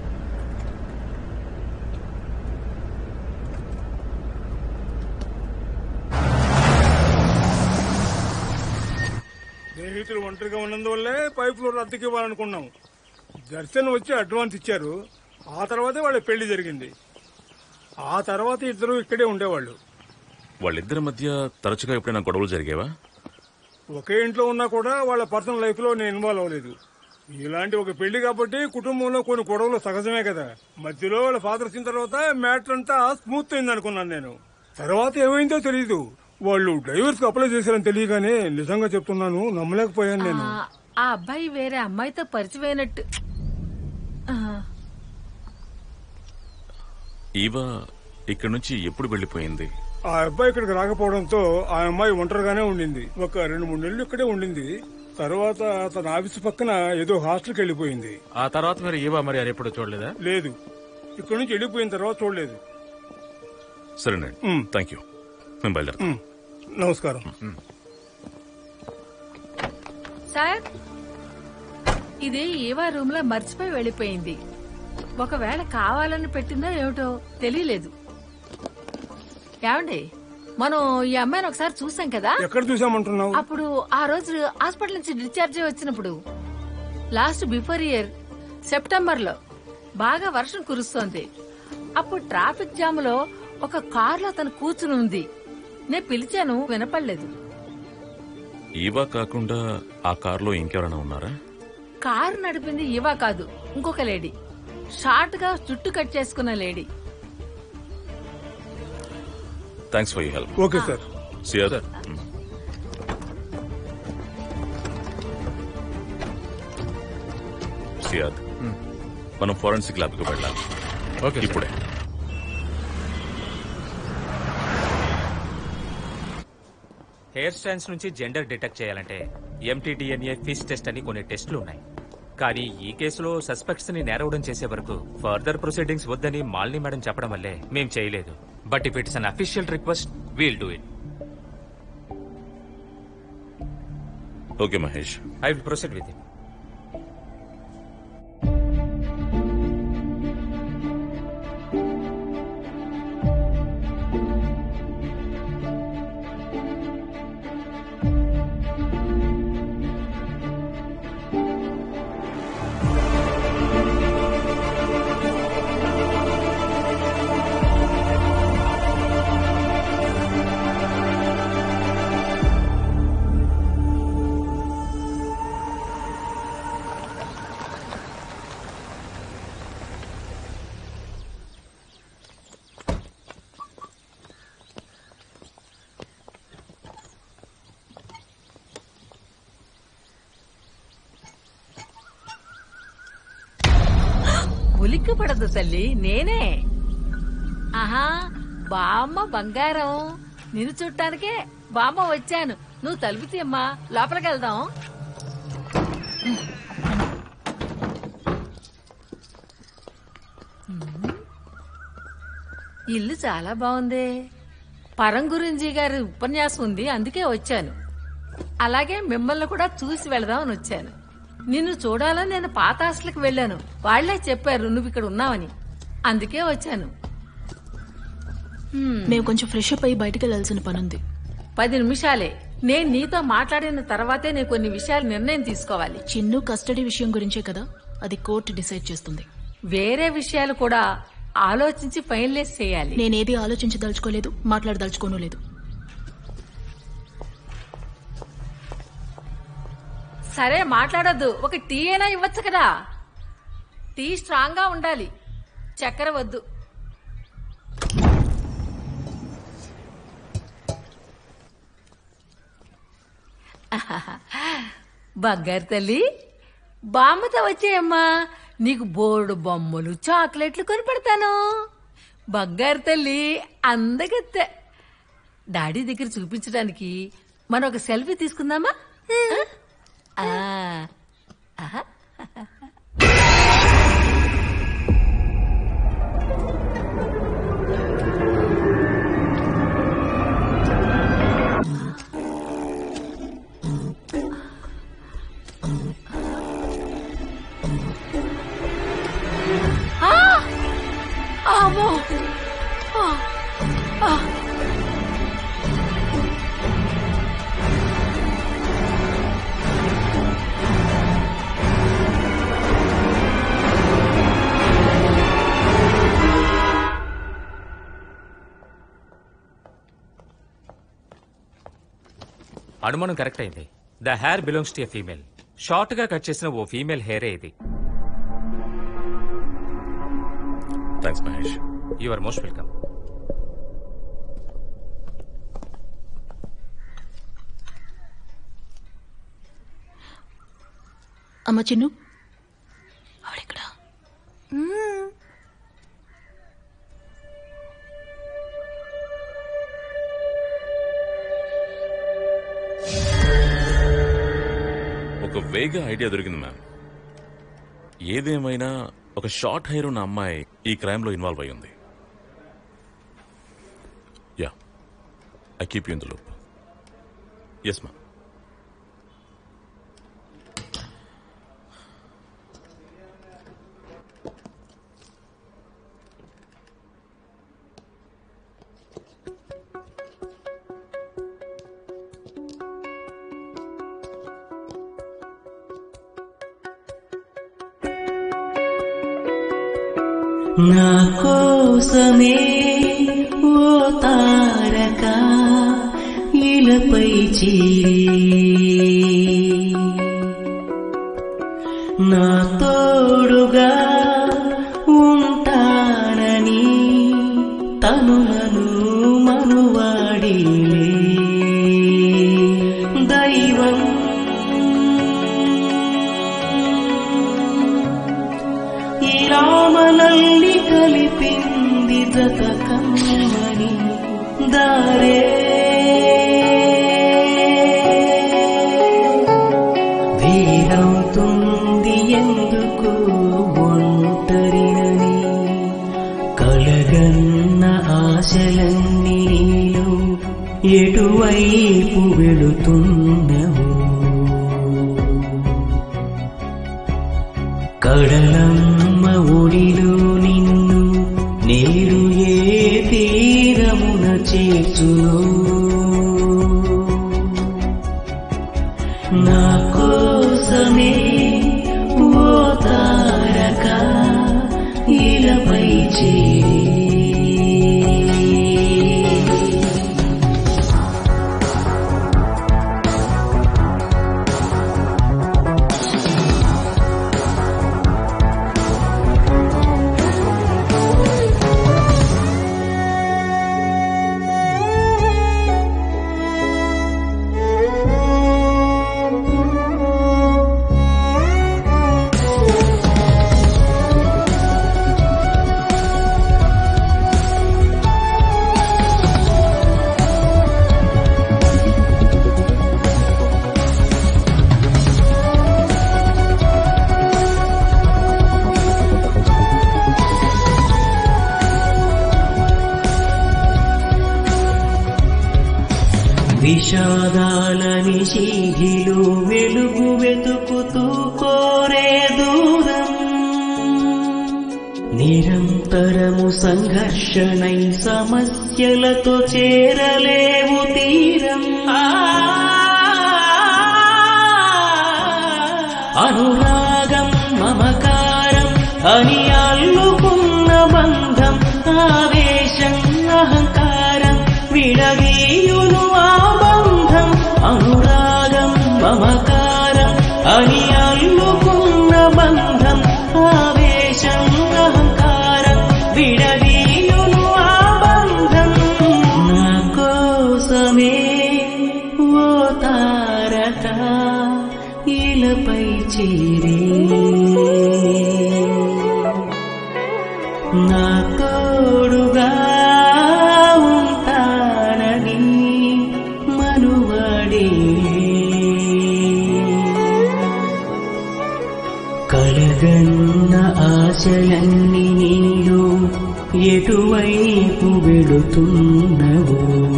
స్నేహితులు ఒంటరిగా ఉన్నందువల్లే పైప్ ఫ్లోర్ అద్దెకి ఇవ్వాలనుకున్నాం దర్శన్ వచ్చి అడ్వాన్స్ ఇచ్చారు ఆ తర్వాతే వాళ్ళ పెళ్లి జరిగింది ఆ తర్వాత ఇద్దరు ఇక్కడే ఉండేవాళ్ళు వాళ్ళిద్దరి మధ్య తరచుగా ఎప్పుడైనా గొడవలు జరిగేవా ఒకే ఇంట్లో ఉన్నా కూడా వాళ్ళ పర్సనల్ లైఫ్ లో నేను ఇన్వాల్వ్ అవ్వలేదు ఇలాంటి ఒక పెళ్లి కాబట్టి కుటుంబంలో కొన్ని గొడవలు సహజమే కదా మధ్యలో వాళ్ళ ఫాదర్ వచ్చిన తర్వాత మ్యాటర్ అంతా స్మూత్ అయింది అనుకున్నాను నేను తర్వాత ఏమైందో తెలియదు వాళ్ళు డైవర్స్ కు అప్లై చేశారని తెలియగానే నిజంగా చెప్తున్నాను నమ్మలేకపోయాను నేను ఆ అబ్బాయి వేరే అమ్మాయితో పరిచయమైనట్టు ఆ, ఈవా ఇక్కడి నుంచి ఎప్పుడు వెళ్ళిపోయింది ఆ అబ్బాయి ఇక్కడికి రాకపోవడంతో ఆ అమ్మాయి ఒంటరిగానే ఉండింది ఒక రెండు మూడు నెలలు ఇక్కడే ఉండింది తర్వాత తన ఆఫీస్ పక్కన ఏదో హాస్టల్కి వెళ్ళిపోయింది ఆ తర్వాత మీరు ఈవా మరి అది ఎప్పుడు చూడలేదా లేదు ఇక్కడి నుంచి వెళ్ళిపోయిన తర్వాత చూడలేదు సరేనండి మ్. థ్యాంక్ యూ మేము బయలుదేరుతాం మ్. నమస్కారం సార్ ఇది ఏవా రూమ్ లో మర్చిపోయి వెళ్ళిపోయింది ఒకవేళ కావాలని పెట్టిందో ఏమిటో తెలియలేదు ఏమండి మనం ఈ అమ్మాయిని ఒకసారి చూసాం కదా ఎక్కడ చూసామంటున్నావు అప్పుడు ఆ రోజు హాస్పిటల్ నుంచి డిశ్చార్జ్ అయి వచ్చినప్పుడు లాస్ట్ బిఫోర్ ఇయర్ సెప్టెంబర్ లో బాగా వర్షం కురుస్తోంది అప్పుడు ట్రాఫిక్ జామ్ లో ఒక కార్ లో తను కూర్చుని ఉంది నేను పిలిచాను వినపడలేదు ఈవా కాకుండా ఆ కారులో ఇంకెవరైనా ఉన్నారా కారు నడిపింది ఇవా కాదు ఇంకొక లేడీ షార్ట్ గా జుట్టు కట్ చేసుకున్న lady thanks for you help okay sir Siyad Siyad మనం ఫోరెన్సిక్ ల్యాబ్కి వెళ్ళాలి ఓకే ఇప్పుడే హెయిర్ స్టైల్స్ నుంచి జెండర్ డిటెక్ట్ చేయాలంటే ఎంటీడీఎన్ఏ ఫిస్ టెస్ట్ అని కొన్ని టెస్టులు ఉన్నాయి కానీ ఈ కేసులో సస్పెక్ట్స్ ని నేరవడం చేసే వరకు ఫర్దర్ ప్రొసీడింగ్స్ వద్దని మాలిని మేడం చెప్పడం వల్లే మేం చేయలేదు but if it's unofficial request we'll do it okay Mahesh I will proceed with it ఉలిక్కి పడదు తల్లి నేనే ఆహా బామ్మ బంగారం నిన్ను చుట్టానికే బామ్మ వచ్చాను నువ్వు తలుపు తీయమ్మా లోపలికి వెళ్దాం ఇల్లు చాలా బాగుంది పరం గురించి గారి ఉపన్యాసం ఉంది అందుకే వచ్చాను అలాగే మిమ్మల్ని కూడా చూసి వెళదామని వచ్చాను నిన్ను చూడాలని నేను పాత హాస్టల్కి వెళ్ళాను వాళ్లే చెప్పారు నువ్వు ఇక్కడ ఉన్నావని అందుకే వచ్చాను హ్మ్. మేము కొంచెం ఫ్రెష్ అప్ అయ్యి బయటికి వెళ్ళాల్సిన పనుంది పది నిమిషాలే నేను నీతో మాట్లాడిన తర్వాతే నేను కొన్ని విషయాలు నిర్ణయం తీసుకోవాలి చిన్ను కస్టడీ విషయం గురించే కదా అది కోర్టు డిసైడ్ చేస్తుంది వేరే విషయాలు కూడా ఆలోచించి ఫైనలైజ్ చేయాలి నేనేది ఆలోచించదలుచుకోలేదు మాట్లాడదలుచుకోను లేదు సరే మాట్లాడొద్దు ఒక టీ అయినా ఇవ్వచ్చు కదా టీ స్ట్రాంగ్ గా ఉండాలి చక్కెర వద్దు బంగారు తల్లి బామ్మతో వచ్చేయమ్మా నీకు బోర్డు బొమ్మలు చాక్లెట్లు కొని పెడతాను బంగారు తల్లి అందగత్తె డాడీ దగ్గర చూపించడానికి మనం ఒక సెల్ఫీ తీసుకుందామా ఆ? ఆహా. ఆ! అమ్మో! ఆ! ఆ! అనుమానం కరెక్ట్ అయింది the hair belongs to a female short గా కట్ చేసిన ఓ ఫీమేల్ హెయిరే ఇది thanks Mahesh you are most welcome అమ్మ చిన్ను ఒక వేగ ఐడియా దొరికింది మ్యామ్ ఏదేమైనా ఒక షార్ట్ హెయిర్ ఉన్న అమ్మాయి ఈ క్రైమ్ లో ఇన్వాల్వ్ అయి ఉంది yeah I keep you in the loop yes ma'am నా కోసమే ఓ తారక ఇలపై చేరి తనులను మనువాడిలే దైవం ఈ రామనల్లి కలిపింది జత కమ్మని దారే వేరవుతుంది ఎందుకు ఒంటరినని కలగన్న ఆశలన్నీ నీలో ఎటువైపు వెళుతున్నవు కడలమ్మ ఒడిలో నిన్ను నేడు ఏ తీరమున చేర్చును నా కోసమే ఓ తారక ఇలపై చేరి విషాదాలని శీఘిలు వెలుగు వెతుకుతూ కోరే దూరం నిరంతరము సంఘర్షణై సమస్యలతో చేరలేవు తీరం అనురాగం మమకారం అని అల్లుకున్న బంధం ఆవేశం అహంకారం విడవీయును ఆ బంధం అనురాగం మమకారం అని అల్లుకున్న బంధం ఆవేశం అహంకారం విడవీయును ఆ బంధం నా కోసమే ఓ తారక ఇలపై చేరి నా తోడుగా ఉంటానని మనువాడే కలగన్న ఆశలన్నీ నీలో ఎటువైపు వెళుతున్నవో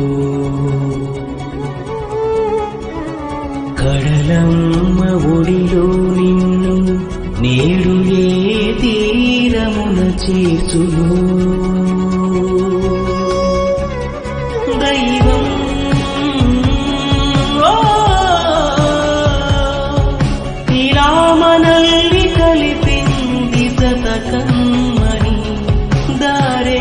కడలమ్మ ఒడిలో నిన్ను నేడు ఏ తీరమున చేర్చును దైవం ఓ, ఈ రామనల్లి కలిపింది సతకమ్మని దారే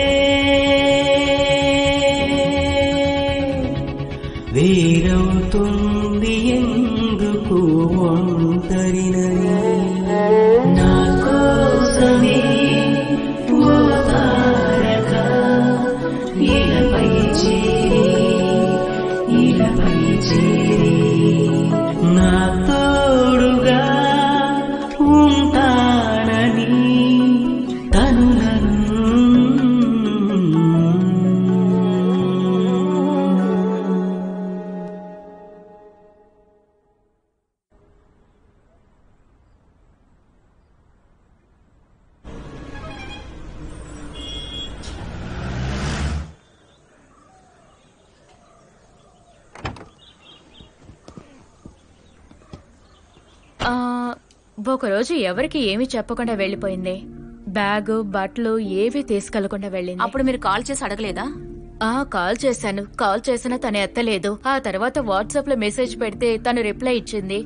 వేరవుతుంది ఎందుకు ఒంటరినని నా కోసమే ఓ తారక ఇలపై చేరి ఇలపై చేరి నా తోడుగా ఉంటానని తనులను ఆ, ఒకరోజు ఎవరికి ఏమీ చెప్పకుండా వెళ్ళిపోయింది బ్యాగ్ బట్టలు ఏవి తీసుకెళ్లకుండా వెళ్ళింది అప్పుడు మీరు కాల్ చేసి అడగలేదా ఆ కాల్ చేశాను కాల్ చేసినా తను ఎత్తలేదు ఆ తర్వాత వాట్సాప్ లో మెసేజ్ పెడితే తను రిప్లై ఇచ్చింది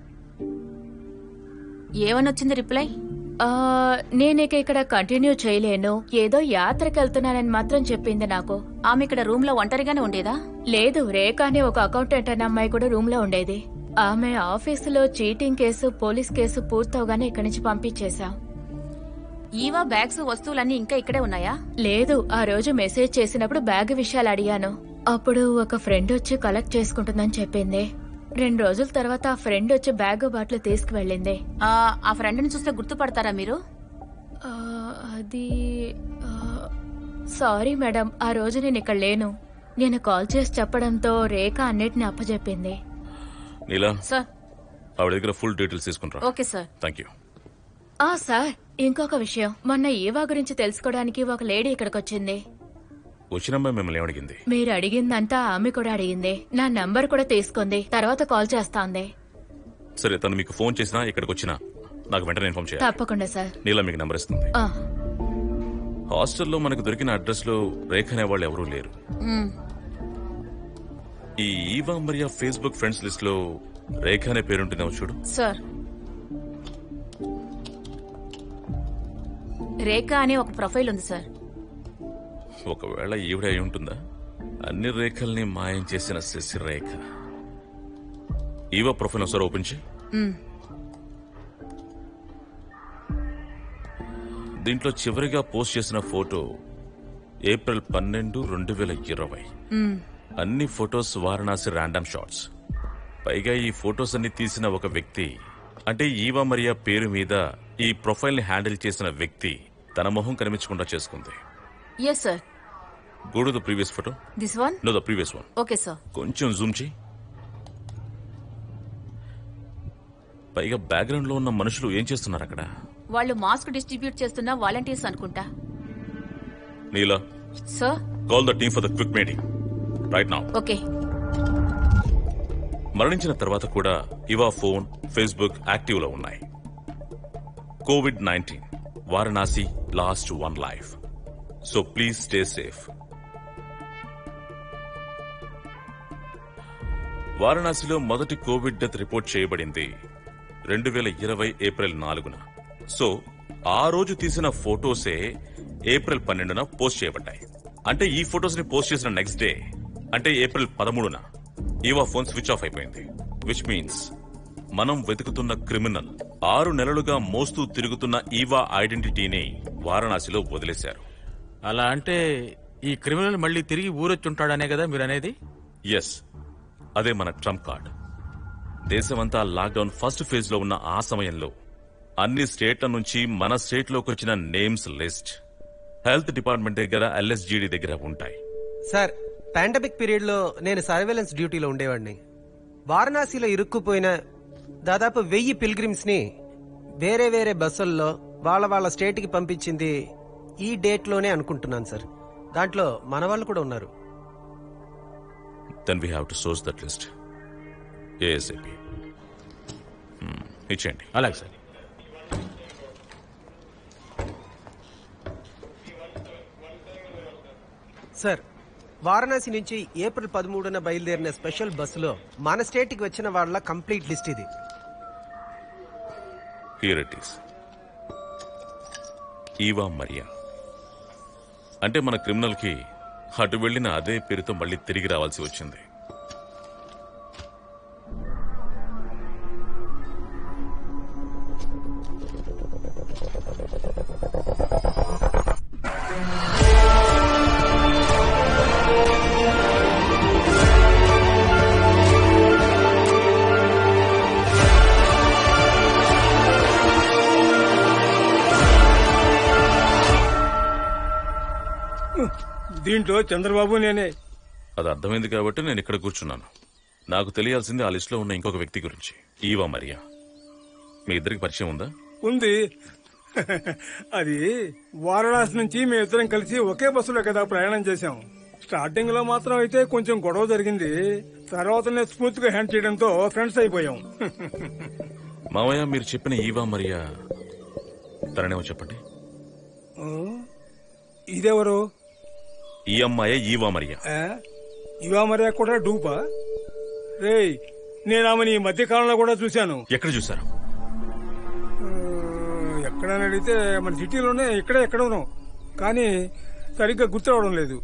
ఏమనొచ్చింది రిప్లై ఆ, నేనిక ఇక్కడ కంటిన్యూ చేయలేను ఏదో యాత్రకు వెళ్తున్నానని మాత్రం చెప్పింది నాకు ఆమె ఇక్కడ రూమ్ లో ఒంటరిగానే ఉండేదా లేదు రేఖ అని ఒక అకౌంటెంట్ అనే అమ్మాయి కూడా రూమ్ లో ఉండేది ఆమె ఆఫీసులో చీటింగ్ కేసు పోలీస్ కేసు పూర్తవగానే ఇక్కడి నుంచి పంపించేశాం ఈవా బ్యాగ్స్ వస్తువులన్నీ ఇంకా ఇక్కడే ఉన్నాయా లేదు ఆ రోజు మెసేజ్ చేసినప్పుడు బ్యాగ్ విషయాలు అడిగాను అప్పుడు ఒక ఫ్రెండ్ వచ్చి కలెక్ట్ చేసుకుంటుందని చెప్పింది రెండు రోజుల తర్వాత ఆ ఫ్రెండ్ వచ్చి బ్యాగ్ బాటిల్ తీసుకువెళ్ళింది ఆ, ఆ ఫ్రెండ్ని చూస్తే గుర్తుపడతారా మీరు ఆ, అది ఆ, సారీ మేడం ఆ రోజు నేను ఇక్కడ లేను నేను కాల్ చేసి చెప్పడంతో రేఖ అన్నిటిని అప్పచెప్పింది నీలా సార్ ఆవిడ దగ్గర ఫుల్ డీటెయిల్స్ తీసుకుంటా ఓకే సార్ థ్యాంక్ యూ ఆ సార్ ఇంకొక విషయం మొన్న ఈవా గురించి తెలుసుకోవడానికి ఒక లేడీ ఇక్కడికి వచ్చింది వచ్చిన అమ్మాయి మిమ్మల్ని ఏమడిగింది మీరు అడిగిందంతా ఆమె కూడా అడిగింది నా నంబర్ కూడా తీసుకుంది తర్వాత కాల్ చేస్తాంది సరే తను మీకు ఫోన్ చేసినా ఇక్కడికి వచ్చినా నాకు వెంటనే ఇన్ఫార్మ్ చేయాలి తప్పకుండా సార్ నీలా మీకు నంబర్ ఇస్తుంది ఆ, హాస్టల్లో మనకు దొరికిన అడ్రస్ లో రేఖ అనే వాళ్ళు ఎవరూ లేరు మ్, ఈ Eva Maria Facebook friends list లో రేఖ అనే పేరుంటుందేమో చూడు సార్ రేఖ అనే ఒక ప్రొఫైల్ ఉంది సార్ ఒకవేళ ఈవిడ అయి ఉంటుందా అన్ని రేఖల్ని మాయం చేసిన శశి రేఖ ఈవా ప్రొఫైల్ ఒకసారి ఓపెన్ చేయి మ్, దీంట్లో చివరిగా పోస్ట్ చేసిన ఫోటో ఏప్రిల్ పన్నెండు రెండు వేల ఇరవై మ్, అన్ని ఫొటోస్ వారణాసి ర్యాండమ్ షాట్స్ పైగా ఈ ఫొటోస్ అన్ని తీసిన ఒక వ్యక్తి అంటే ఈవా మరియా పేరు మీద ఈ ప్రొఫైల్ ని హ్యాండిల్ చేసిన వ్యక్తి తన మొహం కనిపించకుండా చేసుకుంది yes sir go to the previous photo this one no the previous one okay sir కొంచెం జూమ్ చేయి పైగా బ్యాక్గ్రౌండ్ లో ఉన్న మనుషులు ఏం చేస్తున్నారు అక్కడ వాళ్ళు మాస్క్ డిస్ట్రిబ్యూట్ చేస్తున్న వాలంటీర్స్ అనుకుంటా Neela sir call the team for the quick meeting right now okay మరణించిన తర్వాత కూడా ఇవా ఫోన్ ఫేస్బుక్ యాక్టివ్ లో ఉన్నాయి covid nineteen Varanasi last one life so please stay safe వారణాసిలో మొదటి కోవిడ్ డెత్ రిపోర్ట్ చేయబడింది రెండు వేల ఇరవై ఏప్రిల్ నాలుగున సో ఆ రోజు తీసిన ఫోటోసే ఏప్రిల్ పన్నెండున పోస్ట్ చేయబడ్డాయి అంటే ఈ ఫోటోస్ ని పోస్ట్ చేసిన నెక్స్ట్ డే అంటే ఏప్రిల్ పదమూడున ఈవా ఫోన్ స్విచ్ ఆఫ్ అయిపోయింది విచ్ మీన్స్ మనం వెతుకుతున్న క్రిమినల్ ఆరు నెలలుగా మోస్తూ తిరుగుతున్న ఈవా ఐడెంటిటీని వారణాసిలో వదిలేశారు అలా అంటే ఈ క్రిమినల్ మళ్ళీ తిరిగి ఊరొచ్చుంటాడనే కదా మీరు అనేది ఎస్ అదే మన ట్రంప్ కార్డ్ దేశమంతా లాక్డౌన్ ఫస్ట్ ఫేజ్ లో ఉన్న ఆ సమయంలో అన్ని స్టేట్ల నుంచి మన స్టేట్ లోకి వచ్చిన నేమ్స్ లిస్ట్ హెల్త్ డిపార్ట్మెంట్ దగ్గర ఎల్ఎస్జీడీ దగ్గర ఉంటాయి సార్ పాండమిక్ పీరియడ్ లో నేను సర్వేలెన్స్ డ్యూటీలో ఉండేవాడిని వారణాసిలో ఇరుక్కుపోయిన దాదాపు వెయ్యి పిల్గ్రిమ్స్ ని వేరే వేరే బస్సుల్లో వాళ్ళ వాళ్ళ స్టేట్ కి పంపించింది ఈ డేట్ లోనే అనుకుంటున్నాను సార్ దాంట్లో మన వాళ్ళు కూడా ఉన్నారు then we have to source that list ASAP ఇచ్చేయండి అలాగే సార్ సార్ వారణాసి నుంచి ఏప్రిల్ పదమూడున బయలుదేరిన స్పెషల్ బస్సులో మన స్టేట్ కి వచ్చిన వాళ్ళ కంప్లీట్ లిస్ట్ ఇది here it is Eva Maria అంటే మన క్రిమినల్ కి అటు వెళ్లిన అదే పేరుతో మళ్ళీ తిరిగి రావాల్సి వచ్చింది దీంట్లో చంద్రబాబు నేనే అది అర్థమైంది కాబట్టి నేను ఇక్కడ కూర్చున్నాను నాకు తెలియాల్సింది ఆ లిస్టులో ఉన్న ఇంకొక వ్యక్తి గురించి ఈవా మరియా మీ ఇద్దరికి పరిచయం ఉందా ఉంది అది వారణాసి నుంచి మేమిద్దరం కలిసి ఒకే బస్సులో కదా ప్రయాణం చేశాం స్టార్టింగ్ లో మాత్రం అయితే కొంచెం గొడవ జరిగింది తర్వాత స్మూత్ గా హ్యాండ్ చేయడంతో ఫ్రెండ్స్ అయిపోయాం మావయ్య మీరు చెప్పిన ఈవా మరియా తననేమో చెప్పండి ఓ, ఇదెవరు ఈ అమ్మాయే ఈవా మరియా ఆ? ఇవా మర్యా కూడా డూపా రేయ్ నేను ఆమెను ఈ మధ్య కాలంలో కూడా చూశాను ఎక్కడ చూసారు ఎక్కడని అడిగితే మన సిటీలోనే ఇక్కడే ఎక్కడోనో కానీ సరిగ్గా గుర్తురావడం లేదు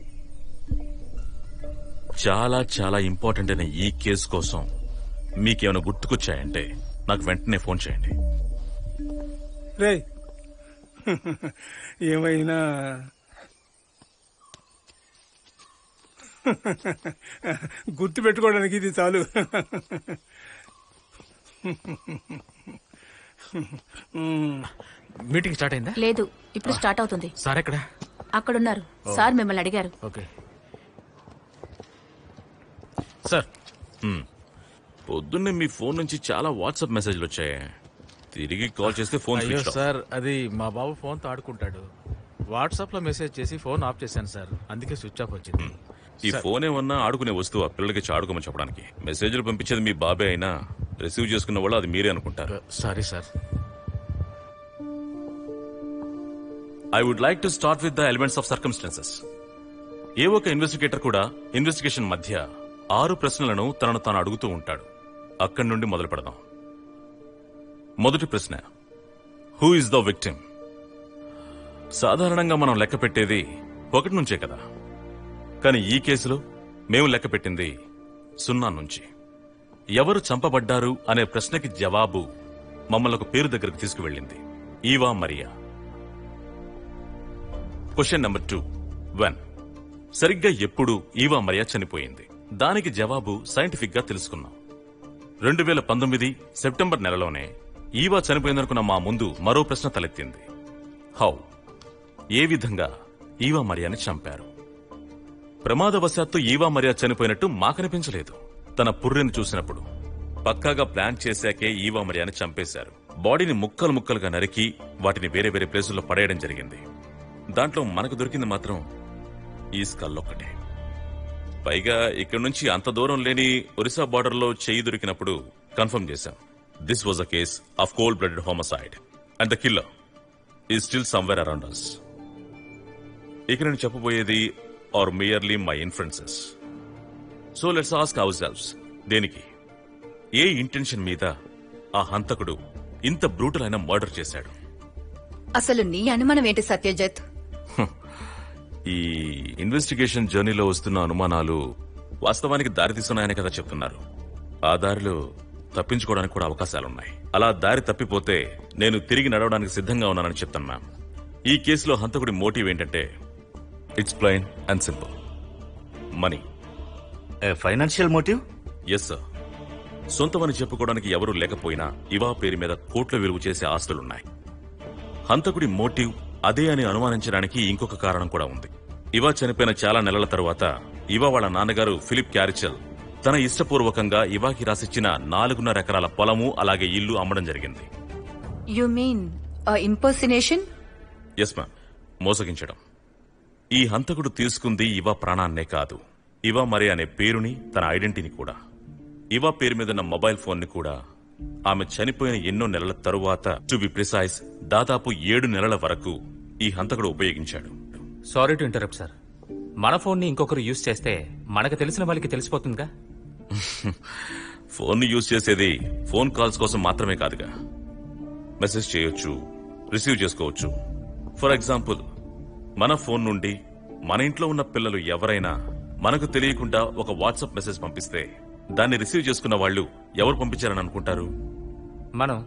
చాలా చాలా ఇంపార్టెంట్ అయిన ఈ కేసు కోసం మీకేమైనా గుర్తుకొచ్చాయంటే నాకు వెంటనే ఫోన్ చేయండి రేయ్ ఏమైనా గుర్తు పెట్టుకోవడానికి ఇది చాలు మీటింగ్ స్టార్ట్ అయిందా లేదు ఇప్పుడు స్టార్ట్ అవుతుంది సార్ ఎక్కడ అక్కడున్నారు సార్ మిమ్మల్ని అడిగారు ఓకే సార్ హ్మ్. పొద్దున్నే మీ ఫోన్ నుంచి చాలా వాట్సాప్ మెసేజ్లు వచ్చాయి తిరిగి కాల్ చేస్తే ఫోన్ అయ్యో స్విచ్ ఆఫ్ సార్ అది మా బాబు ఫోన్తో ఆడుకుంటాడు వాట్సాప్ లో మెసేజ్ చేసి ఫోన్ ఆఫ్ చేశాను సార్ అందుకే స్విచ్ ఆఫ్ వచ్చింది ఈ సార్, ఫోన్ ఏమన్నా ఆడుకునే వస్తువు ఆ పిల్లలకి ఇచ్చి ఆడుకోమని చెప్పడానికి మెసేజ్లు పంపించేది మీ బాబే అయినా రిసీవ్ చేసుకున్న వాళ్ళు అది మీరే అనుకుంటారు sorry sir I would like to start with the elements of circumstances ఏ ఒక ఇన్వెస్టిగేటర్ కూడా ఇన్వెస్టిగేషన్ మధ్య ఆరు ప్రశ్నలను తనను తాను అడుగుతూ ఉంటాడు అక్కడి నుండి మొదలు పెడదాం మొదటి ప్రశ్న హూ ఇస్ ద విక్టిమ్ సాధారణంగా మనం లెక్క పెట్టేది ఒకటి నుంచే కదా కానీ ఈ కేసులో మేము లెక్క పెట్టింది సున్నా నుంచి ఎవరు చంపబడ్డారు అనే ప్రశ్నకి జవాబు మమ్మల్ని ఒక పేరు దగ్గరకు తీసుకువెళ్ళింది Eva Maria question number two when సరిగ్గా ఎప్పుడు ఈవా మరియా చనిపోయింది దానికి జవాబు సైంటిఫిక్ గా తెలుసుకున్నాం రెండు వేల పంతొమ్మిది సెప్టెంబర్ నెలలోనే ఈవా చనిపోయిందనుకున్న మా ముందు మరో ప్రశ్న తలెత్తింది హౌ ఏ విధంగా ఈవా మరియాని చంపారు ప్రమాదవశాత్తు ఈవా మరియా చనిపోయినట్టు మాకనిపించలేదు తన పుర్రెను చూసినప్పుడు పక్కాగా ప్లాన్ చేశాకే ఈవా మరియాని చంపేశారు బాడీని ముక్కలు ముక్కలుగా నరికి వాటిని వేరే వేరే ప్లేసుల్లో పడేయడం జరిగింది దాంట్లో మనకు దొరికింది మాత్రం ఈ స్కల్ ఒక్కటే పైగా ఇక్కడి నుంచి అంత దూరం లేని ఒరిస్సా బార్డర్లో చెయ్యి దొరికినప్పుడు కన్ఫర్మ్ చేశాం this was a case of cold blooded homicide and the killer is still somewhere around us ఇక నేను చెప్పబోయేది are merely my influences so let's ask ourselves దేనికి ఏ ఇంటెన్షన్ మీద ఆ హంతకుడు ఇంత బ్రూటల్ అయిన మర్డర్ చేశాడు అసలు నీ అనుమానం ఏంటి సత్యజిత్ ఈ ఇన్వెస్టిగేషన్ జర్నీలో వస్తున్న అనుమానాలు వాస్తవానికి దారితీస్తున్నాయని కదా చెప్తున్నారు ఆ దారిలో తప్పించుకోవడానికి కూడా అవకాశాలున్నాయి అలా దారి తప్పిపోతే నేను తిరిగి నడవడానికి సిద్ధంగా ఉన్నానని చెప్తాను మ్యామ్ ఈ కేసులో హంతకుడి మోటివ్ ఏంటంటే it's plain and simple money financial motive yes sir సొంతమని చెప్పుకోవడానికి ఎవరూ లేకపోయినా ఇవా పేరు మీద కోట్ల విలువ చేసే ఆస్తులున్నాయి హంతకుడి మోటివ్ అదే అని అనుమానించడానికి ఇంకొక కారణం కూడా ఉంది ఇవా చనిపోయిన చాలా నెలల తరువాత ఇవా వాళ్ళ నాన్నగారు ఫిలిప్ క్యారిచల్ తన ఇష్టపూర్వకంగా ఇవాకి రాసిచ్చిన నాలుగున్నర ఎకరాల పొలము అలాగే ఇల్లు అమ్మడం జరిగింది you mean impersonation yes ma'am మోసగించడం ఈ హంతకుడు తీసుకుంది ఇవా ప్రాణాన్నే కాదు ఇవా మరి అనే పేరుని తన ఐడెంటిటీని కూడా ఇవా పేరు మీదున్న మొబైల్ ఫోన్ ని కూడా ఆమె చనిపోయిన ఎన్నో నెలల తరువాత టు బి ప్రిసైజ్ దాదాపు ఏడు నెలల వరకు ఈ హంతకుడు ఉపయోగించాడు సారీ టు ఇంటరప్ట్ సార్ మన ఫోన్ ని ఇంకొకరు యూజ్ చేస్తే మనకు తెలిసిన వాళ్ళకి తెలిసిపోతుందిగా ఫోన్ ని యూజ్ చేసేది ఫోన్ కాల్స్ కోసం మాత్రమే కాదుగా మెసేజ్ చేయొచ్చు రిసీవ్ చేసుకోవచ్చు ఫర్ ఎగ్జాంపుల్ మన ఫోన్ నుండి మన ఇంట్లో ఉన్న పిల్లలు ఎవరైనా మనకు తెలియకుండా ఒక వాట్సాప్ మెసేజ్ పంపిస్తే దాన్ని రిసీవ్ చేసుకున్న వాళ్ళు ఎవరు పంపించారని అనుకుంటారు మనం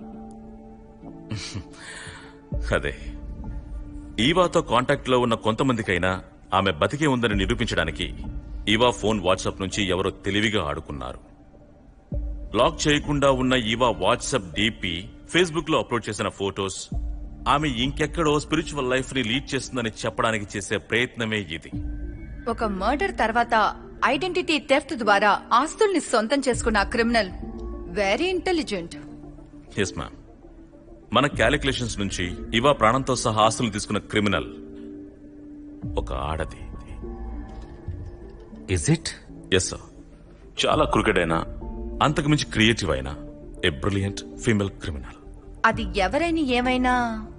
అదే ఈవాతో కాంటాక్ట్ లో ఉన్న కొంతమందికైనా ఆమె బతికే ఉందని నిరూపించడానికి ఈవా ఫోన్ వాట్సాప్ నుంచి ఎవరో తెలివిగా ఆడుకున్నారు లాక్ చేయకుండా ఉన్న ఈవా వాట్సాప్ డీపీ ఫేస్బుక్ లో అప్లోడ్ చేసిన ఫోటోస్ ఆమె ఇంకెక్కడో స్పిరిచువల్ లైఫ్ ని లీడ్ చేస్తుందని చెప్పడానికి చేసే ప్రయత్నమే ఇది ఒక మర్డర్ తర్వాత ఐడెంటిటీ థెఫ్ట్ ద్వారా ఆస్తుల్ని సొంతం చేసుకున్న ఆ criminal very intelligent yes ma'am మన క్యాలిక్యులేషన్స్ నుంచి ఇవా ప్రాణంతో సహా ఆస్తులు తీసుకున్న క్రిమినల్ ఒక ఆడది ఇస్ ఇట్ ఎస్ సార్ చాలా క్రికెట్ అయినా అంతకు మించి క్రియేటివ్ అయినా ఏ బ్రిలియంట్ ఫీమేల్ క్రిమినల్ అది ఎవరైనా ఏమైనా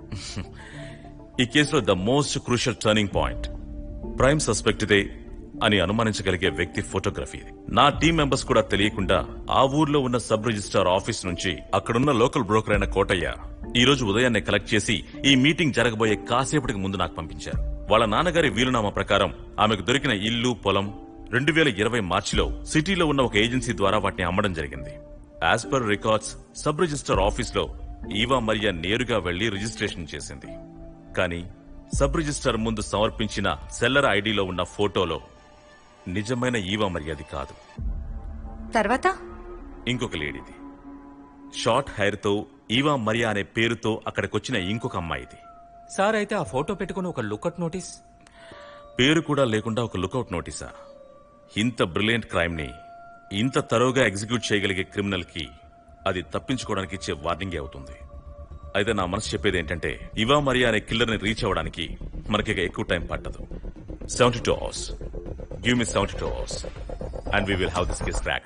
ఈ కేసులో the most crucial turning point prime suspect ఇదే అని అనుమానించగలిగే వ్యక్తి ఫోటోగ్రఫీ ఇది. నా టీం మెంబర్స్ కూడా తెలియకుండా ఆ ఊర్లో ఉన్న సబ్ రిజిస్ట్రార్ ఆఫీస్ నుంచి అక్కడున్న లోకల్ బ్రోకర్ అయిన కోటయ్య ఈ రోజు ఉదయాన్నే కలెక్ట్ చేసి ఈ మీటింగ్ జరగబోయే కాసేపటికి ముందు నాకు పంపించారు వాళ్ళ నాన్నగారి వీలునామా ప్రకారం ఆమెకు దొరికిన ఇల్లు పొలం రెండు వేల ఇరవై మార్చిలో సిటీలో ఉన్న ఒక ఏజెన్సీ ద్వారా వాటిని అమ్మడం జరిగింది as per records sub register office లో ఈవా మరియా నేరుగా వెళ్లి రిజిస్ట్రేషన్ చేసింది కానీ సబ్ రిజిస్టర్ ముందు సమర్పించిన సెల్లర్ ఐడిలో ఉన్న ఫోటోలో నిజమైన ఈవా మర్యాది కాదు తర్వాత ఇంకొక లేడీది షార్ట్ హెయిర్ తో ఈవా మరియా అనే పేరుతో అక్కడికొచ్చిన ఇంకొక అమ్మాయిది సార్ అయితే ఆ ఫోటో పెట్టుకుని ఒక లుకట్ నోటీస్ పేరు కూడా లేకుండా ఒక లుకౌట్ నోటీసా ఇంత బ్రిలియంట్ క్రైమ్ ని ఇంత తరోగా ఎగ్జిక్యూట్ చేయగలిగే క్రిమినల్ కి అది తప్పించుకోవడానికి ఇచ్చే వార్నింగే అవుతుంది అయితే నా మనసు చెప్పేది ఏంటంటే ఇవా మరియా అనే కిల్లర్ ని రీచ్ అవ్వడానికి మనకి ఇక ఎక్కువ టైం పట్టదు seventy two hours give me seventy two hours and we will have this case crack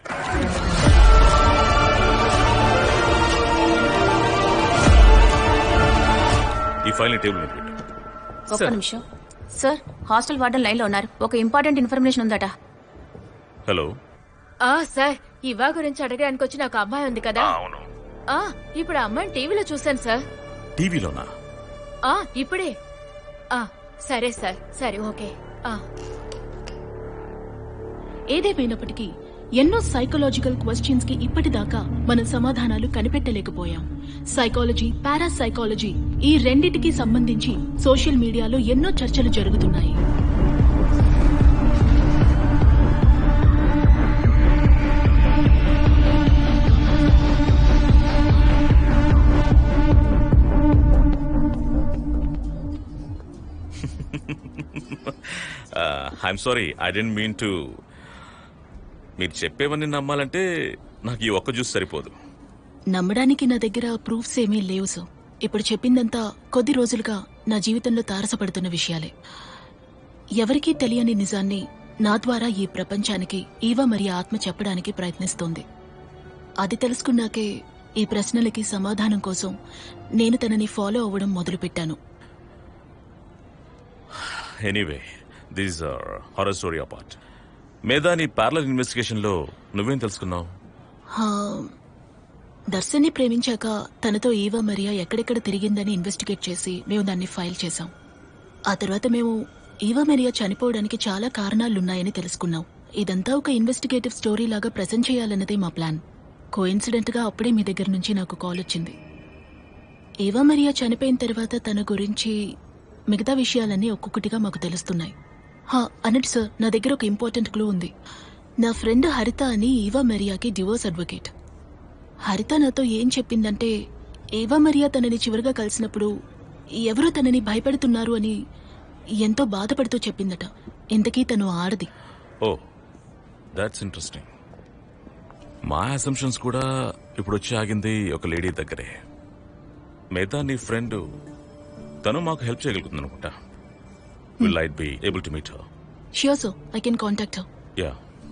ఈ ఫైల్ ని టేబుల్ మీద పెట్టు ఒక్క నిమిషం సార్ హాస్టల్ వార్డెన్ లైన్ లో ఉన్నారు ఒక ఇంపార్టెంట్ ఇన్ఫర్మేషన్ ఉందట హలో ఆ సార్ ఇవా గురించి అడగడానికి వచ్చిన ఒక అమ్మాయి ఉంది కదా అవును ఆ ఇప్పుడు ఆ అమ్మాయిని టీవీలో చూశాను సార్ టీవీలోనా ఆ ఇప్పుడే ఆ సరే సార్ సరే ఓకే ఆ ఏదేమైనప్పటికీ ఎన్నో సైకలాజికల్ క్వశ్చన్స్ కి ఇప్పటిదాకా మనం సమాధానాలు కనిపెట్టలేకపోయాం సైకాలజీ పారాసైకాలజీ ఈ రెండిటికి సంబంధించి సోషల్ మీడియాలో ఎన్నో చర్చలు జరుగుతున్నాయి I'm sorry I didn't mean to మీరు చెప్పేవన్నీ నమ్మాలంటే నాకు ఈ ఒక్క జ్యూస్ సరిపోదు నమ్మడానికి నా దగ్గర ప్రూఫ్స్ ఏమీ లేవు సో ఇప్పుడు చెప్పిందంతా కొద్ది రోజులుగా నా జీవితంలో తారసపడుతున్న విషయాలే ఎవరికీ తెలియని నిజాన్ని నా ద్వారా ఈ ప్రపంచానికి ఈవ మరి ఆత్మ చెప్పడానికి ప్రయత్నిస్తోంది అది తెలుసుకున్నాకే ఈ ప్రశ్నలకి సమాధానం కోసం నేను తనని ఫాలో అవ్వడం మొదలుపెట్టాను anyway this horror story apart Medha నీ పార్లర్ ఇన్వెస్టిగేషన్ లో నువ్వేం తెలుసుకున్నావు హా, దర్శన్ని ప్రేమించాక తనతో ఈవా మరియా ఎక్కడెక్కడ తిరిగిందని ఇన్వెస్టిగేట్ చేసి మేము దాన్ని ఫైల్ చేశాం ఆ తర్వాత మేము ఈవా మరియా చనిపోవడానికి చాలా కారణాలున్నాయని తెలుసుకున్నాం ఇదంతా ఒక ఇన్వెస్టిగేటివ్ స్టోరీ లాగా ప్రజెంట్ చేయాలన్నదే మా ప్లాన్ కోఇన్సిడెంట్ గా అప్పుడే మీ దగ్గర నుంచి నాకు కాల్ వచ్చింది ఈవా మరియా చనిపోయిన తర్వాత తన గురించి మిగతా విషయాలన్నీ ఒక్కొక్కటిగా మాకు తెలుస్తున్నాయి హా, అన్నట్టు సార్ నా దగ్గర ఒక ఇంపార్టెంట్ క్లూ ఉంది నా ఫ్రెండ్ హరిత అని ఈవా మరియాకి డివోర్స్ అడ్వకేట్ హరిత నాతో ఏం చెప్పిందంటే ఏవా మరియా తనని చివరిగా కలిసినప్పుడు ఎవరో తనని భయపెడుతున్నారు అని ఎంతో బాధపడుతూ చెప్పిందట ఇంతకీ తను ఆడది ఓ దాట్స్ ఇంట్రెస్టింగ్ మా అసంప్షన్స్ కూడా ఇప్పుడు వచ్చి ఆగింది ఒక లేడీ దగ్గరే మిగతా నీ ఫ్రెండ్ తను మాకు హెల్ప్ చేయగలుగుతుంది అనుకుంటా will it be able to meet her sure so I can contact her yeah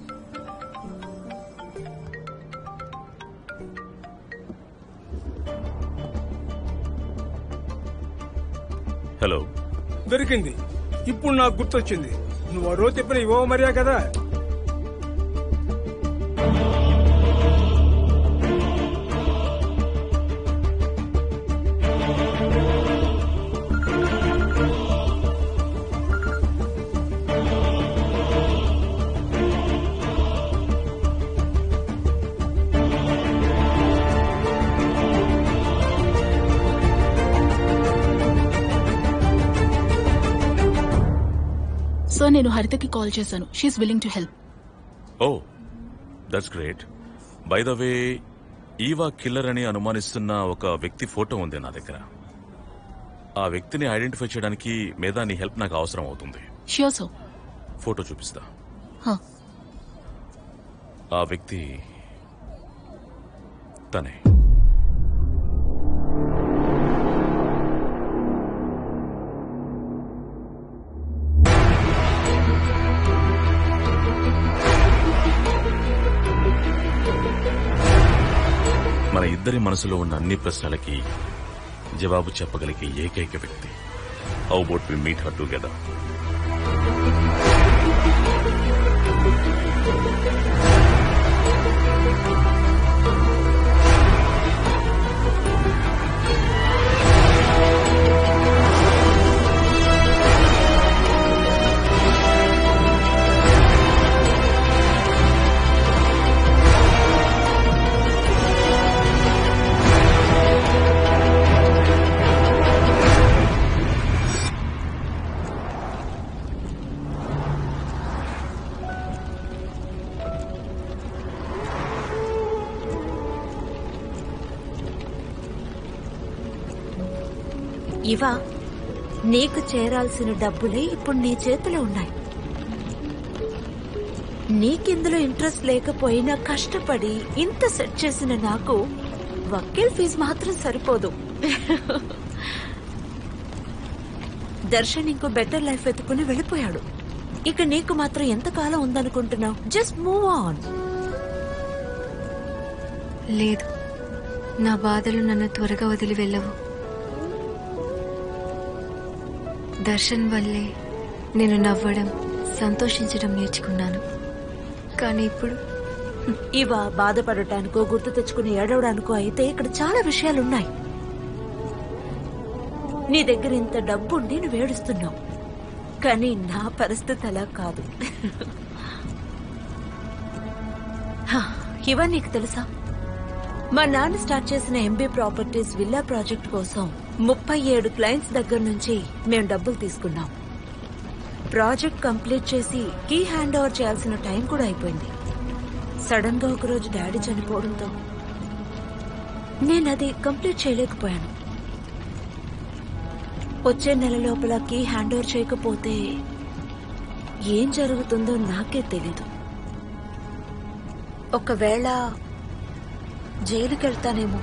hello దొరికింది ఇప్పుడు నాకు గుర్తొచ్చింది నువ్వు ఆ రోజు చెప్పిన ఇవ్వ మరియా కదా సో నేను హరితకి కాల్ చేశాను she is willing to help oh that's great by the way Eva killer అని అనుమానిస్తున్న ఒక వ్యక్తి ఫోటో ఉంది నా దగ్గర ఆ వ్యక్తిని ఐడెంటిఫై చేయడానికి మీద నీ హెల్ప్ నాకు అవసరం అవుతుంది షూర్ సో ఫోటో చూపిస్తా హా ఆ వ్యక్తి తనే మన ఇద్దరి మనసులో ఉన్న అన్ని ప్రశ్నలకి జవాబు చెప్పగలిగే ఏకైక వ్యక్తి how about we meet her together Eva నీకు చేరాల్సిన డబ్బులే ఇప్పుడు నీ చేతిలో ఉన్నాయి నీకిందులో ఇంట్రెస్ట్ లేకపోయినా కష్టపడి ఇంత సెట్ చేసిన నాకు వకీల్ ఫీజు మాత్రం సరిపోదు దర్శన్ ఇంకో బెటర్ లైఫ్ ఎత్తుకుని వెళ్ళిపోయాడు ఇక నీకు మాత్రం ఎంతకాలం ఉందనుకుంటున్నావు జస్ట్ మూవ్ ఆన్ లేదు నా బాధలు నన్ను త్వరగా వదిలి వెళ్ళవు దర్శన్ వల్లే నేను నవ్వడం సంతోషించడం నేర్చుకున్నాను కానీ ఇప్పుడు ఇవా బాధపడటానికో గుర్తు తెచ్చుకుని ఏడవడానికో అయితే ఇక్కడ చాలా విషయాలున్నాయి నీ దగ్గర ఇంత డబ్బుండి నువ్వు ఏడుస్తున్నావు కానీ నా పరిస్థితి అలా కాదు హా, ఇవా నీకు తెలుసా మా నాన్న స్టార్ట్ చేసిన ఎంబీ ప్రాపర్టీస్ విల్లా ప్రాజెక్ట్ కోసం ముప్పై ఏడు క్లయింట్స్ దగ్గర నుంచి మేము డబ్బులు తీసుకున్నాం ప్రాజెక్ట్ కంప్లీట్ చేసి కీ హ్యాండ్ ఓవర్ చేయాల్సిన టైం కూడా అయిపోయింది సడన్ గా ఒకరోజు డాడీ చనిపోవడంతో నేను అది కంప్లీట్ చేయలేకపోయాను వచ్చే నెల లోపల కీ హ్యాండ్ ఓవర్ చేయకపోతే ఏం జరుగుతుందో నాకే తెలీదు ఒకవేళ జైలుకి వెళ్తానేమో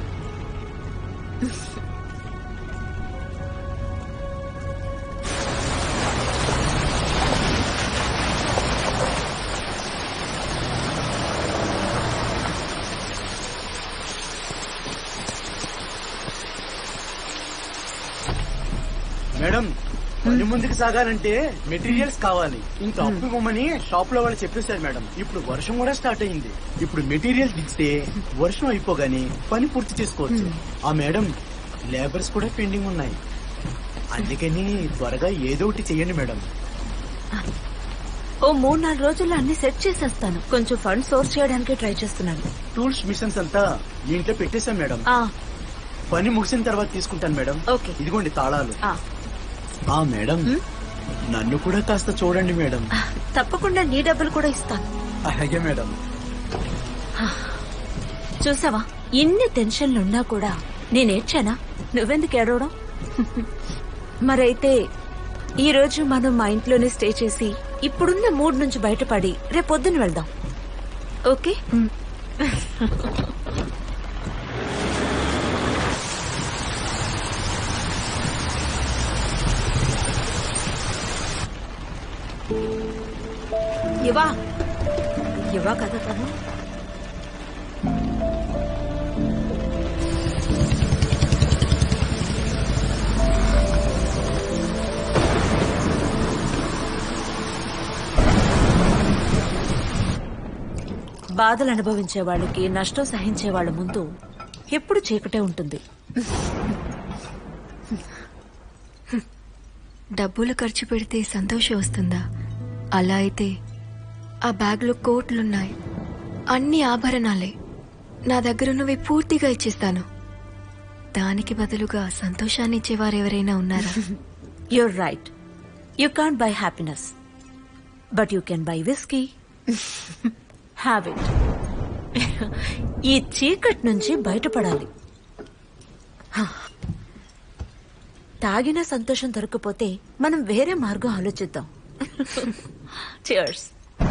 మేడం పని ముందుకు సాగాలంటే మెటీరియల్స్ కావాలి ఇంకా అప్పు ఇవ్వమని షాప్ లో వాళ్ళు చెప్పేశారు మేడం ఇప్పుడు వర్షం కూడా స్టార్ట్ అయింది ఇప్పుడు మెటీరియల్స్ ఇస్తే వర్షం అయిపోగానే పని పూర్తి చేసుకోవచ్చు ఆ మేడం లేబర్స్ కూడా పెండింగ్ ఉన్నాయి అందుకని త్వరగా ఏదో ఒకటి చెయ్యండి మేడం ఓ మూడు నాలుగు రోజుల్లో అన్ని సెట్ చేసేస్తాను కొంచెం ఫండ్ సోర్స్ చేయడానికి ట్రై చేస్తున్నాను టూల్స్ మిషన్స్ అంతా ఈ ఇంట్లో పెట్టేశాం మేడం ఆ, పని ముగిసిన తర్వాత తీసుకుంటాను మేడం ఓకే ఇదిగోండి తాళాలు ఆ, ఆ మేడం నన్ను కూడా కాస్త చూడండి మేడం తప్పకుండా నీ డబ్బులు కూడా ఇస్తాను అలాగే మేడం చూసావా ఇన్ని టెన్షన్లున్నా కూడా నేనేడ్చానా నువ్వెందుకు ఏడవడం మరైతే ఈ రోజు మనం మా ఇంట్లోనే స్టే చేసి ఇప్పుడున్న మూడ్ నుంచి బయటపడి రేపొద్దున వెళ్దాం ఓకే ఇవా ఇవా కదా తను బాధలు అనుభవించే వాళ్ళకి నష్టం సహించే వాళ్ళ ముందు ఎప్పుడు చీకటే ఉంటుంది డబ్బులు ఖర్చు పెడితే సంతోషం వస్తుందా అలా అయితే ఆ బ్యాగ్లో కోట్లున్నాయి అన్ని ఆభరణాలే నా దగ్గరున్నవి పూర్తిగా ఇచ్చేస్తాను దానికి బదులుగా సంతోషాన్ని ఇచ్చేవారు ఎవరైనా ఉన్నారా you're right you can't buy happiness but you can buy whisky have it ఈ చీకటి నుంచి బయటపడాలి హ. తాగిన సంతోషం దొరకపోతే మనం వేరే మార్గం ఆలోచిద్దాం చియర్స్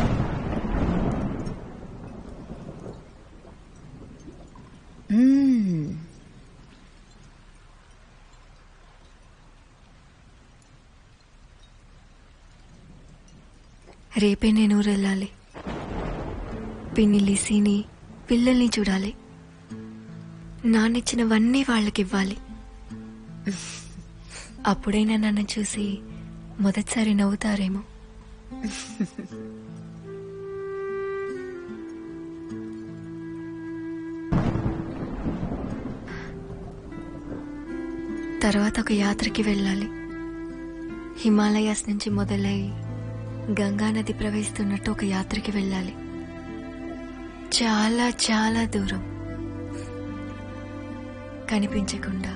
రేపే నేను ఊరెళ్ళాలి పిన్ని లిసీని పిల్లల్ని చూడాలి నాన్నిచ్చినవన్నీ వాళ్ళకివ్వాలి అప్పుడైనా నన్ను చూసి మొదటిసారి నవ్వుతారేమో తర్వాత ఒక యాత్రకి వెళ్ళాలి హిమాలయాస్ నుంచి మొదలై గంగా నది ప్రవహిస్తున్నట్టు ఒక యాత్రకి వెళ్ళాలి చాలా చాలా దూరం కనిపించకుండా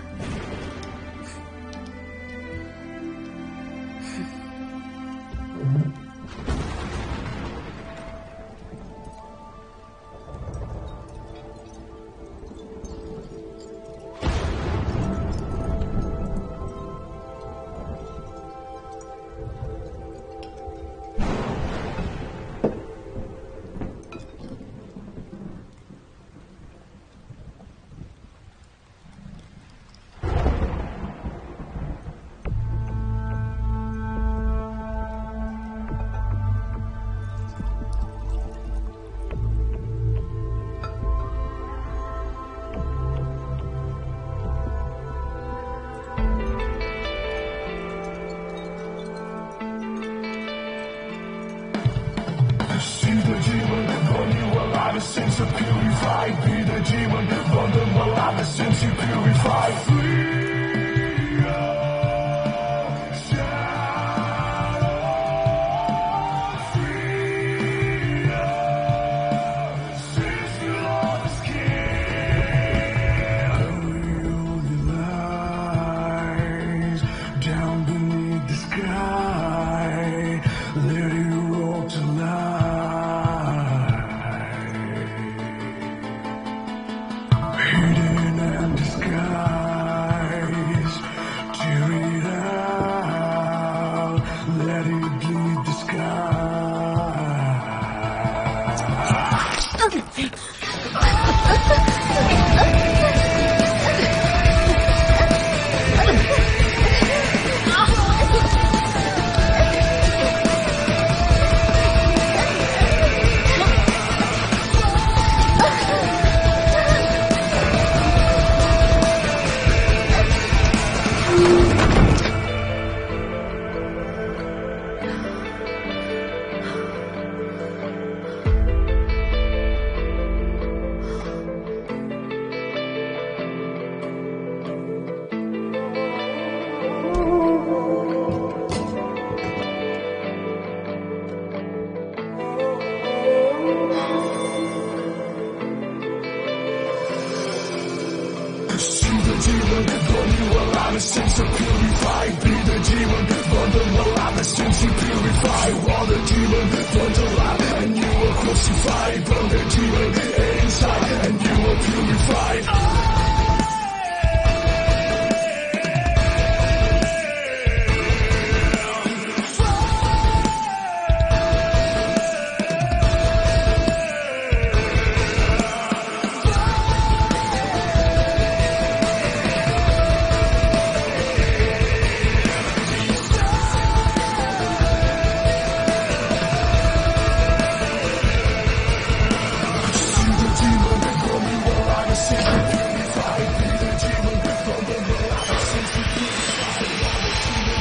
since you purify Down beneath the sky, let it roll tonight. Hidden and disguised, tear it out, let it bleed the See the demon before you allow the sense to purify. Be the demon before the allow the sense to purify. While the demon before the lie, and you were crucified. Burn the demon inside, and you were purified. See the demon before you allow the sense to purify. Be the demon before the allow the sense to purify.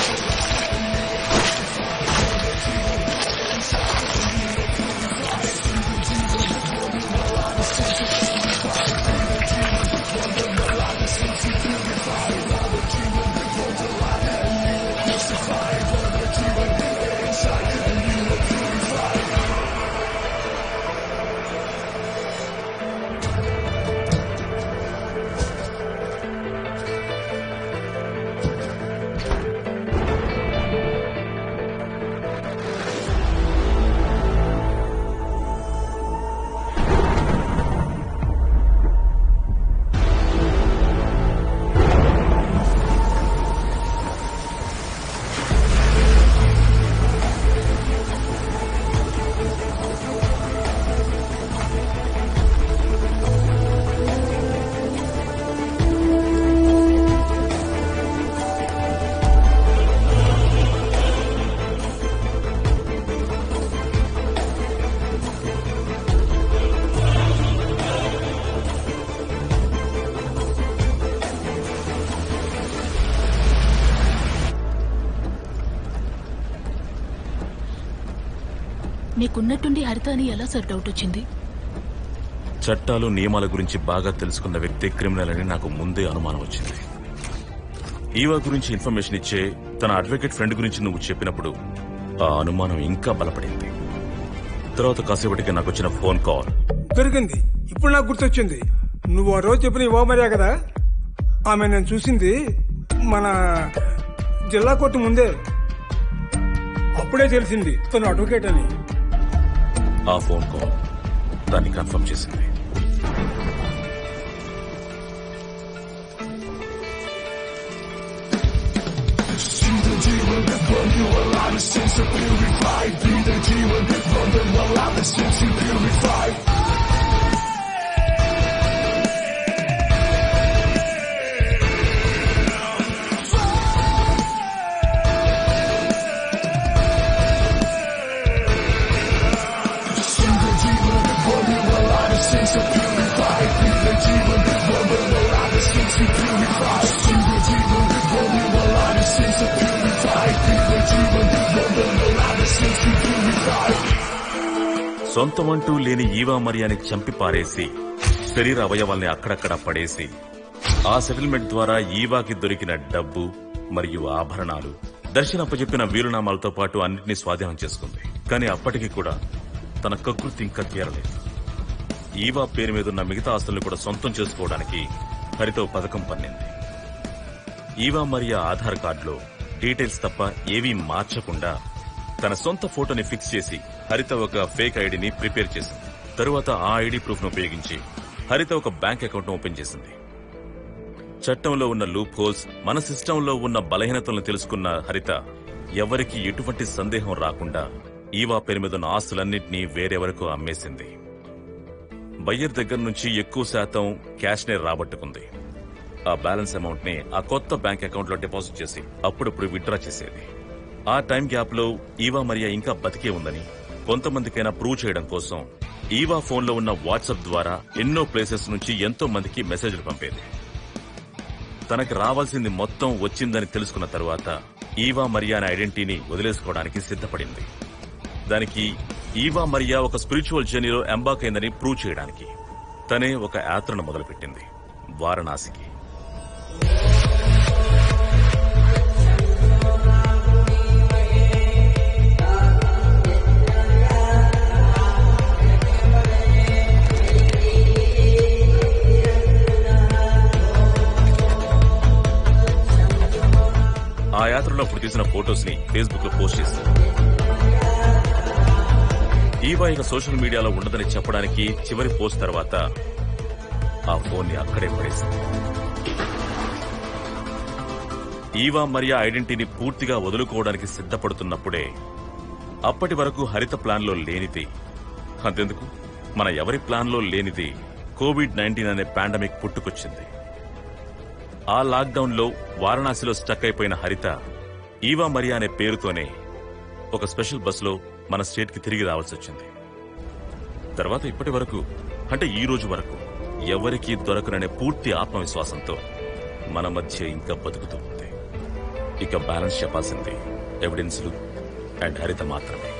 నీకున్నట్టుండి హరిత అని ఎలా సార్ డౌట్ వచ్చింది చట్టాలు నియమాల గురించి బాగా తెలుసుకున్న వ్యక్తి క్రిమినల్ అని నాకు ముందే అనుమానం వచ్చింది ఈవా గురించి ఇన్ఫర్మేషన్ ఇచ్చే తన అడ్వకేట్ ఫ్రెండ్ గురించి నువ్వు చెప్పినప్పుడు ఆ అనుమానం ఇంకా బలపడింది తర్వాత కాసేపటికి నాకు వచ్చిన ఫోన్ కాల్ దొరికింది ఇప్పుడు నాకు గుర్తొచ్చింది నువ్వు ఆ రోజు చెప్పిన ఇవ్వమరియా కదా ఆమె నేను చూసింది మన జిల్లా కోర్టు ముందే అప్పుడే తెలిసింది తను అడ్వకేట్ అని ఆ ఫోన్ కాల్ దాన్ని కన్ఫర్మ్ చేసింది See the demon before you allow the sense to purify. Be the demon before the allow the sense to purify. See the demon before you allow the sense to purify. Be the demon before the allow the sense to purify. See the demon before you allow the sense to purify. Be the demon before the allow the sense to purify. సొంతమంటూ లేని ఈవా మరియాని చంపి పారేసి శరీర అవయవాల్ని అక్కడక్కడ పడేసి ఆ సెటిల్మెంట్ ద్వారా ఈవాకి దొరికిన డబ్బు మరియు ఆభరణాలు దర్శన్ అప్పచెప్పిన వీరునామాలతో పాటు అన్నింటినీ స్వాధీనం చేసుకుంది కానీ అప్పటికి కూడా తన కకృతి ఇంకా తీరలేదు ఈవా పేరు మీద ఉన్న మిగతా ఆస్తులను కూడా సొంతం చేసుకోవడానికి హరితో పథకం పన్నింది ఈవా మరియా ఆధార్ కార్డులో డీటెయిల్స్ తప్ప ఏవీ మార్చకుండా తన సొంత ఫోటోని ఫిక్స్ చేసి హరిత ఒక ఫేక్ ఐడిని ప్రిపేర్ చేసింది తరువాత ఆ ఐడి ప్రూఫ్ ను ఉపయోగించి హరిత ఒక బ్యాంక్ అకౌంట్ ఓపెన్ చేసింది చట్టంలో ఉన్న లూప్ హోల్స్ మన సిస్టంలో ఉన్న బలహీనతలను తెలుసుకున్న హరిత ఎవరికి ఎటువంటి సందేహం రాకుండా ఈవా పేరు మీద ఉన్న ఆస్తులన్నింటినీ వేరెవరకు అమ్మేసింది బయ్యర్ దగ్గర నుంచి ఎక్కువ శాతం క్యాష్ నే రాబట్టుకుంది ఆ బ్యాలెన్స్ అమౌంట్ ని ఆ కొత్త బ్యాంక్ అకౌంట్ లో డిపాజిట్ చేసి అప్పుడప్పుడు విత్డ్రా చేసేది ఆ టైం గ్యాప్ లో ఈవా మరియా ఇంకా బతికే ఉందని కొంతమందికైనా ప్రూవ్ చేయడం కోసం ఈవా ఫోన్ లో ఉన్న వాట్సాప్ ద్వారా ఎన్నో ప్లేసెస్ నుంచి ఎంతో మందికి మెసేజ్లు పంపేది తనకి రావాల్సింది మొత్తం వచ్చిందని తెలుసుకున్న తరువాత ఈవా మరియా అనే ఐడెంటిటీని వదిలేసుకోవడానికి సిద్ధపడింది దానికి ఈవా మరియా ఒక స్పిరిచువల్ జర్నీలో ఎంబాక్ అయిందని ప్రూవ్ చేయడానికి తనే ఒక యాత్రను మొదలుపెట్టింది వారణాసికి ఆ యాత్రలో అప్పుడు తీసిన ఫొటోస్ ని ఫేస్బుక్ లో పోస్ట్ చేసింది ఈవా ఇక సోషల్ మీడియాలో ఉండదని చెప్పడానికి చివరి పోస్ట్ తర్వాత ఆ ఫోన్ ని అక్కడే పడేసింది ఈవా మరియా ఐడెంటిటీని పూర్తిగా వదులుకోవడానికి సిద్ధపడుతున్నప్పుడే అప్పటి వరకు హరిత ప్లాన్లో లేనిది అంతెందుకు మన ఎవరి ప్లాన్లో లేనిది కోవిడ్ నైన్టీన్ అనే పాండమిక్ పుట్టుకొచ్చింది ఆ లాక్డౌన్ లో వారణాసిలో స్టక్ అయిపోయిన హరిత ఈవా మరియా అనే పేరుతోనే ఒక స్పెషల్ బస్సులో మన స్టేట్ కి తిరిగి రావాల్సి వచ్చింది తర్వాత ఇప్పటి వరకు అంటే ఈ రోజు వరకు ఎవరికీ దొరకననే పూర్తి ఆత్మవిశ్వాసంతో మన మధ్య ఇంకా బతుకుతూ ఉంది ఇక బ్యాలెన్స్ చెప్పాల్సింది ఎవిడెన్స్లు అండ్ హరిత మాత్రమే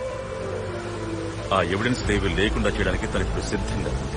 ఆ ఎవిడెన్స్ లేవి లేకుండా చేయడానికి తను ఇప్పుడు సిద్ధంగా ఉంది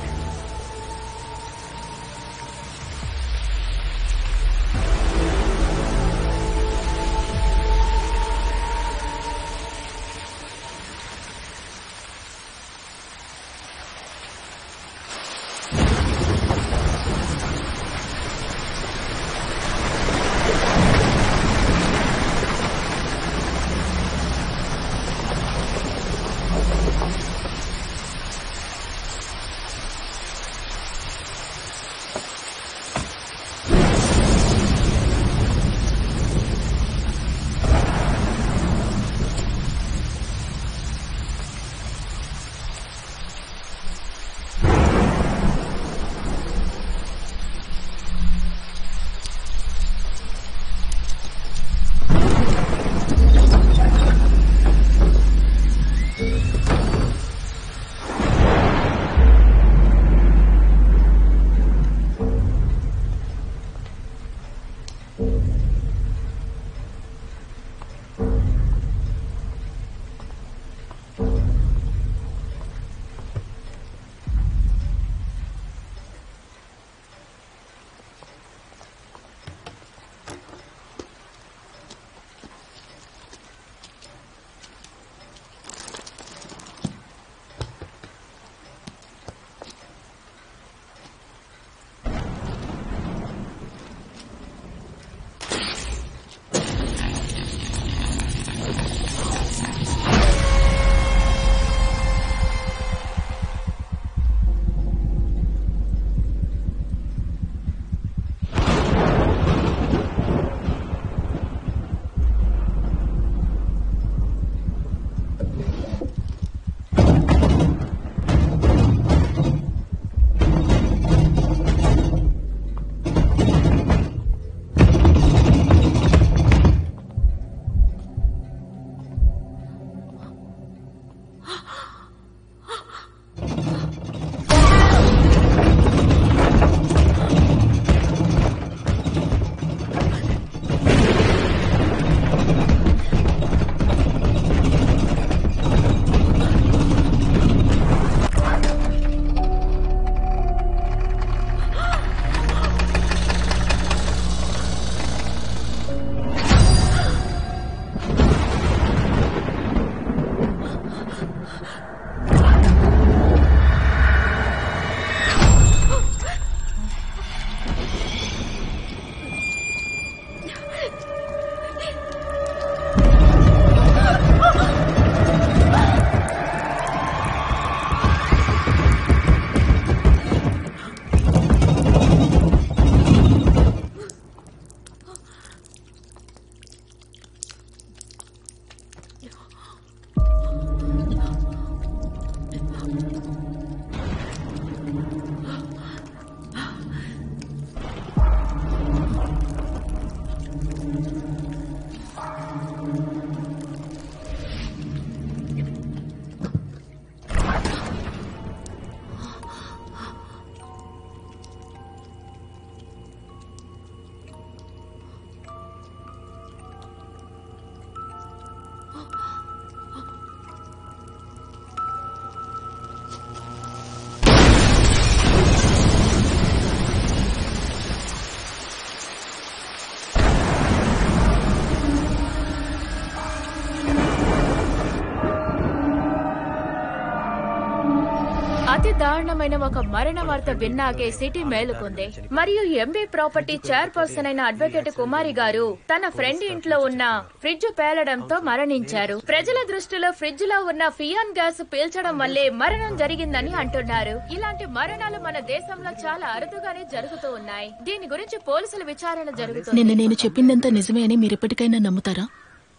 అతి దారుణమైన ఒక మరణ వార్త విన్నాకే సిటీ మేలుకుంది మరియు ఎంబీ ప్రాపర్టీ చైర్పర్సన్ అయిన అడ్వకేట్ కుమారి గారు తన ఫ్రెండ్ ఇంట్లో ఉన్న ఫ్రిడ్జ్ పేలడంతో మరణించారు ప్రజల దృష్టిలో ఫ్రిడ్జ్ లో ఉన్న ఫియాన్ గ్యాస్ పీల్చడం వల్లే మరణం జరిగిందని అంటున్నారు ఇలాంటి మరణాలు మన దేశంలో చాలా అరుదుగానే జరుగుతూ ఉన్నాయి దీని గురించి పోలీసుల విచారణ జరుగుతుంది నిన్న నేను చెప్పిందంతా నిజమే అని మీరెప్పటికైనా నమ్ముతారా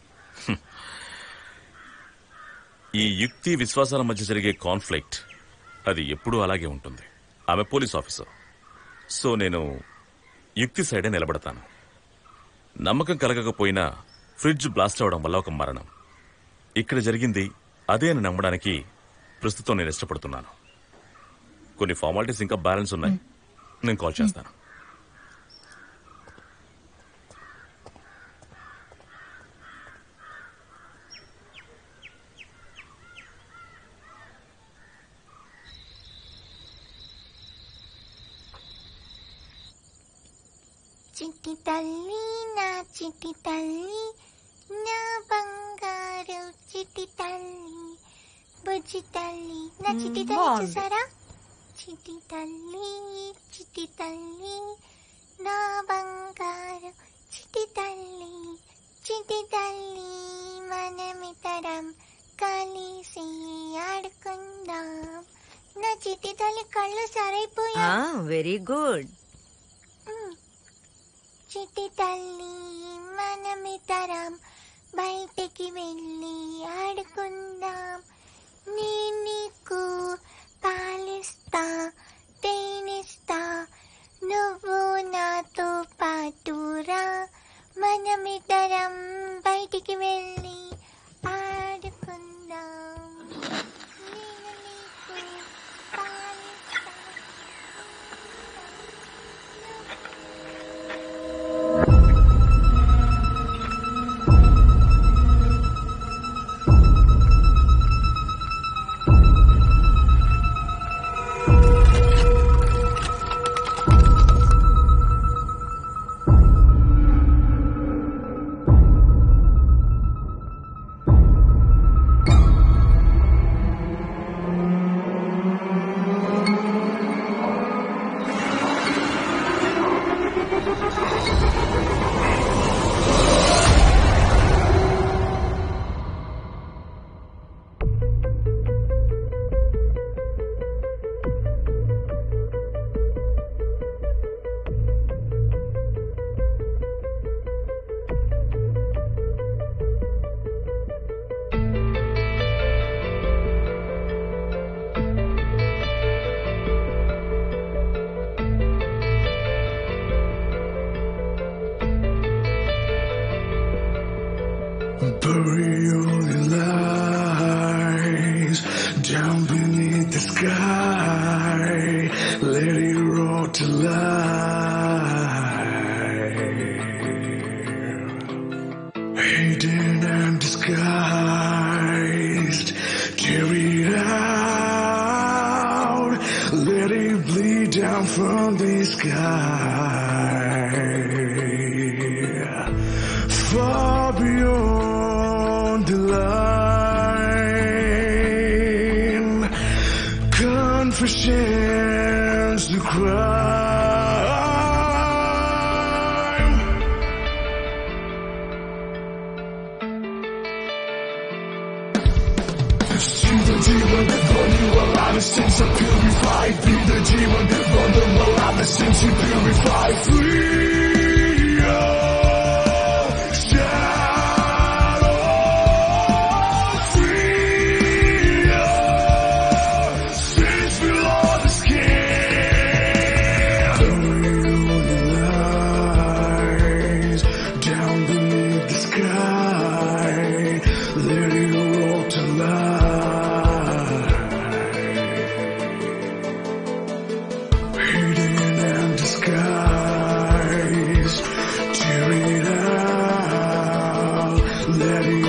ఈ యుక్తి విశ్వాసాల మధ్య జరిగే కాన్ఫ్లిక్ట్ అది ఎప్పుడూ అలాగే ఉంటుంది ఆమె పోలీస్ ఆఫీసర్ సో నేను యుక్తి సైడే నిలబడతాను నమ్మకం కలగకపోయినా ఫ్రిడ్జ్ బ్లాస్ట్ అవడం వల్ల ఒక మరణం ఇక్కడ జరిగింది అదే అని నమ్మడానికి ప్రస్తుతం నేను ఇష్టపడుతున్నాను కొన్ని ఫార్మాలిటీస్ ఇంకా బ్యాలెన్స్ ఉన్నాయి నేను కాల్ చేస్తాను చిట్టి తల్లి నా చిట్టి తల్లి నా బంగారు చిట్టి తల్లి బుజ్జి తల్లి నా చిట్టి తల్లి బాగుంది. చూసారా చిట్టి తల్లి చిట్టి తల్లి నా బంగారు చిట్టి తల్లి చిట్టి తల్లి మనమితరం కలిసి ఆడుకుందాం నా చిట్టి తల్లి కళ్ళు సరైపోయా వెరీ గుడ్ చిట్టి తల్లి మనమితరం బయటికి వెళ్ళి ఆడుకుందాం నేను నీకు పాలిస్తా తేనిస్తా నువ్వు నాతో పాటురా మనమిద్దరం బయటికి వెళ్ళి ఆడుకుందాం నేను నీకు పాలిస్తా Bury all your lies down beneath the sky. Let it rot to life. Hidden and disguised. Tear it out. Let it bleed down from the sky. Far beyond the line. Confessions to crime. See the demon, burn you alive, a sense of purified. Be the demon, burn them alive, a sense of purified. Free your shadow, free your sins below the skin. Bury all your lies down beneath the sky. Let it roll to life. Hidden and disguised. Tear it out. Let it